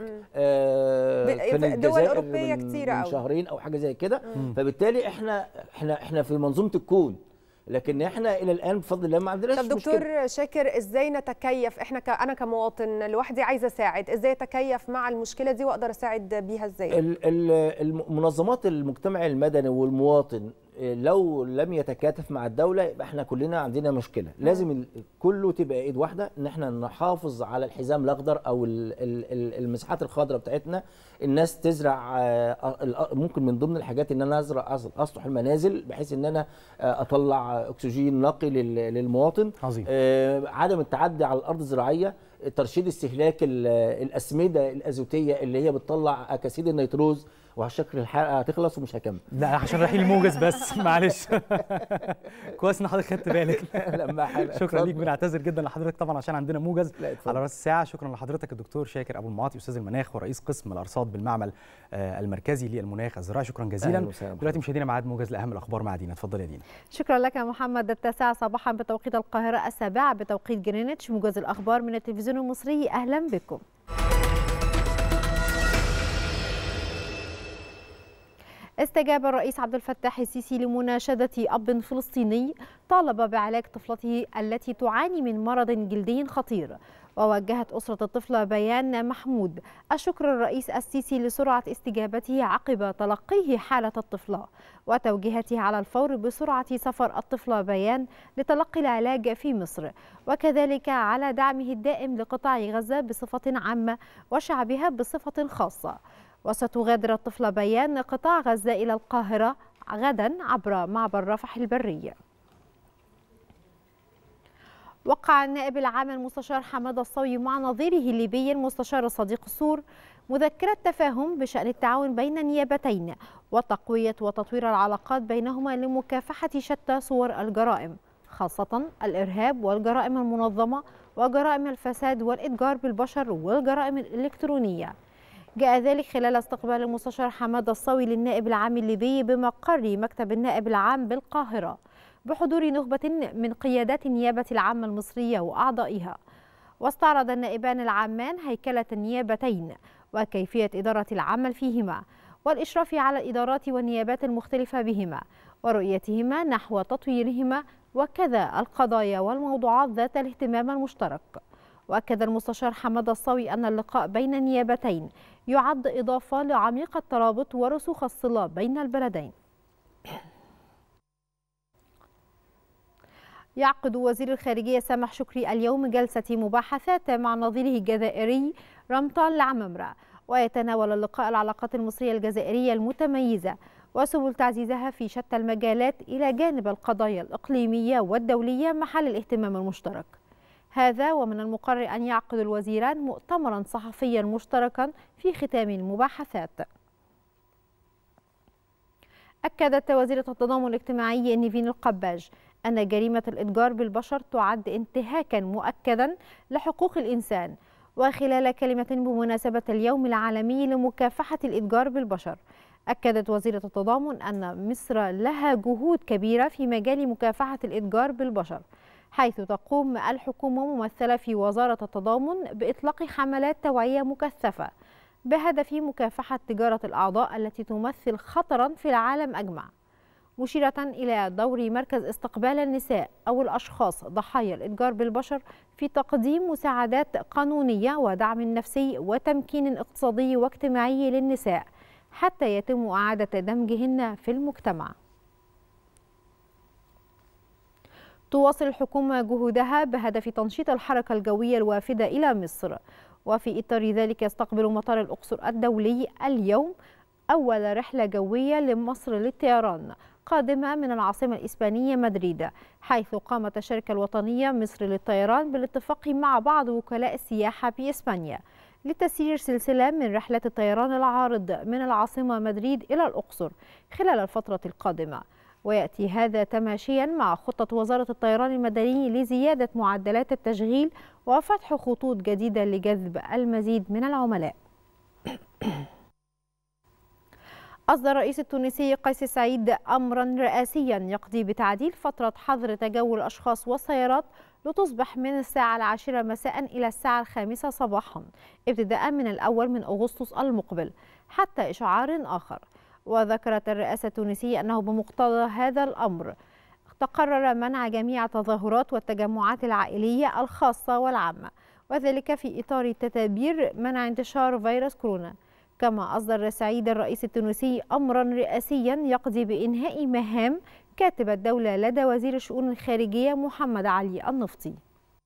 آه ب- كان دول الجزائر أوروبية من كتيرة من أوي. شهرين او حاجه زي كده مم. فبالتالي احنا احنا احنا في منظومه الكون لكن احنا الى الان بفضل الله ما عندناش طب مشكله دكتور شاكر ازاي نتكيف احنا ك... انا كمواطن لوحدي عايزه اساعد ازاي اتكيف مع المشكله دي واقدر اساعد بيها ازاي ال- ال- المنظمات المجتمع المدني والمواطن آه، لو لم يتكاتف مع الدوله يبقى احنا كلنا عندنا مشكله لازم ال- كله تبقى ايد واحده ان احنا نحافظ على الحزام الاخضر او ال- ال- ال- المساحات الخضراء بتاعتنا الناس تزرع آه، الأ- ممكن من ضمن الحاجات ان انا ازرع أص- اسطح المنازل بحيث ان انا آه، اطلع اكسجين نقي لل- للمواطن عظيم. آه، عدم التعدي على الارض الزراعيه ترشيد استهلاك ال- الاسمده الازوتيه اللي هي بتطلع اكاسيد النيتروز وهالشكل الحلقه هتخلص ومش هكمل لا عشان رايحين الموجز بس معلش كويس ان حضرتك خدت بالك لما حلقة. شكرا ليك اتفضل. بنعتذر جدا لحضرتك طبعا عشان عندنا موجز اتفضل. على راس الساعه شكرا لحضرتك الدكتور شاكر ابو المعاطي استاذ المناخ ورئيس قسم الارصاد بالمعمل آه، المركزي للمناخ الزراعي شكرا جزيلا أهلا وسهلا دلوقتي مشاهدينا ميعاد موجز لاهم الاخبار مع دينا اتفضل يا دينا شكرا لك يا محمد التاسعة صباحا بتوقيت القاهرة السابعة بتوقيت جرينتش موجز الأخبار من التلفزيون المصري أهلا بكم استجاب الرئيس عبد الفتاح السيسي لمناشدة أب فلسطيني طالب بعلاج طفلته التي تعاني من مرض جلدي خطير ووجهت أسرة الطفلة بيان محمود الشكر الرئيس السيسي لسرعة استجابته عقب تلقيه حالة الطفلة وتوجيهته على الفور بسرعة سفر الطفلة بيان لتلقي العلاج في مصر وكذلك على دعمه الدائم لقطاع غزة بصفة عامة وشعبها بصفة خاصة وستغادر الطفلة بيان قطاع غزة إلى القاهرة غدا عبر معبر رفح البري وقع النائب العام المستشار حماد الصوي مع نظيره الليبي المستشار صديق السور مذكرة تفاهم بشأن التعاون بين النيابتين وتقوية وتطوير العلاقات بينهما لمكافحة شتى صور الجرائم خاصة الإرهاب والجرائم المنظمة وجرائم الفساد والإتجار بالبشر والجرائم الإلكترونية جاء ذلك خلال استقبال المستشار حماد الصاوي للنائب العام الليبي بمقر مكتب النائب العام بالقاهرة بحضور نخبة من قيادات النيابة العامة المصرية وأعضائها واستعرض النائبان العامان هيكلة النيابتين وكيفية إدارة العمل فيهما والإشراف على الإدارات والنيابات المختلفة بهما ورؤيتهما نحو تطويرهما وكذا القضايا والموضوعات ذات الاهتمام المشترك وأكد المستشار حماد الصاوي أن اللقاء بين النيابتين يعد إضافة لعميق الترابط ورسوخ الصلة بين البلدين يعقد وزير الخارجية سامح شكري اليوم جلسة مباحثات مع نظيره الجزائري رمطان العممرة ويتناول اللقاء العلاقات المصرية الجزائرية المتميزة وسبل تعزيزها في شتى المجالات إلى جانب القضايا الإقليمية والدولية محل الاهتمام المشترك هذا ومن المقرر أن يعقد الوزيران مؤتمرا صحفيا مشتركا في ختام المباحثات أكدت وزيرة التضامن الاجتماعي نيفين القباج أن جريمة الإتجار بالبشر تعد انتهاكا مؤكدا لحقوق الإنسان وخلال كلمة بمناسبة اليوم العالمي لمكافحة الإتجار بالبشر أكدت وزيرة التضامن أن مصر لها جهود كبيرة في مجال مكافحة الإتجار بالبشر حيث تقوم الحكومة ممثلة في وزارة التضامن بإطلاق حملات توعية مكثفة بهدف مكافحة تجارة الأعضاء التي تمثل خطرا في العالم أجمع مشيرة إلى دور مركز استقبال النساء أو الأشخاص ضحايا الإتجار بالبشر في تقديم مساعدات قانونية ودعم نفسي وتمكين اقتصادي واجتماعي للنساء حتى يتم إعادة دمجهن في المجتمع تواصل الحكومة جهودها بهدف تنشيط الحركة الجوية الوافدة إلى مصر وفي إطار ذلك يستقبل مطار الأقصر الدولي اليوم أول رحلة جوية لمصر للطيران قادمة من العاصمة الإسبانية مدريد حيث قامت الشركة الوطنية مصر للطيران بالاتفاق مع بعض وكلاء السياحة بإسبانيا لتسيير سلسلة من رحلات الطيران العارض من العاصمة مدريد إلى الأقصر خلال الفترة القادمة ويأتي هذا تماشيا مع خطة وزارة الطيران المدني لزيادة معدلات التشغيل وفتح خطوط جديدة لجذب المزيد من العملاء أصدر الرئيس التونسي قيس سعيد أمرا رئاسيا يقضي بتعديل فترة حظر تجول الأشخاص والسيارات لتصبح من الساعة العاشرة مساء إلى الساعة الخامسة صباحا ابتداء من الأول من أغسطس المقبل حتى إشعار آخر وذكرت الرئاسة التونسية أنه بمقتضى هذا الأمر تقرر منع جميع التظاهرات والتجمعات العائلية الخاصة والعامة وذلك في إطار تدابير منع انتشار فيروس كورونا كما أصدر سعيد الرئيس التونسي أمرا رئاسيا يقضي بإنهاء مهام كاتب الدولة لدى وزير الشؤون الخارجية محمد علي النفطي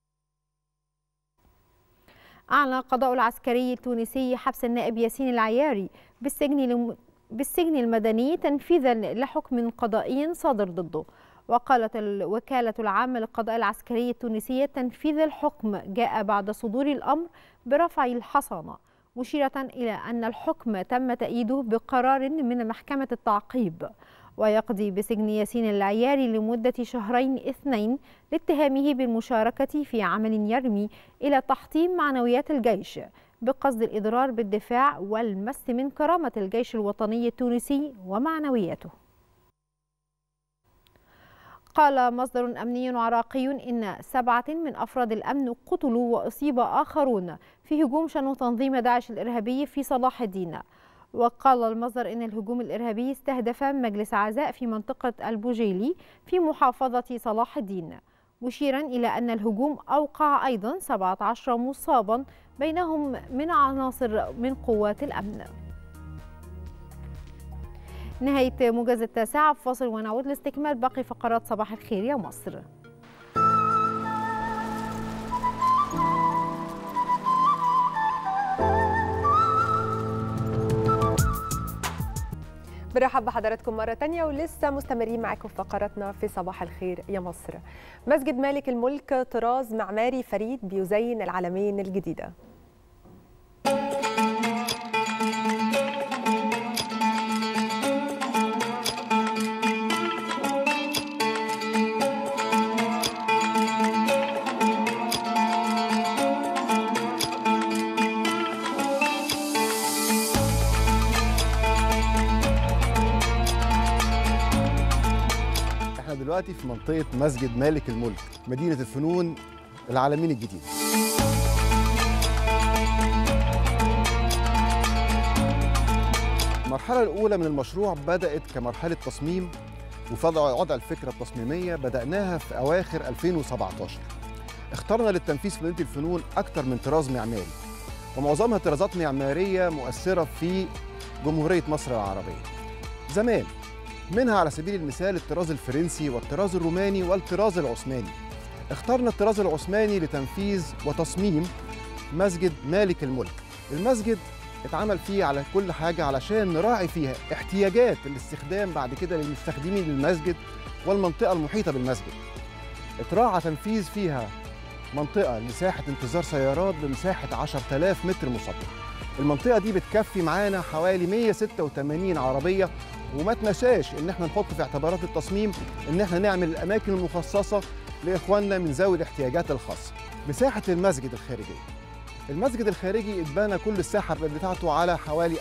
أعلن القضاء العسكري التونسي حبس النائب ياسين العياري بالسجن لم... بالسجن المدني تنفيذا لحكم قضائي صادر ضده وقالت الوكالة العامة للقضاء العسكري التونسي تنفيذ الحكم جاء بعد صدور الأمر برفع الحصانة مشيرة إلى أن الحكم تم تأييده بقرار من محكمة التعقيب ويقضي بسجن ياسين العياري لمدة شهرين اثنين لاتهامه بالمشاركة في عمل يرمي إلى تحطيم معنويات الجيش بقصد الإضرار بالدفاع والمس من كرامة الجيش الوطني التونسي ومعنوياته قال مصدر أمني عراقي إن سبعة من أفراد الأمن قتلوا وأصيب آخرون في هجوم شنه تنظيم داعش الإرهابي في صلاح الدين وقال المصدر إن الهجوم الإرهابي استهدف مجلس عزاء في منطقة البوجيلي في محافظة صلاح الدين مشيرا إلى أن الهجوم أوقع أيضا 17 مصابا بينهم من عناصر من قوات الأمن نهاية موجز التاسعة فاصل ونعود لاستكمال باقي فقرات صباح الخير يا مصر برحب بحضراتكم مرة تانية ولسه مستمرين معاكم في فقراتنا في صباح الخير يا مصر مسجد مالك الملك طراز معماري فريد بيزين العالمين الجديدة احنا دلوقتي في منطقة مسجد مالك الملك مدينة الفنون العالمين الجديد المرحلة الأولى من المشروع بدأت كمرحلة تصميم وفضع وضع الفكرة التصميمية بدأناها في أواخر 2017 اخترنا للتنفيذ في مدينة الفنون أكثر من طراز معماري ومعظمها طرازات معمارية مؤثرة في جمهورية مصر العربية زمان منها على سبيل المثال الطراز الفرنسي والطراز الروماني والطراز العثماني اخترنا الطراز العثماني لتنفيذ وتصميم مسجد مالك الملك المسجد اتعمل فيه على كل حاجة علشان نراعي فيها احتياجات الاستخدام بعد كده للمستخدمين للمسجد والمنطقة المحيطة بالمسجد اتراعى تنفيذ فيها منطقة مساحة انتظار سيارات بمساحة 10000 متر مسطح المنطقة دي بتكفي معانا حوالي 186 عربية وما تنساش ان احنا نحط في اعتبارات التصميم ان احنا نعمل الاماكن المخصصة لاخواننا من ذوي الاحتياجات الخاصة مساحة المسجد الخارجية المسجد الخارجي اتبنى كل الساحة بتاعته على حوالي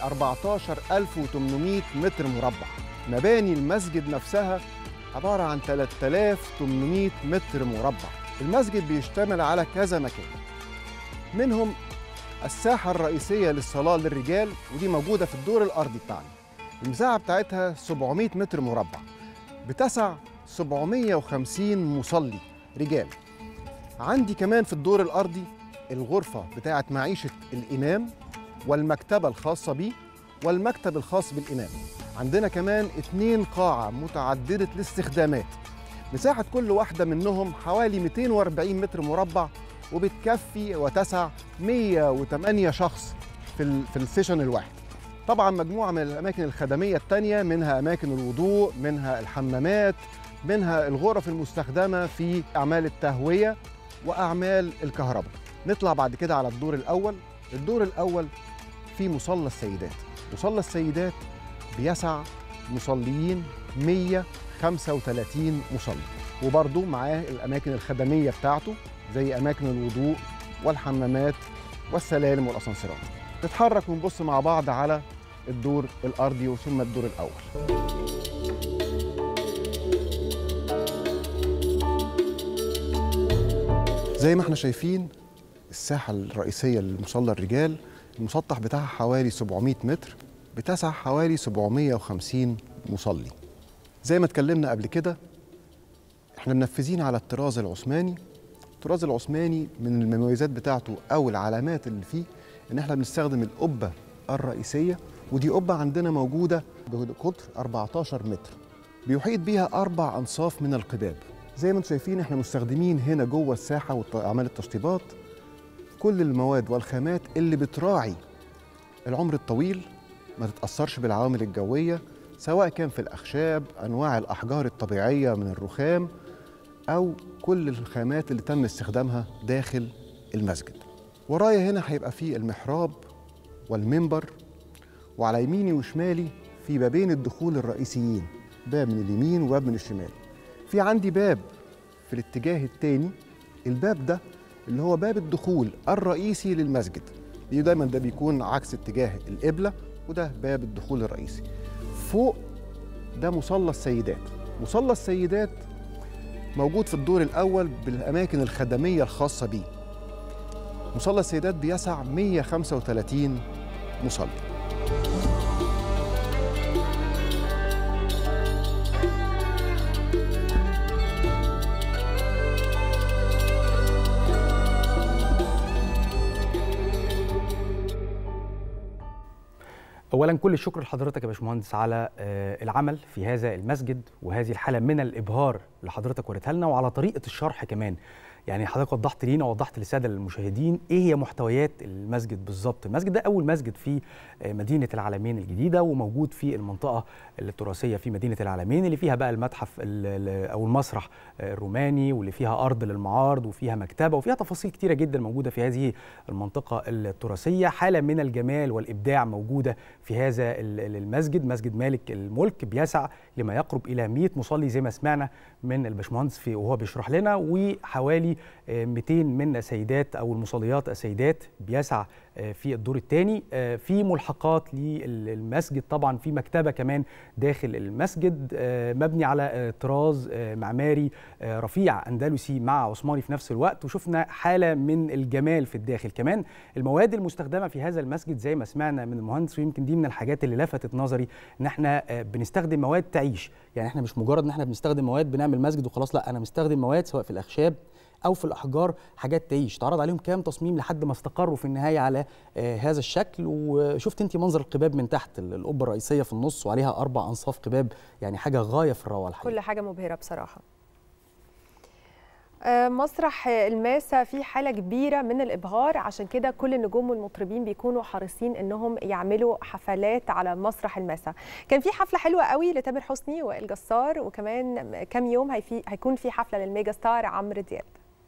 14800 متر مربع مباني المسجد نفسها عبارة عن 3800 متر مربع المسجد بيشتمل على كذا مكان منهم الساحة الرئيسية للصلاة للرجال ودي موجودة في الدور الأرضي بتاعنا المساحة بتاعتها 700 متر مربع بتسع 750 مصلي رجال عندي كمان في الدور الأرضي الغرفة بتاعة معيشة الإمام والمكتبة الخاصة بيه والمكتب الخاص بالإمام عندنا كمان اتنين قاعة متعددة الاستخدامات مساحة كل واحدة منهم حوالي 240 متر مربع وبتكفي وتسع 108 شخص في ال في السيشن الواحد طبعا مجموعة من الأماكن الخدمية التانية منها أماكن الوضوء منها الحمامات منها الغرف المستخدمة في أعمال التهوية وأعمال الكهرباء نطلع بعد كده على الدور الأول الدور الأول في مصلى السيدات مصلى السيدات بيسع مصليين 135 مصلي وبرضه معاه الأماكن الخدمية بتاعته زي أماكن الوضوء والحمامات والسلالم والأسانسيرات نتحرك ونبص مع بعض على الدور الأرضي ثم الدور الأول زي ما احنا شايفين الساحة الرئيسية لمصلى الرجال المسطح بتاعها حوالي 700 متر بتسع حوالي 750 مصلي زي ما اتكلمنا قبل كده احنا منفذين على الطراز العثماني الطراز العثماني من المميزات بتاعته او العلامات اللي فيه ان احنا بنستخدم القبه الرئيسية ودي قبة عندنا موجودة بقطر 14 متر بيحيط بيها أربع أنصاف من القباب زي ما انتم شايفين احنا مستخدمين هنا جوه الساحة وأعمال التشطيبات كل المواد والخامات اللي بتراعي العمر الطويل ما تتأثرش بالعوامل الجوية سواء كان في الأخشاب أنواع الأحجار الطبيعية من الرخام أو كل الخامات اللي تم استخدامها داخل المسجد ورايا هنا هيبقى فيه المحراب والمنبر وعلى يميني وشمالي في بابين الدخول الرئيسيين باب من اليمين وباب من الشمال في عندي باب في الاتجاه التاني الباب ده اللي هو باب الدخول الرئيسي للمسجد دي دايما ده بيكون عكس اتجاه القبلة وده باب الدخول الرئيسي فوق ده مصلى السيدات مصلى السيدات موجود في الدور الأول بالأماكن الخدمية الخاصة بيه مصلى السيدات بيسع 135 مصلي اولا كل الشكر لحضرتك يا باشمهندس على آه، العمل في هذا المسجد وهذه الحاله من الابهار اللي حضرتك وريتها لنا وعلى طريقه الشرح كمان يعني حضرتك وضحت لينا ووضحت للساده المشاهدين ايه هي محتويات المسجد بالظبط المسجد ده اول مسجد في آه، مدينه العالمين الجديده وموجود في المنطقه التراثيه في مدينه العالمين اللي فيها بقى المتحف ال- ال- او المسرح آه، الروماني واللي فيها ارض للمعارض وفيها مكتبه وفيها تفاصيل كتيره جدا موجوده في هذه المنطقه التراثيه حاله من الجمال والابداع موجوده في هذا ال- ال- المسجد مسجد مالك الملك بيسع لما يقرب الى 100 مصلي زي ما سمعنا من الباشمهندس في وهو بيشرح لنا وحوالي آه، 200 من السيدات او المصليات السيدات بيسع آه، في الدور الثاني في ملحقات للمسجد طبعا في مكتبه كمان داخل المسجد آه، مبني على آه، طراز آه، معماري آه، رفيع اندلسي مع عثماني في نفس الوقت وشفنا حاله من الجمال في الداخل كمان المواد المستخدمه في هذا المسجد زي ما سمعنا من المهندس ويمكن دي من الحاجات اللي لفتت نظري ان احنا آه، بنستخدم مواد تعيش يعني احنا مش مجرد ان احنا بنستخدم مواد بنعمل مسجد وخلاص لا انا مستخدم مواد سواء في الاخشاب او في الاحجار حاجات تعيش تعرض عليهم كام تصميم لحد ما استقروا في النهايه على آه، هذا الشكل وشفت انت منظر القباب من تحت ال- القبه الرئيسيه في النص وعليها اربع انصاف قباب يعني حاجه غايه في الروعه الحقيقه كل حاجه مبهره بصراحه آه، مسرح الماسة في حالة كبيرة من الإبهار عشان كده كل النجوم والمطربين بيكونوا حريصين إنهم يعملوا حفلات على مسرح الماسة كان في حفلة حلوة قوي لتامر حسني وائل جسار وكمان كام يوم هيفي هيكون في حفلة للميجا ستار عمرو دياب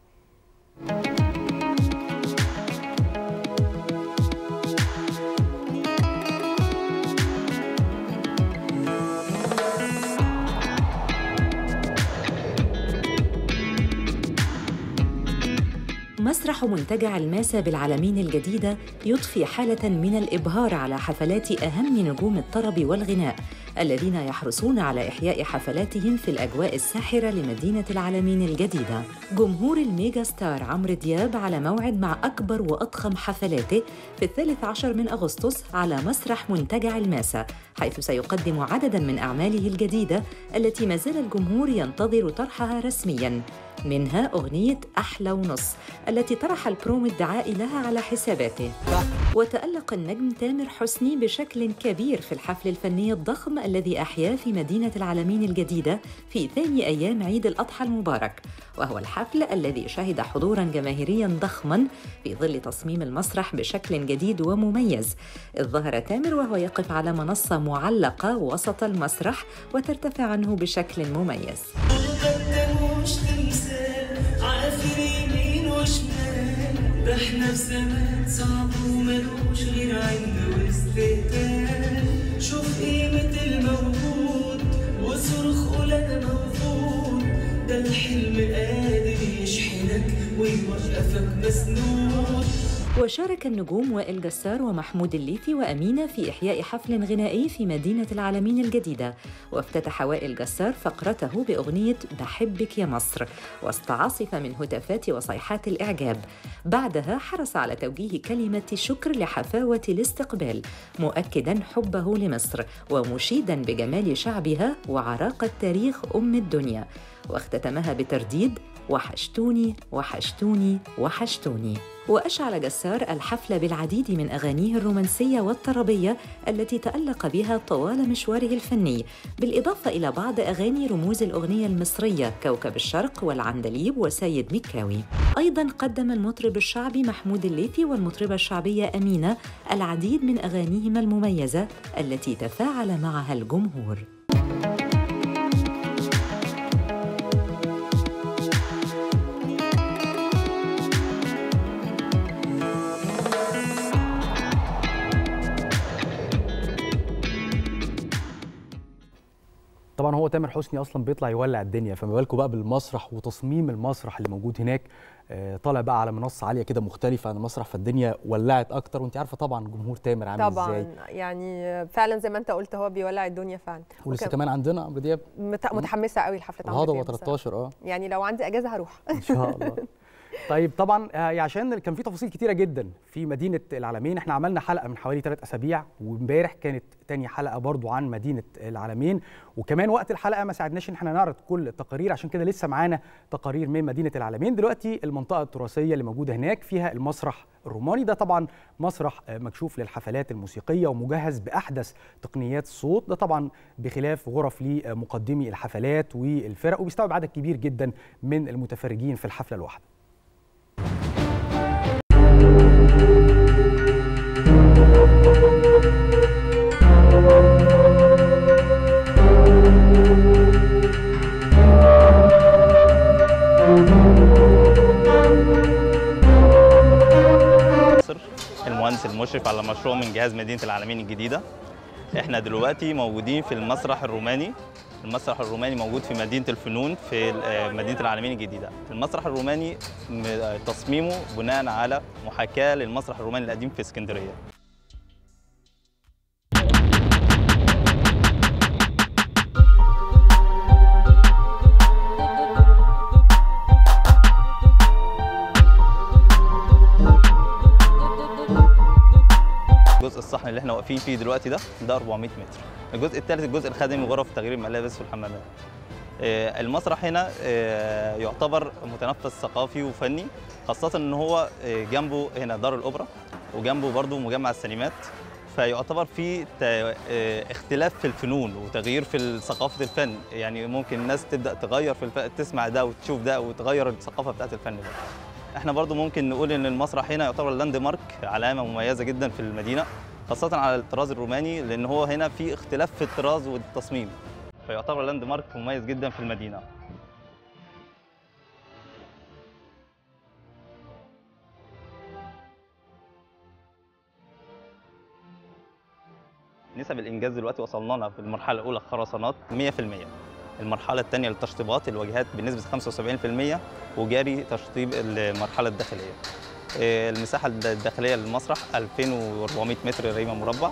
مسرح منتجع الماسة بالعالمين الجديدة يضفي حالة من الإبهار على حفلات أهم نجوم الطرب والغناء الذين يحرصون على إحياء حفلاتهم في الأجواء الساحرة لمدينة العالمين الجديدة جمهور الميجا ستار عمرو دياب على موعد مع أكبر وأضخم حفلاته في الثالث عشر من أغسطس على مسرح منتجع الماسة حيث سيقدم عددا من أعماله الجديدة التي ما زال الجمهور ينتظر طرحها رسمياً منها أغنية أحلى ونص التي طرح البروم الدعائي لها على حساباته وتألق النجم تامر حسني بشكل كبير في الحفل الفني الضخم الذي أحياه في مدينة العالمين الجديدة في ثاني أيام عيد الأضحى المبارك وهو الحفل الذي شهد حضورا جماهيريا ضخما في ظل تصميم المسرح بشكل جديد ومميز إذ ظهر تامر وهو يقف على منصة معلقة وسط المسرح وترتفع عنه بشكل مميز مش تمثال عافر يمين وشمال ده احنا في زمان صعب وملوش غير عند واستهتار شوف قيمة الموجود وصرخ قول انا موجود ده الحلم قادر يشحنك ويوقفك مسنود وشارك النجوم وائل جسار ومحمود الليثي وأمينة في إحياء حفل غنائي في مدينة العالمين الجديدة وافتتح وائل جسار فقرته بأغنية بحبك يا مصر وسط عاصفة من هتافات وصيحات الإعجاب بعدها حرص على توجيه كلمة شكر لحفاوة الاستقبال مؤكدا حبه لمصر ومشيدا بجمال شعبها وعراقة تاريخ أم الدنيا واختتمها بترديد وحشتوني وحشتوني وحشتوني وأشعل جسار الحفل بالعديد من أغانيه الرومانسية والطربية التي تألق بها طوال مشواره الفني بالإضافة إلى بعض أغاني رموز الأغنية المصرية كوكب الشرق والعندليب وسيد مكاوي أيضا قدم المطرب الشعبي محمود الليثي والمطربة الشعبية أمينة العديد من أغانيهما المميزة التي تفاعل معها الجمهور طبعا هو تامر حسني اصلا بيطلع يولع الدنيا فما بالكم بقى بالمسرح وتصميم المسرح اللي موجود هناك آه، طالع بقى على منصه عاليه كده مختلفه عن المسرح فالدنيا ولعت اكتر وانت عارفه طبعا جمهور تامر عامل طبعا ازاي يعني فعلا زي ما انت قلت هو بيولع الدنيا فعلا ولسه وك- كمان عندنا عمرو دياب مت- متحمسه قوي لحفله عمرو الهضبه دياب 13 اه يعني لو عندي اجازه هروح ان شاء الله طيب طبعا آه، عشان كان في تفاصيل كتيره جدا في مدينه العالمين احنا عملنا حلقه من حوالي ثلاث اسابيع وامبارح كانت تاني حلقه برضو عن مدينه العالمين وكمان وقت الحلقه ما ساعدناش ان احنا نعرض كل التقارير عشان كده لسه معانا تقارير من مدينه العالمين دلوقتي المنطقه التراثيه اللي موجوده هناك فيها المسرح الروماني ده طبعا مسرح آه، مكشوف للحفلات الموسيقيه ومجهز باحدث تقنيات الصوت ده طبعا بخلاف غرف لمقدمي الحفلات والفرق وبيستوعب عدد كبير جدا من المتفرجين في الحفله الواحده مصر المهندس المشرف على مشروع من جهاز مدينة العالمين الجديدة احنا دلوقتي موجودين في المسرح الروماني المسرح الروماني موجود في مدينة الفنون في آه، مدينة العالمين الجديدة المسرح الروماني م- آه، تصميمه بناء على محاكاة للمسرح الروماني القديم في اسكندرية الجزء الصحن اللي احنا واقفين فيه دلوقتي ده ده 400 متر الجزء الثالث الجزء الخدمي غرف تغيير الملابس والحمامات آه، المسرح هنا آه، يعتبر متنفس ثقافي وفني خاصة ان هو آه، جنبه هنا دار الاوبرا وجنبه برضه مجمع السينمات فيعتبر في تا- آه، اختلاف في الفنون وتغيير في ثقافة الفن يعني ممكن الناس تبدأ تغير في الف... تسمع ده وتشوف ده وتغير الثقافة بتاعت الفن ده احنا برضو ممكن نقول ان المسرح هنا يعتبر لاند مارك علامة مميزة جدا في المدينة خاصة على الطراز الروماني لان هو هنا في اختلاف في الطراز والتصميم فيعتبر لاند مارك مميز جدا في المدينة نسب الانجاز دلوقتي وصلنا لها في المرحله الاولى خرسانات 100% المرحله الثانيه للتشطيبات الواجهات بنسبه 75% وجاري تشطيب المرحله الداخليه آه، المساحه الداخليه للمسرح 2400 متر ريمه مربع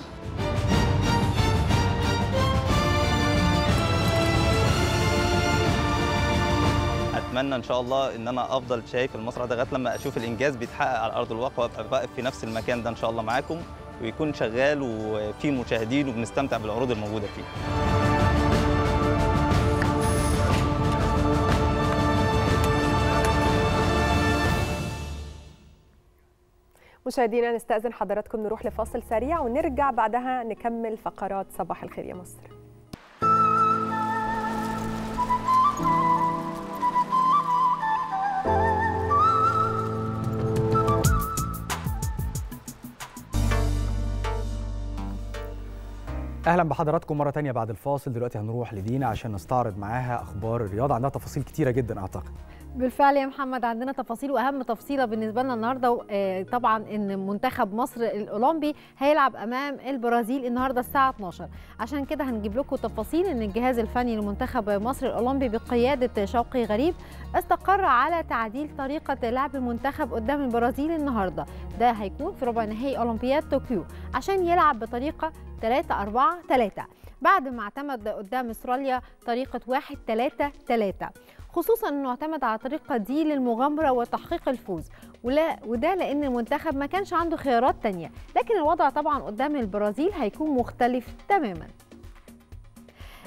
اتمنى ان شاء الله ان انا افضل شايف المسرح ده لغايه لما اشوف الانجاز بيتحقق على ارض الواقع وابقى واقف في نفس المكان ده ان شاء الله معاكم ويكون شغال وفيه مشاهدين وبنستمتع بالعروض الموجوده فيه مشاهدينا نستأذن حضراتكم نروح لفاصل سريع ونرجع بعدها نكمل فقرات صباح الخير يا مصر اهلا بحضراتكم مره تانية بعد الفاصل دلوقتي هنروح لدينا عشان نستعرض معاها اخبار الرياضه عندها تفاصيل كتيره جدا اعتقد بالفعل يا محمد عندنا تفاصيل واهم تفصيله بالنسبه لنا النهارده آه، طبعا ان منتخب مصر الاولمبي هيلعب امام البرازيل النهارده الساعه 12 عشان كده هنجيب لكم تفاصيل ان الجهاز الفني لمنتخب مصر الاولمبي بقياده شوقي غريب استقر على تعديل طريقه لعب المنتخب قدام البرازيل النهارده ده هيكون في ربع نهائي اولمبياد طوكيو عشان يلعب بطريقه 3 4 3 بعد ما اعتمد قدام استراليا طريقه 1 3 3 خصوصا انه اعتمد على الطريقه دي للمغامره وتحقيق الفوز ولا وده لان المنتخب ما كانش عنده خيارات تانية لكن الوضع طبعا قدام البرازيل هيكون مختلف تماما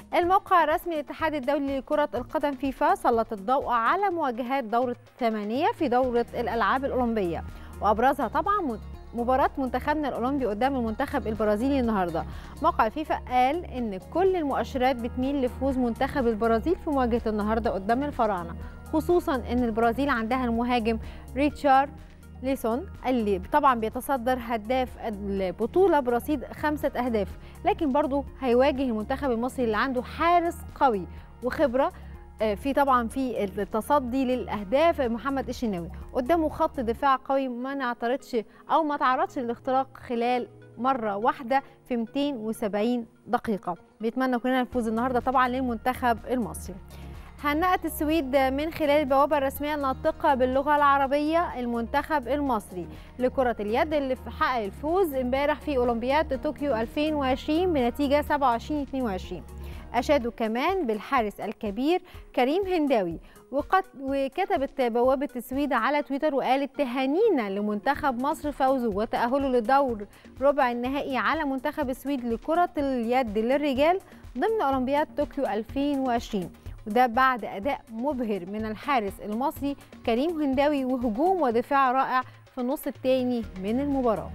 الموقع الرسمي للاتحاد الدولي لكرة القدم فيفا سلط الضوء على مواجهات دورة الثمانية في دورة الألعاب الأولمبية وأبرزها طبعا مباراة منتخبنا الأولمبي قدام المنتخب البرازيلي النهاردة موقع فيفا قال إن كل المؤشرات بتميل لفوز منتخب البرازيل في مواجهة النهاردة قدام الفراعنة خصوصا إن البرازيل عندها المهاجم ريتشارد ليسون اللي طبعا بيتصدر هداف البطولة برصيد خمسة أهداف لكن برضه هيواجه المنتخب المصري اللي عنده حارس قوي وخبرة في طبعا في التصدي للاهداف محمد الشناوي قدامه خط دفاع قوي ما نعترضش او ما تعرضش للاختراق خلال مره واحده في 270 دقيقه بيتمنى كلنا الفوز النهارده طبعا للمنتخب المصري هنأت السويد من خلال البوابة الرسمية الناطقة باللغة العربية المنتخب المصري لكرة اليد اللي حقق الفوز امبارح في أولمبياد طوكيو 2020 بنتيجة 27-22 أشادوا كمان بالحارس الكبير كريم هنداوي وقد وكتبت بوابة السويد على تويتر وقالت تهانينا لمنتخب مصر فوزه وتأهله لدور ربع النهائي على منتخب السويد لكرة اليد للرجال ضمن أولمبياد طوكيو 2020 وده بعد أداء مبهر من الحارس المصري كريم هنداوي وهجوم ودفاع رائع في النص الثاني من المباراة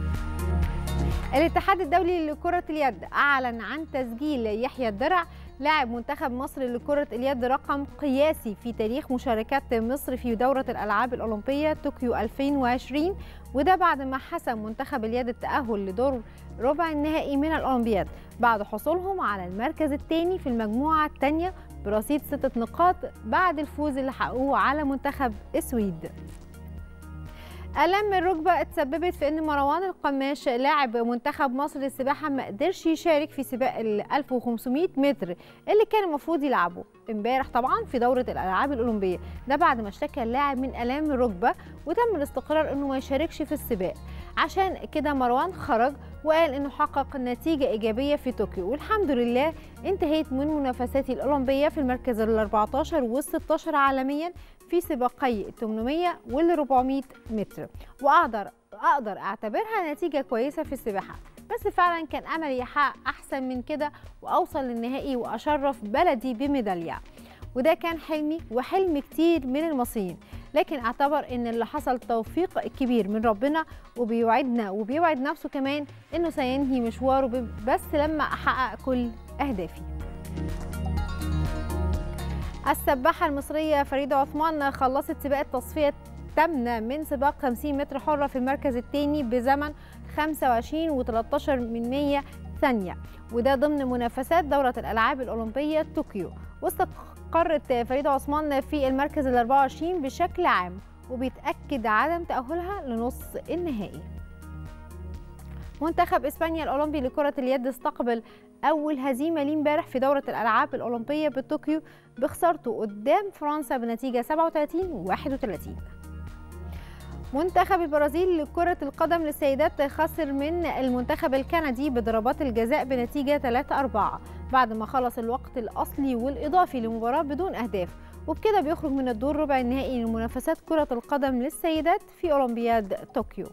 الاتحاد الدولي لكرة اليد أعلن عن تسجيل يحيى الدرع لاعب منتخب مصر لكرة اليد رقم قياسي في تاريخ مشاركات مصر في دورة الألعاب الأولمبية طوكيو 2020 وده بعد ما حسم منتخب اليد التأهل لدور ربع النهائي من الأولمبياد بعد حصولهم على المركز الثاني في المجموعة الثانية برصيد ستة نقاط بعد الفوز اللي حققوه على منتخب السويد ألم الركبة اتسببت في أن مروان القماش لاعب منتخب مصر للسباحة ما قدرش يشارك في سباق ال 1500 متر اللي كان المفروض يلعبه امبارح طبعا في دورة الألعاب الأولمبية ده بعد ما اشتكى اللاعب من آلام الركبة وتم الاستقرار أنه ما يشاركش في السباق عشان كده مروان خرج وقال انه حقق نتيجة ايجابية في طوكيو والحمد لله انتهيت من منافساتي الاولمبية في المركز ال 14 وال 16 عالميا في سباقي ال 800 وال 400 متر واقدر اقدر اعتبرها نتيجة كويسة في السباحة بس فعلا كان املي احقق احسن من كده واوصل للنهائي واشرف بلدي بميداليه وده كان حلمي وحلم كتير من المصريين لكن اعتبر ان اللي حصل توفيق كبير من ربنا وبيوعدنا وبيوعد نفسه كمان انه سينهي مشواره بس لما احقق كل اهدافي السباحة المصرية فريدة عثمان خلصت سباق التصفية الثامنة من سباق 50 متر حرة في المركز الثاني بزمن 25 و13 من 100 ثانية وده ضمن منافسات دورة الألعاب الأولمبية طوكيو واستقرت فريدة عثمان في المركز ال 24 بشكل عام وبيتأكد عدم تأهلها لنص النهائي منتخب اسبانيا الاولمبي لكره اليد استقبل اول هزيمه ليه امبارح في دوره الالعاب الاولمبيه بطوكيو بخسارته قدام فرنسا بنتيجه 37 31 منتخب البرازيل لكرة القدم للسيدات خسر من المنتخب الكندي بضربات الجزاء بنتيجة 3-4 بعد ما خلص الوقت الأصلي والإضافي لمباراة بدون أهداف وبكده بيخرج من الدور ربع النهائي لمنافسات كرة القدم للسيدات في أولمبياد طوكيو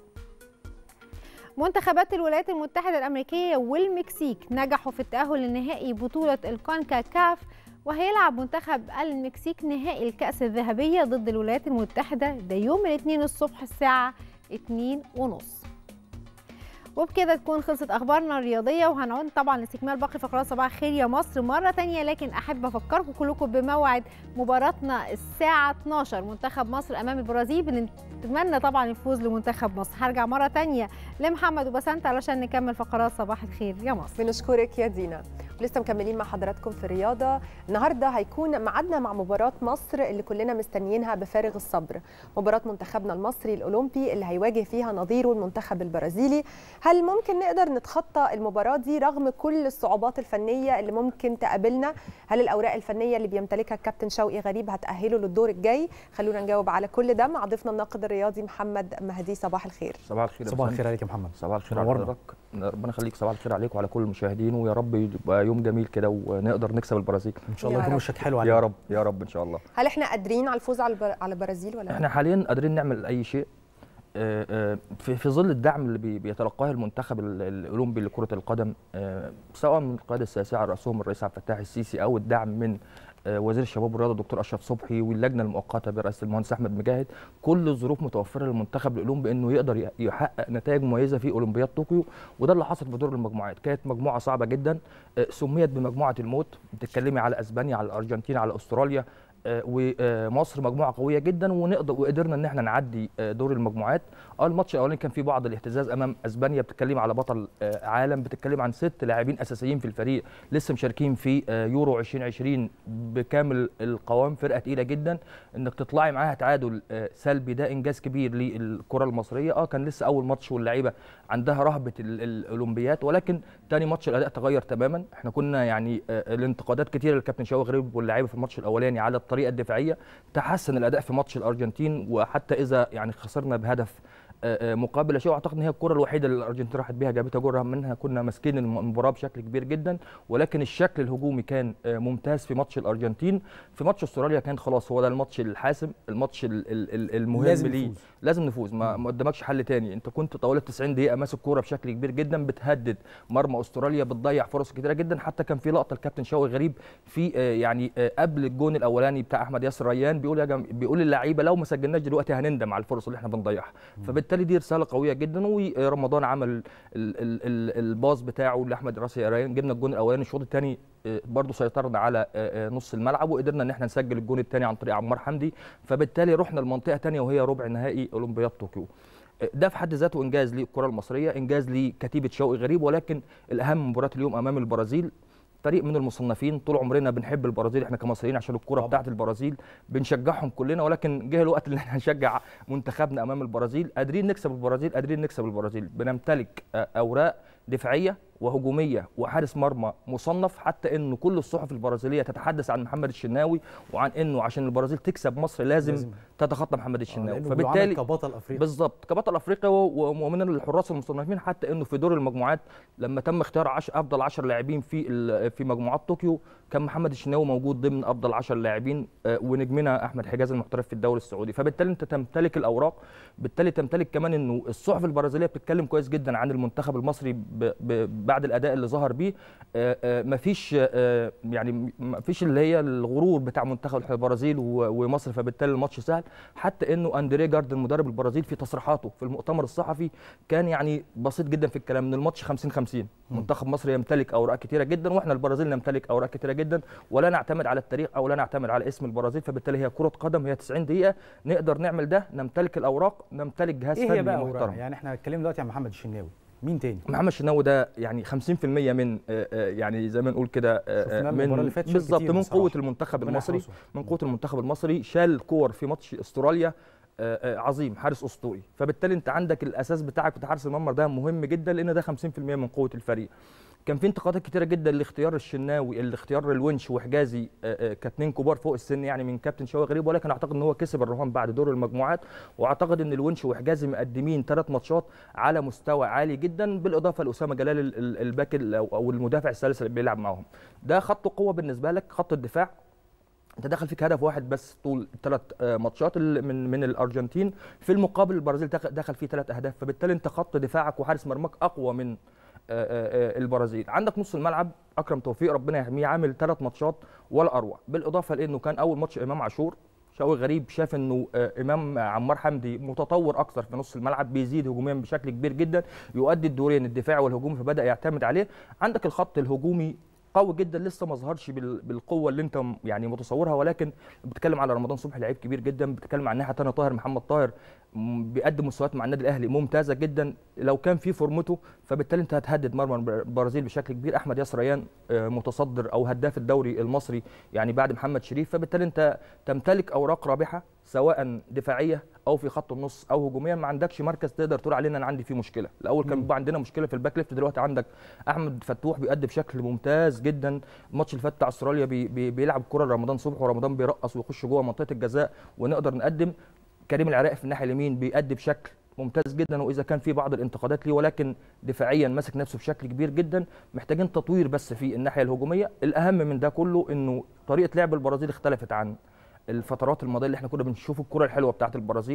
منتخبات الولايات المتحدة الأمريكية والمكسيك نجحوا في التأهل لنهائي بطولة الكونكاكاف وهيلعب منتخب المكسيك نهائي الكأس الذهبية ضد الولايات المتحدة ده يوم الاثنين الصبح الساعة 2 ونص وبكده تكون خلصت اخبارنا الرياضيه وهنعود طبعا لاستكمال باقي فقرات صباح الخير يا مصر مره تانية لكن احب افكركم كلكم بموعد مباراتنا الساعه 12 منتخب مصر امام البرازيل بنتمنى طبعا الفوز لمنتخب مصر هرجع مره تانية لمحمد وبسنت علشان نكمل فقرات صباح الخير يا مصر بنشكرك يا دينا لسه مكملين مع حضراتكم في الرياضه النهارده هيكون ميعادنا مع مباراه مصر اللي كلنا مستنيينها بفارغ الصبر مباراه منتخبنا المصري الاولمبي اللي هيواجه فيها نظيره المنتخب البرازيلي هل ممكن نقدر نتخطى المباراه دي رغم كل الصعوبات الفنيه اللي ممكن تقابلنا هل الاوراق الفنيه اللي بيمتلكها الكابتن شوقي غريب هتاهله للدور الجاي خلونا نجاوب على كل ده مع ضيفنا الناقد الرياضي محمد مهدي صباح الخير صباح الخير صباح الخير عليك يا محمد صباح الخير على نورنا. حضرتك ربنا يخليك صباح الخير عليك وعلى كل المشاهدين ويا رب يبقى يوم جميل كده ونقدر نكسب البرازيل ان شاء الله يكون وشك حلو يا علينا. رب يا رب ان شاء الله هل احنا قادرين على الفوز على البر- على البرازيل ولا لا؟ احنا حاليا قادرين نعمل اي شيء آه، آه، في في ظل الدعم اللي بي- بيتلقاه المنتخب ال- الاولمبي لكره القدم آه، سواء من القياده السياسيه على راسهم الرئيس عبد الفتاح السيسي او الدعم من آه، وزير الشباب والرياضه الدكتور اشرف صبحي واللجنه المؤقته برئاسه المهندس احمد مجاهد كل الظروف متوفره للمنتخب الاولمبي انه يقدر ي- يحقق نتائج مميزه في اولمبياد طوكيو وده اللي حصل في دور المجموعات كانت مجموعه صعبه جدا آه، سميت بمجموعه الموت بتتكلمي على اسبانيا على الارجنتين على استراليا آه، ومصر مجموعه قويه جدا ونقدر وقدرنا ان احنا نعدي آه، دور المجموعات اه الماتش الاولاني كان فيه بعض الاهتزاز امام اسبانيا بتتكلم على بطل آه، عالم بتتكلم عن ست لاعبين اساسيين في الفريق لسه مشاركين في آه، يورو 2020 بكامل القوام فرقه تقيله جدا انك تطلعي معاها تعادل آه، سلبي ده انجاز كبير للكره المصريه اه كان لسه اول ماتش واللعيبه عندها رهبه ال- الاولمبيات ولكن تاني ماتش الاداء تغير تماما احنا كنا يعني آه، الانتقادات كتيره للكابتن شوقي غريب واللعيبه في الماتش الاولاني على الطريقه الدفاعيه تحسن الاداء في ماتش الارجنتين وحتى اذا يعني خسرنا بهدف آه، آه، مقابل لا شيء واعتقد ان هي الكره الوحيده اللي الارجنتين راحت بيها جابتها جول رغم منها كنا ماسكين الم- المباراه بشكل كبير جدا ولكن الشكل الهجومي كان آه، ممتاز في ماتش الارجنتين في ماتش استراليا كان خلاص هو ده الماتش الحاسم الماتش ال- ال- ال- المهم لازم ليه نفوز. لازم نفوز ما ما قدامكش حل تاني انت كنت طوال 90 دقيقه ماسك كوره بشكل كبير جدا بتهدد مرمى استراليا بتضيع فرص كتيره جدا حتى كان في لقطه الكابتن شوقي غريب في آه، يعني آه، قبل الجون الاولاني بتاع احمد ياسر ريان بيقول يا جم... بيقول للعيبه لو ما سجلناش دلوقتي هنندم على الفرص اللي احنا بنضيعها فبالتالي دي رساله قويه جدا ورمضان عمل ال... ال... ال... الباص بتاعه لاحمد راسي ريان جبنا الجون الاولاني الشوط الثاني برضه سيطرنا على آه، آه، نص الملعب وقدرنا ان احنا نسجل الجون الثاني عن طريق عمار حمدي فبالتالي رحنا لمنطقه ثانيه وهي ربع نهائي اولمبياد طوكيو ده في حد ذاته انجاز للكره المصريه انجاز لكتيبه شوقي غريب ولكن الاهم مباراه اليوم امام البرازيل فريق من المصنفين طول عمرنا بنحب البرازيل احنا كمصريين عشان الكره بتاعت البرازيل بنشجعهم كلنا ولكن جه الوقت اللي احنا نشجع منتخبنا امام البرازيل قادرين نكسب البرازيل قادرين نكسب البرازيل بنمتلك آه، اوراق دفاعيه وهجوميه وحارس مرمى مصنف حتى انه كل الصحف البرازيليه تتحدث عن محمد الشناوي وعن انه عشان البرازيل تكسب مصر لازم, لازم. لازم. تتخطى محمد الشناوي لأنه بيعامل فبالتالي كبطل افريقيا بالظبط كبطل افريقيا و- و- ومن الحراس المصنفين حتى انه في دور المجموعات لما تم اختيار عش افضل 10 لاعبين في ال- في مجموعات طوكيو كان محمد الشناوي موجود ضمن افضل 10 لاعبين آه، ونجمنا احمد حجاز المحترف في الدوري السعودي فبالتالي انت تمتلك الاوراق بالتالي تمتلك كمان انه الصحف البرازيليه بتتكلم كويس جدا عن المنتخب المصري ب- ب- بعد الاداء اللي ظهر بيه آه، آه، مفيش آه، يعني مفيش اللي هي الغرور بتاع منتخب البرازيل و- ومصر فبالتالي الماتش سهل حتى انه اندريه جاردن مدرب البرازيل في تصريحاته في المؤتمر الصحفي كان يعني بسيط جدا في الكلام ان الماتش 50 50 منتخب مصر يمتلك اوراق كتيره جدا واحنا البرازيل نمتلك اوراق كتيره جدا ولا نعتمد على التاريخ او لا نعتمد على اسم البرازيل فبالتالي هي كره قدم هي 90 دقيقه نقدر نعمل ده نمتلك الاوراق نمتلك جهاز ايه فني هي بقى اوراق محترم يعني احنا اتكلمنا دلوقتي عن محمد الشناوي مين تاني محمد الشناوي ده يعني 50% من آه، آه، يعني زي ما نقول كده آه، شفناه آه، المباراة اللي فاتت شال بالظبط كتير من بصراحة. قوه المنتخب ربنا المصري يحرسه. من قوه المنتخب المصري شال كور في ماتش استراليا آه، آه، عظيم حارس اسطوري فبالتالي انت عندك الاساس بتاعك بتاع حارس المرمى ده مهم جدا لان ده 50% من قوه الفريق كان في انتقادات كتيره جدا لاختيار الشناوي الاختيار الونش وحجازي آه، آه، كاتنين كبار فوق السن يعني من كابتن شوقي غريب ولكن اعتقد ان هو كسب الرهان بعد دور المجموعات واعتقد ان الونش وحجازي مقدمين ثلاث ماتشات على مستوى عالي جدا بالاضافه لاسامه جلال ال- ال- الباك ال- او أو المدافع الثالث اللي بيلعب معاهم ده خط قوه بالنسبه لك خط الدفاع انت دخل فيك هدف واحد بس طول الثلاث ماتشات ال- من من الارجنتين في المقابل البرازيل دخ- دخل فيه ثلاث اهداف فبالتالي انت خط دفاعك وحارس مرماك اقوى من آه، آه، آه، البرازيل عندك نص الملعب اكرم توفيق ربنا يحميه عامل ثلاث ماتشات ولا اروع بالاضافه لانه كان اول ماتش امام عاشور شوقي غريب شاف انه آه، امام عمار حمدي متطور اكثر في نص الملعب بيزيد هجوميا بشكل كبير جدا يؤدي الدورين الدفاعي والهجومي فبدا يعتمد عليه عندك الخط الهجومي قوي جدا لسه ما ظهرش بال- بالقوه اللي انت م- يعني متصورها ولكن بتتكلم على رمضان صبحي لعيب كبير جدا بتتكلم عن ناحيه ثانيه طاهر محمد طاهر م- بيقدم مستويات مع النادي الاهلي ممتازه جدا لو كان في فورمته فبالتالي انت هتهدد مرمى الب- البرازيل بشكل كبير احمد ياسر ريان آه، متصدر او هداف الدوري المصري يعني بعد محمد شريف فبالتالي انت تمتلك اوراق رابحه سواء دفاعيه او في خط النص او هجوميا ما عندكش مركز تقدر تقول علينا انا عندي فيه مشكله الاول كان بيبقى عندنا مشكله في الباك ليفت دلوقتي عندك احمد فتوح بيأدي بشكل ممتاز جدا الماتش اللي فات بتاع استراليا بي بي بيلعب كره لرمضان صبحي ورمضان بيرقص ويخش جوه منطقه الجزاء ونقدر نقدم كريم العراقي في الناحيه اليمين بيأدي بشكل ممتاز جدا واذا كان في بعض الانتقادات ليه ولكن دفاعيا ماسك نفسه بشكل كبير جدا محتاجين تطوير بس في الناحيه الهجوميه الاهم من ده كله انه طريقه لعب البرازيل اختلفت عن الفترات الماضيه اللي احنا كنا بنشوف الكره الحلوه بتاعه البرازيل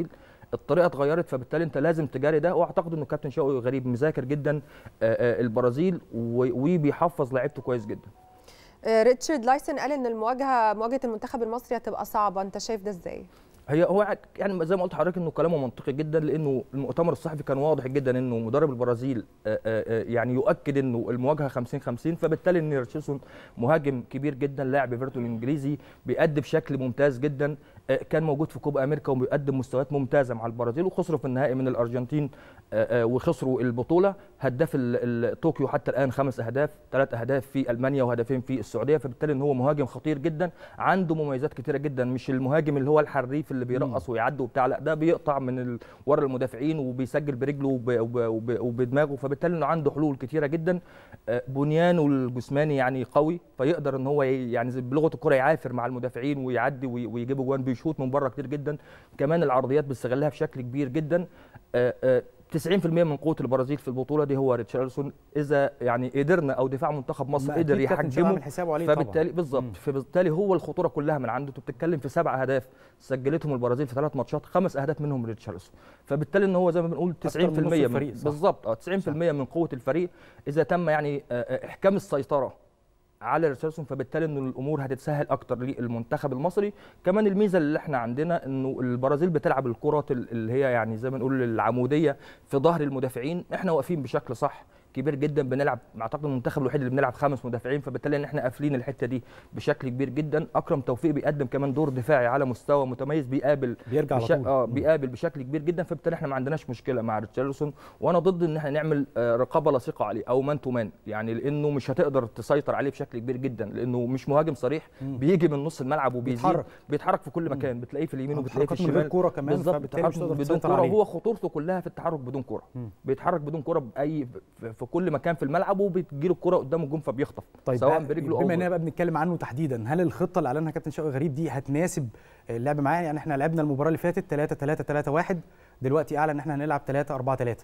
الطريقه اتغيرت فبالتالي انت لازم تجاري ده واعتقد انه كابتن شوقي غريب مذاكر جدا آه، آه، البرازيل و- وبيحفظ لعيبته كويس جدا آه، ريتشارد لايسن قال ان المواجهه مواجهه المنتخب المصري هتبقى صعبه انت شايف ده ازاي هي هو يعني زي ما قلت لحضرتك انه كلامه منطقي جدا لانه المؤتمر الصحفي كان واضح جدا انه مدرب البرازيل آه، آه، آه، يعني يؤكد انه المواجهه 50 50 فبالتالي ان ريتشارلسون مهاجم كبير جدا لاعب ايفرتون الانجليزي بيأدي بشكل ممتاز جدا آه، كان موجود في كوبا امريكا وبيقدم مستويات ممتازه مع البرازيل وخسروا في النهائي من الارجنتين آه، آه، وخسروا البطوله هداف ال- ال- طوكيو حتى الان خمس اهداف ثلاث اهداف في المانيا وهدفين في السعوديه فبالتالي ان هو مهاجم خطير جدا عنده مميزات كتيره جدا مش المهاجم اللي هو الحريف اللي بيرقص ويعدي وبتاع لا ده بيقطع من ال- ورا المدافعين وبيسجل برجله وب- وب- وب- وبدماغه فبالتالي انه عنده حلول كتيره جدا آه، بنيانه الجسماني يعني قوي فيقدر ان هو ي- يعني زي بلغه الكره يعافر مع المدافعين ويعدي وي- ويجيب جوان بيشوط من بره كتير جدا كمان العرضيات بيستغلها بشكل كبير جدا آه، آه، 90% من قوه البرازيل في البطوله دي هو ريتشارلسون اذا يعني قدرنا او دفاع منتخب مصر ما قدر أكيد كابتن شوقي يحجمه عامل حسابه عليه طبعاً. فبالتالي بالظبط فبالتالي هو الخطوره كلها من عنده انت بتتكلم في سبع اهداف سجلتهم البرازيل في ثلاث ماتشات خمس اهداف منهم ريتشارلسون فبالتالي ان هو زي ما بنقول 90% أكتر من نص من الفريق، صح. بالظبط اه 90% من قوه الفريق اذا تم يعني آه، آه، احكام السيطره على ريتشاردسون فبالتالي انه الامور هتتسهل اكتر للمنتخب المصري كمان الميزه اللي احنا عندنا انه البرازيل بتلعب الكره اللي هي يعني زي ما نقول العموديه في ظهر المدافعين احنا واقفين بشكل صح كبير جدا بنلعب اعتقد المنتخب الوحيد اللي بنلعب خمس مدافعين فبالتالي ان احنا قافلين الحته دي بشكل كبير جدا اكرم توفيق بيقدم كمان دور دفاعي على مستوى متميز بيقابل بيرجع على بشا- طول. اه بيقابل بشكل كبير جدا فبالتالي احنا ما عندناش مشكله مع ريتشارلسون وانا ضد ان احنا نعمل آه، رقابه لصيقه عليه او مان تو مان يعني لانه مش هتقدر تسيطر عليه بشكل كبير جدا لانه مش مهاجم صريح مم. بيجي من نص الملعب وبيزيد بيتحرك. بيتحرك في كل مكان بتلاقيه في اليمين آه، وبتلاقيه في تحركات من الشمال غير كورة كمان، بالظبط فبالتالي بيتحرك مش هتقدر بدون تسيطر كوره عليه. وهو خطورته كلها في التحرك بدون كوره بيتحرك بدون كوره باي في- في كل مكان في الملعب وبتجيله الكوره قدام الجون فبيخطف طيب سواء بقى- برجله او بما بر- اننا بقى بنتكلم عنه تحديدا هل الخطه اللي اعلنها كابتن شوقي غريب دي هتناسب اللعب معاه يعني احنا لعبنا المباراه اللي فاتت 3 3 3 1 دلوقتي اعلن ان احنا هنلعب 3 4 3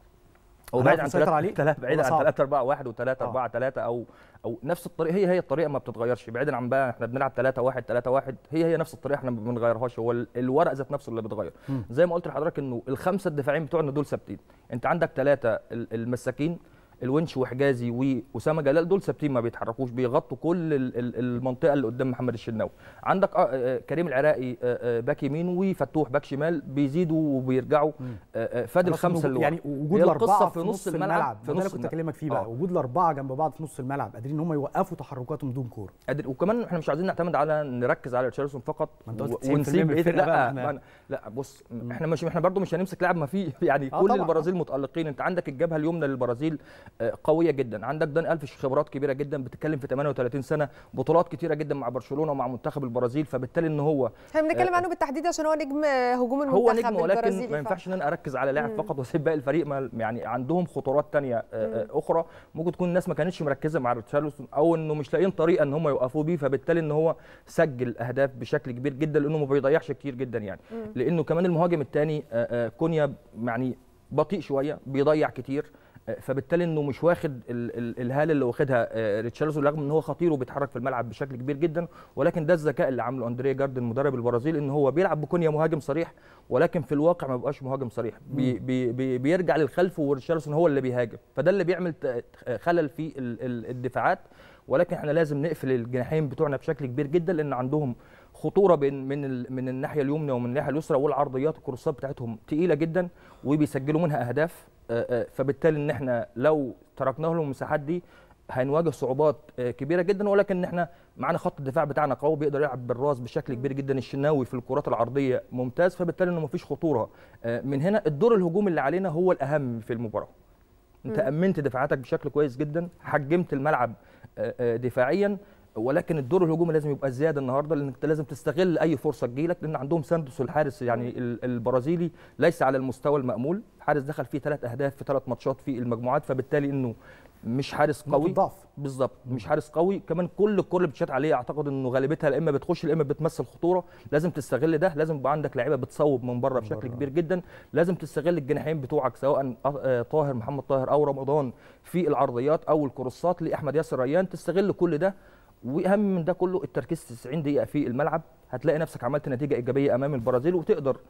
هو هنعرف بعيد عن نسيطر ثلاثة عليه ثلاثة بعيد ولا عن صعب؟ 3 4 1 و3 4 3 او او نفس الطريقه هي هي الطريقه ما بتتغيرش بعيدا عن بقى احنا بنلعب 3 1 3 1 هي هي نفس الطريقه احنا ما بنغيرهاش هو ال- الورق ذات نفسه اللي بيتغير مم. زي ما قلت لحضرتك انه الخمسه الدفاعين بتوعنا دول ثابتين انت عندك ثلاثه المساكين الونش وحجازي واسامه جلال دول ثابتين ما بيتحركوش بيغطوا كل ال- ال- المنطقه اللي قدام محمد الشناوي عندك آه، آه، كريم العراقي آه، آه، باك يمين وفتوح باك شمال بيزيدوا وبيرجعوا آه، آه، فادي خلاص إنه الخمسه اللي يعني ورا. وجود هي الاربعه القصه في نص الملعب في ده اللي نص كنت الملعب. اكلمك فيه بقى آه. وجود الاربعه جنب بعض في نص الملعب قادرين ان هم يوقفوا تحركاتهم بدون كوره قادر وكمان احنا مش عايزين نعتمد على نركز على ريتشاردسون فقط ما أنت قلت و- 90% ونسيب من بقيه الفرقة بقى لا إحنا- ما أنا- لا بص احنا مش احنا برضو مش هنمسك لاعب ما فيه يعني آه كل طبعاً. البرازيل متالقين انت عندك الجبهه اليمنى للبرازيل آه، قويه جدا عندك دان الفش خبرات كبيره جدا بتتكلم في 38 سنه بطولات كتيره جدا مع برشلونه ومع منتخب البرازيل فبالتالي ان هو احنا بنتكلم آه، عنه بالتحديد عشان هو نجم هجوم المنتخب هو نجم ولكن البرازيلي ما ف- ينفعش ان انا اركز على لاعب مم. فقط واسيب باقي الفريق ما يعني عندهم خطورات تانية آه، آه، اخرى ممكن تكون الناس ما كانتش مركزه مع ريتشارلسون او انه مش لاقيين طريقه ان هم يوقفوا بيه فبالتالي ان هو سجل اهداف بشكل كبير جدا لانه ما بيضيعش كتير جدا يعني مم. لانه كمان المهاجم الثاني كونيا يعني بطيء شويه بيضيع كتير آه، فبالتالي انه مش واخد ال- ال- الهاله اللي واخدها آه، ريتشارلسون رغم ان هو خطير وبيتحرك في الملعب بشكل كبير جدا ولكن ده الذكاء اللي عامله اندريا جاردن مدرب البرازيل ان هو بيلعب بكونيا مهاجم صريح ولكن في الواقع ما بيبقاش مهاجم صريح بي بي بي بيرجع للخلف وريتشارلسون هو اللي بيهاجم فده اللي بيعمل ت- خلل في ال- ال- الدفاعات ولكن احنا لازم نقفل الجناحين بتوعنا بشكل كبير جدا لان عندهم خطوره بين من ال- من الناحيه اليمنى ومن الناحيه اليسرى والعرضيات الكروسات بتاعتهم تقيله جدا وبيسجلوا منها اهداف آه، آه، فبالتالي ان احنا لو تركنا لهم المساحات دي هنواجه صعوبات آه، كبيره جدا ولكن احنا معانا خط الدفاع بتاعنا قوي بيقدر يلعب بالراس بشكل كبير جدا الشناوي في الكرات العرضيه ممتاز فبالتالي انه مفيش خطوره آه، من هنا الدور الهجومي اللي علينا هو الاهم في المباراه انت مم. امنت دفاعاتك بشكل كويس جدا حجمت الملعب آه، آه، دفاعيا ولكن الدور الهجومي لازم يبقى زياده النهارده لان انت لازم تستغل اي فرصه تجيلك لان عندهم ساندوس الحارس يعني ال- البرازيلي ليس على المستوى المامول حارس دخل فيه ثلاث اهداف في ثلاث ماتشات في المجموعات فبالتالي انه مش حارس قوي ضعف بالظبط مش حارس قوي كمان كل الكره اللي بتشات عليه اعتقد انه غالبيتها يا اما بتخش يا اما بتمثل خطوره لازم تستغل ده لازم يبقى عندك لعيبه بتصوب من بره بشكل كبير جدا لازم تستغل الجناحين بتوعك سواء آه، طاهر محمد طاهر او رمضان في العرضيات او الكروسات لاحمد ياسر ريان تستغل كل ده واهم من ده كله التركيز 90 دقيقه في الملعب هتلاقي نفسك عملت نتيجه ايجابيه امام البرازيل وتقدر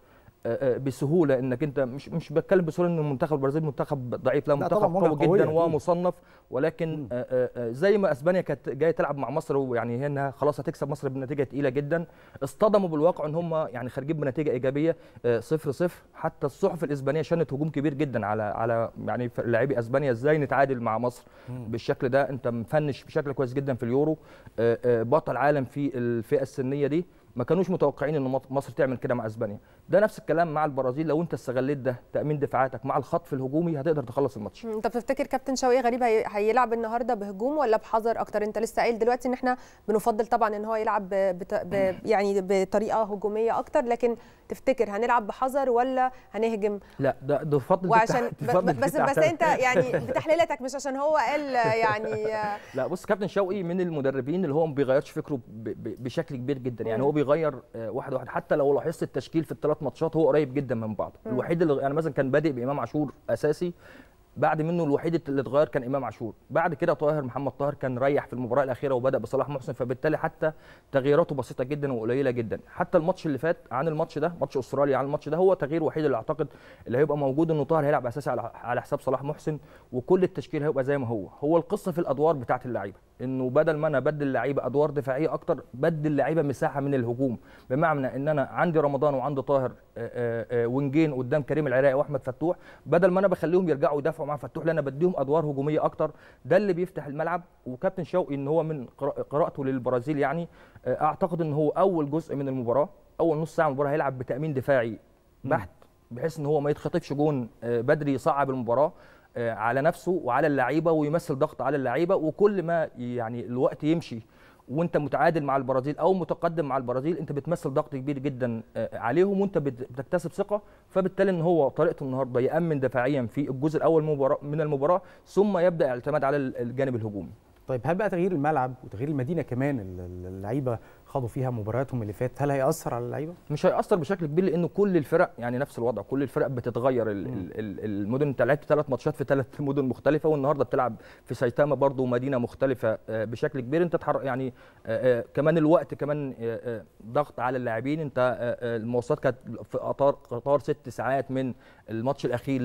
آه، آه، بسهوله انك انت مش مش بتكلم بسهوله ان منتخب البرازيل منتخب ضعيف لا لا منتخب طبعاً مواجهة قوي قوية جدا أكيد. ومصنف ولكن آه، آه، آه، زي ما اسبانيا كانت جايه تلعب مع مصر ويعني هنا خلاص هتكسب مصر بنتيجه تقيله جدا اصطدموا بالواقع ان هم يعني خارجين بنتيجه ايجابيه آه، صفر صفر حتى الصحف الاسبانيه شنت هجوم كبير جدا على على يعني لاعبي اسبانيا ازاي نتعادل مع مصر بالشكل ده انت مفنش بشكل كويس جدا في اليورو آه، آه، بطل عالم في الفئه السنيه دي ما كانوش متوقعين ان مط- مصر تعمل كده مع اسبانيا ده نفس الكلام مع البرازيل لو انت استغليت ده تامين دفاعاتك مع الخطف الهجومي هتقدر تخلص الماتش انت بتفتكر كابتن شوقي غريب هي- هيلعب النهارده بهجوم ولا بحذر اكتر انت لسه قايل دلوقتي ان احنا بنفضل طبعا ان هو يلعب ب... بت... ب... يعني بطريقه هجوميه اكتر لكن تفتكر هنلعب بحذر ولا هنهجم لا ده ده فضل وعشان ب... فضل ب- بس الدفاع. بس انت يعني بتحليلتك مش عشان هو قال يعني لا بص كابتن شوقي من المدربين اللي هو ما بيغيرش فكره ب- ب- بشكل كبير جدا يعني مم. هو بيغير آه، واحد واحد حتى لو لاحظت التشكيل في الثلاث ماتشات هو قريب جدا من بعض مم. الوحيد اللي يعني مثلا كان بادئ بامام عاشور اساسي بعد منه الوحيد اللي اتغير كان امام عاشور بعد كده طاهر محمد طاهر كان ريح في المباراه الاخيره وبدا بصلاح محسن فبالتالي حتى تغييراته بسيطه جدا وقليله جدا حتى الماتش اللي فات عن الماتش ده ماتش استراليا عن الماتش ده هو تغيير وحيد اللي اعتقد اللي هيبقى موجود انه طاهر هيلعب اساسي على على حساب صلاح محسن وكل التشكيل هيبقى زي ما هو هو القصه في الادوار بتاعه اللعيبه انه بدل ما انا بدل اللعيبه ادوار دفاعيه اكتر بدل اللعيبه مساحه من الهجوم بمعنى ان انا عندي رمضان وعندي طاهر آه، آه، آه، وينجين قدام كريم العراقي واحمد فتوح بدل ما انا بخليهم يرجعوا يدافعوا مع فتوح لا انا بديهم ادوار هجوميه اكتر ده اللي بيفتح الملعب وكابتن شوقي ان هو من قراء- قراءته للبرازيل يعني آه، اعتقد ان هو اول جزء من المباراه اول نص ساعه من المباراه هيلعب بتامين دفاعي بحت بحيث ان هو ما يتخطفش جون آه، بدري يصعب المباراه آه، على نفسه وعلى اللعيبه ويمثل ضغط على اللعيبه وكل ما يعني الوقت يمشي وانت متعادل مع البرازيل او متقدم مع البرازيل انت بتمثل ضغط كبير جدا آه، عليهم وانت بت- بتكتسب ثقه فبالتالي ان هو طريقته النهارده يامن دفاعيا في الجزء الاول من المباراة- من المباراه ثم يبدا الاعتماد على ال- الجانب الهجومي طيب هل بقى تغيير الملعب وتغيير المدينه كمان ال- ال- اللعيبه خاضوا فيها مبارياتهم اللي فاتت هل هيأثر على اللعيبه؟ مش هيأثر بشكل كبير لأنه كل الفرق يعني نفس الوضع كل الفرق بتتغير ال- ال- ال- المدن انت لعبت ثلاث ماتشات في ثلاث مدن مختلفة والنهارده بتلعب في سايتاما برضو مدينة مختلفة آه، بشكل كبير انت تحر يعني آه، آه، كمان الوقت كمان آه، آه، ضغط على اللاعبين انت آه، آه، المواصلات كانت في قطار قطار ست ساعات من الماتش الأخير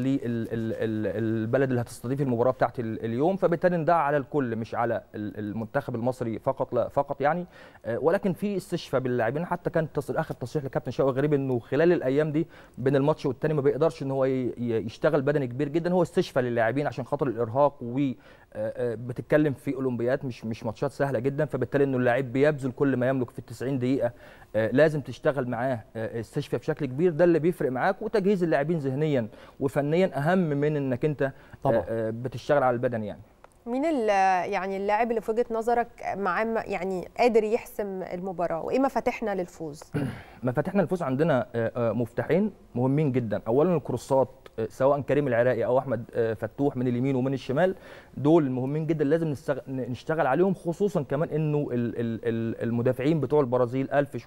للبلد اللي هتستضيف المباراة بتاعت ال- اليوم فبالتالي ده على الكل مش على ال- المنتخب المصري فقط لا فقط يعني آه، ولكن في استشفاء باللاعبين حتى كان تصريح اخر تصريح لكابتن شوقي غريب انه خلال الايام دي بين الماتش والتاني ما بيقدرش ان هو ي- ي- يشتغل بدني كبير جدا هو استشفاء للاعبين عشان خاطر الارهاق و آه، آه، بتتكلم في اولمبيات مش مش ماتشات سهله جدا فبالتالي انه اللاعب بيبذل كل ما يملك في ال 90 دقيقه آه، لازم تشتغل معاه آه، استشفاء بشكل كبير ده اللي بيفرق معاك وتجهيز اللاعبين ذهنيا وفنيا اهم من انك انت آه، طبعاً. آه، بتشتغل على البدن يعني مين ال- يعني اللاعب اللي في وجهه نظرك معاه م- يعني قادر يحسم المباراه وايه مفاتيحنا للفوز مفاتيحنا الفوز عندنا آه، آه، مفتاحين مهمين جدا اولا الكروسات آه، سواء كريم العراقي او احمد آه، فتوح من اليمين ومن الشمال دول مهمين جدا لازم نستغ- ن- نشتغل عليهم خصوصا كمان انه ال- ال- ال- المدافعين بتوع البرازيل الفش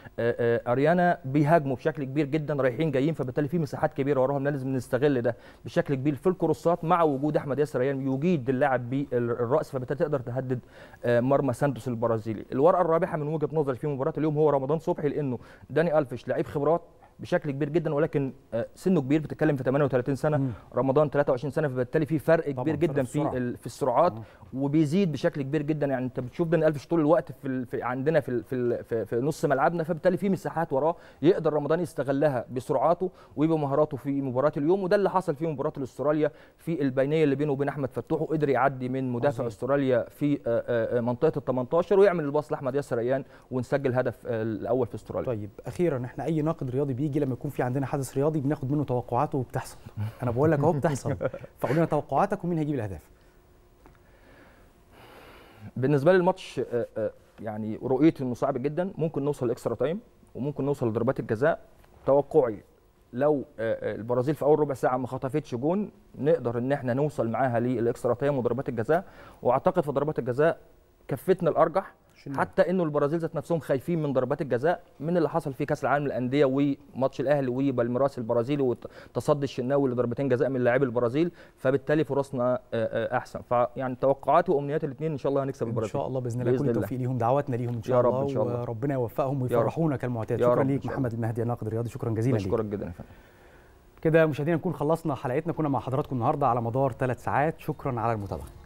واريانا بيهاجموا بشكل كبير جدا رايحين جايين فبالتالي في مساحات كبيره وراهم لازم نستغل ده بشكل كبير في الكروسات مع وجود احمد ياسر ريان يجيد اللاعب بالراس فبالتالي تقدر تهدد آه، مرمى سانتوس البرازيلي الورقه الرابحه من وجهه نظري في مباراه اليوم هو رمضان صبحي لانه داني الفش لعيب خبرات بشكل كبير جدا ولكن آه، سنه كبير بتتكلم في 38 سنه رمضان 23 سنه فبالتالي في فرق كبير فرق جدا في في السرعة. ال- في السرعات وبيزيد بشكل كبير جدا يعني انت بتشوف داني الفش طول الوقت في, ال- في عندنا في ال- في, ال- في, في نص ملعبنا فبالتالي في مساحات وراه يقدر رمضان يستغلها بسرعاته وبمهاراته في مباراه اليوم وده اللي حصل في مباراه الاستراليا في البينيه اللي بينه وبين احمد فتوح وقدر يعدي من مدافع عظيم. استراليا في آه، آه، آه، منطقه ال 18 ويعمل الباص لاحمد ياسر ريان ونسجل هدف آه، الاول في استراليا طيب اخيرا احنا اي ناقد رياضي بيجي لما يكون في عندنا حدث رياضي بناخد منه توقعاته وبتحصل انا بقول لك اهو بتحصل فقول لنا توقعاتك ومين هيجيب الاهداف بالنسبه لي الماتش آه، آه، يعني رؤيتي انه صعب جدا ممكن نوصل لاكسترا تايم وممكن نوصل لضربات الجزاء توقعي لو آه، آه، البرازيل في اول ربع ساعه ما خطفتش جون نقدر ان احنا نوصل معاها للاكسترا تايم وضربات الجزاء واعتقد في ضربات الجزاء كفتنا الارجح حتى انه البرازيل ذات نفسهم خايفين من ضربات الجزاء من اللي حصل في كاس العالم للانديه وماتش الاهلي وبالميراس البرازيلي وتصدي الشناوي لضربتين جزاء من لاعبي البرازيل فبالتالي فرصنا آه، آه، احسن فيعني توقعاتي وامنياتي الاثنين ان شاء الله هنكسب ان البرازيل شاء الله باذن الله كل التوفيق ليهم دعواتنا ليهم ان شاء يا الله رب إن شاء الله. وربنا يوفقهم يا رب. ويفرحونا كالمعتاد يا شكرا رب إن ليك شاء محمد المهدي الناقد الرياضي شكرا جزيلا ليك بشكرك جدا يا فندم كده مشاهدينا نكون خلصنا حلقتنا كنا مع حضراتكم النهارده على مدار ثلاث ساعات شكرا على المتابعه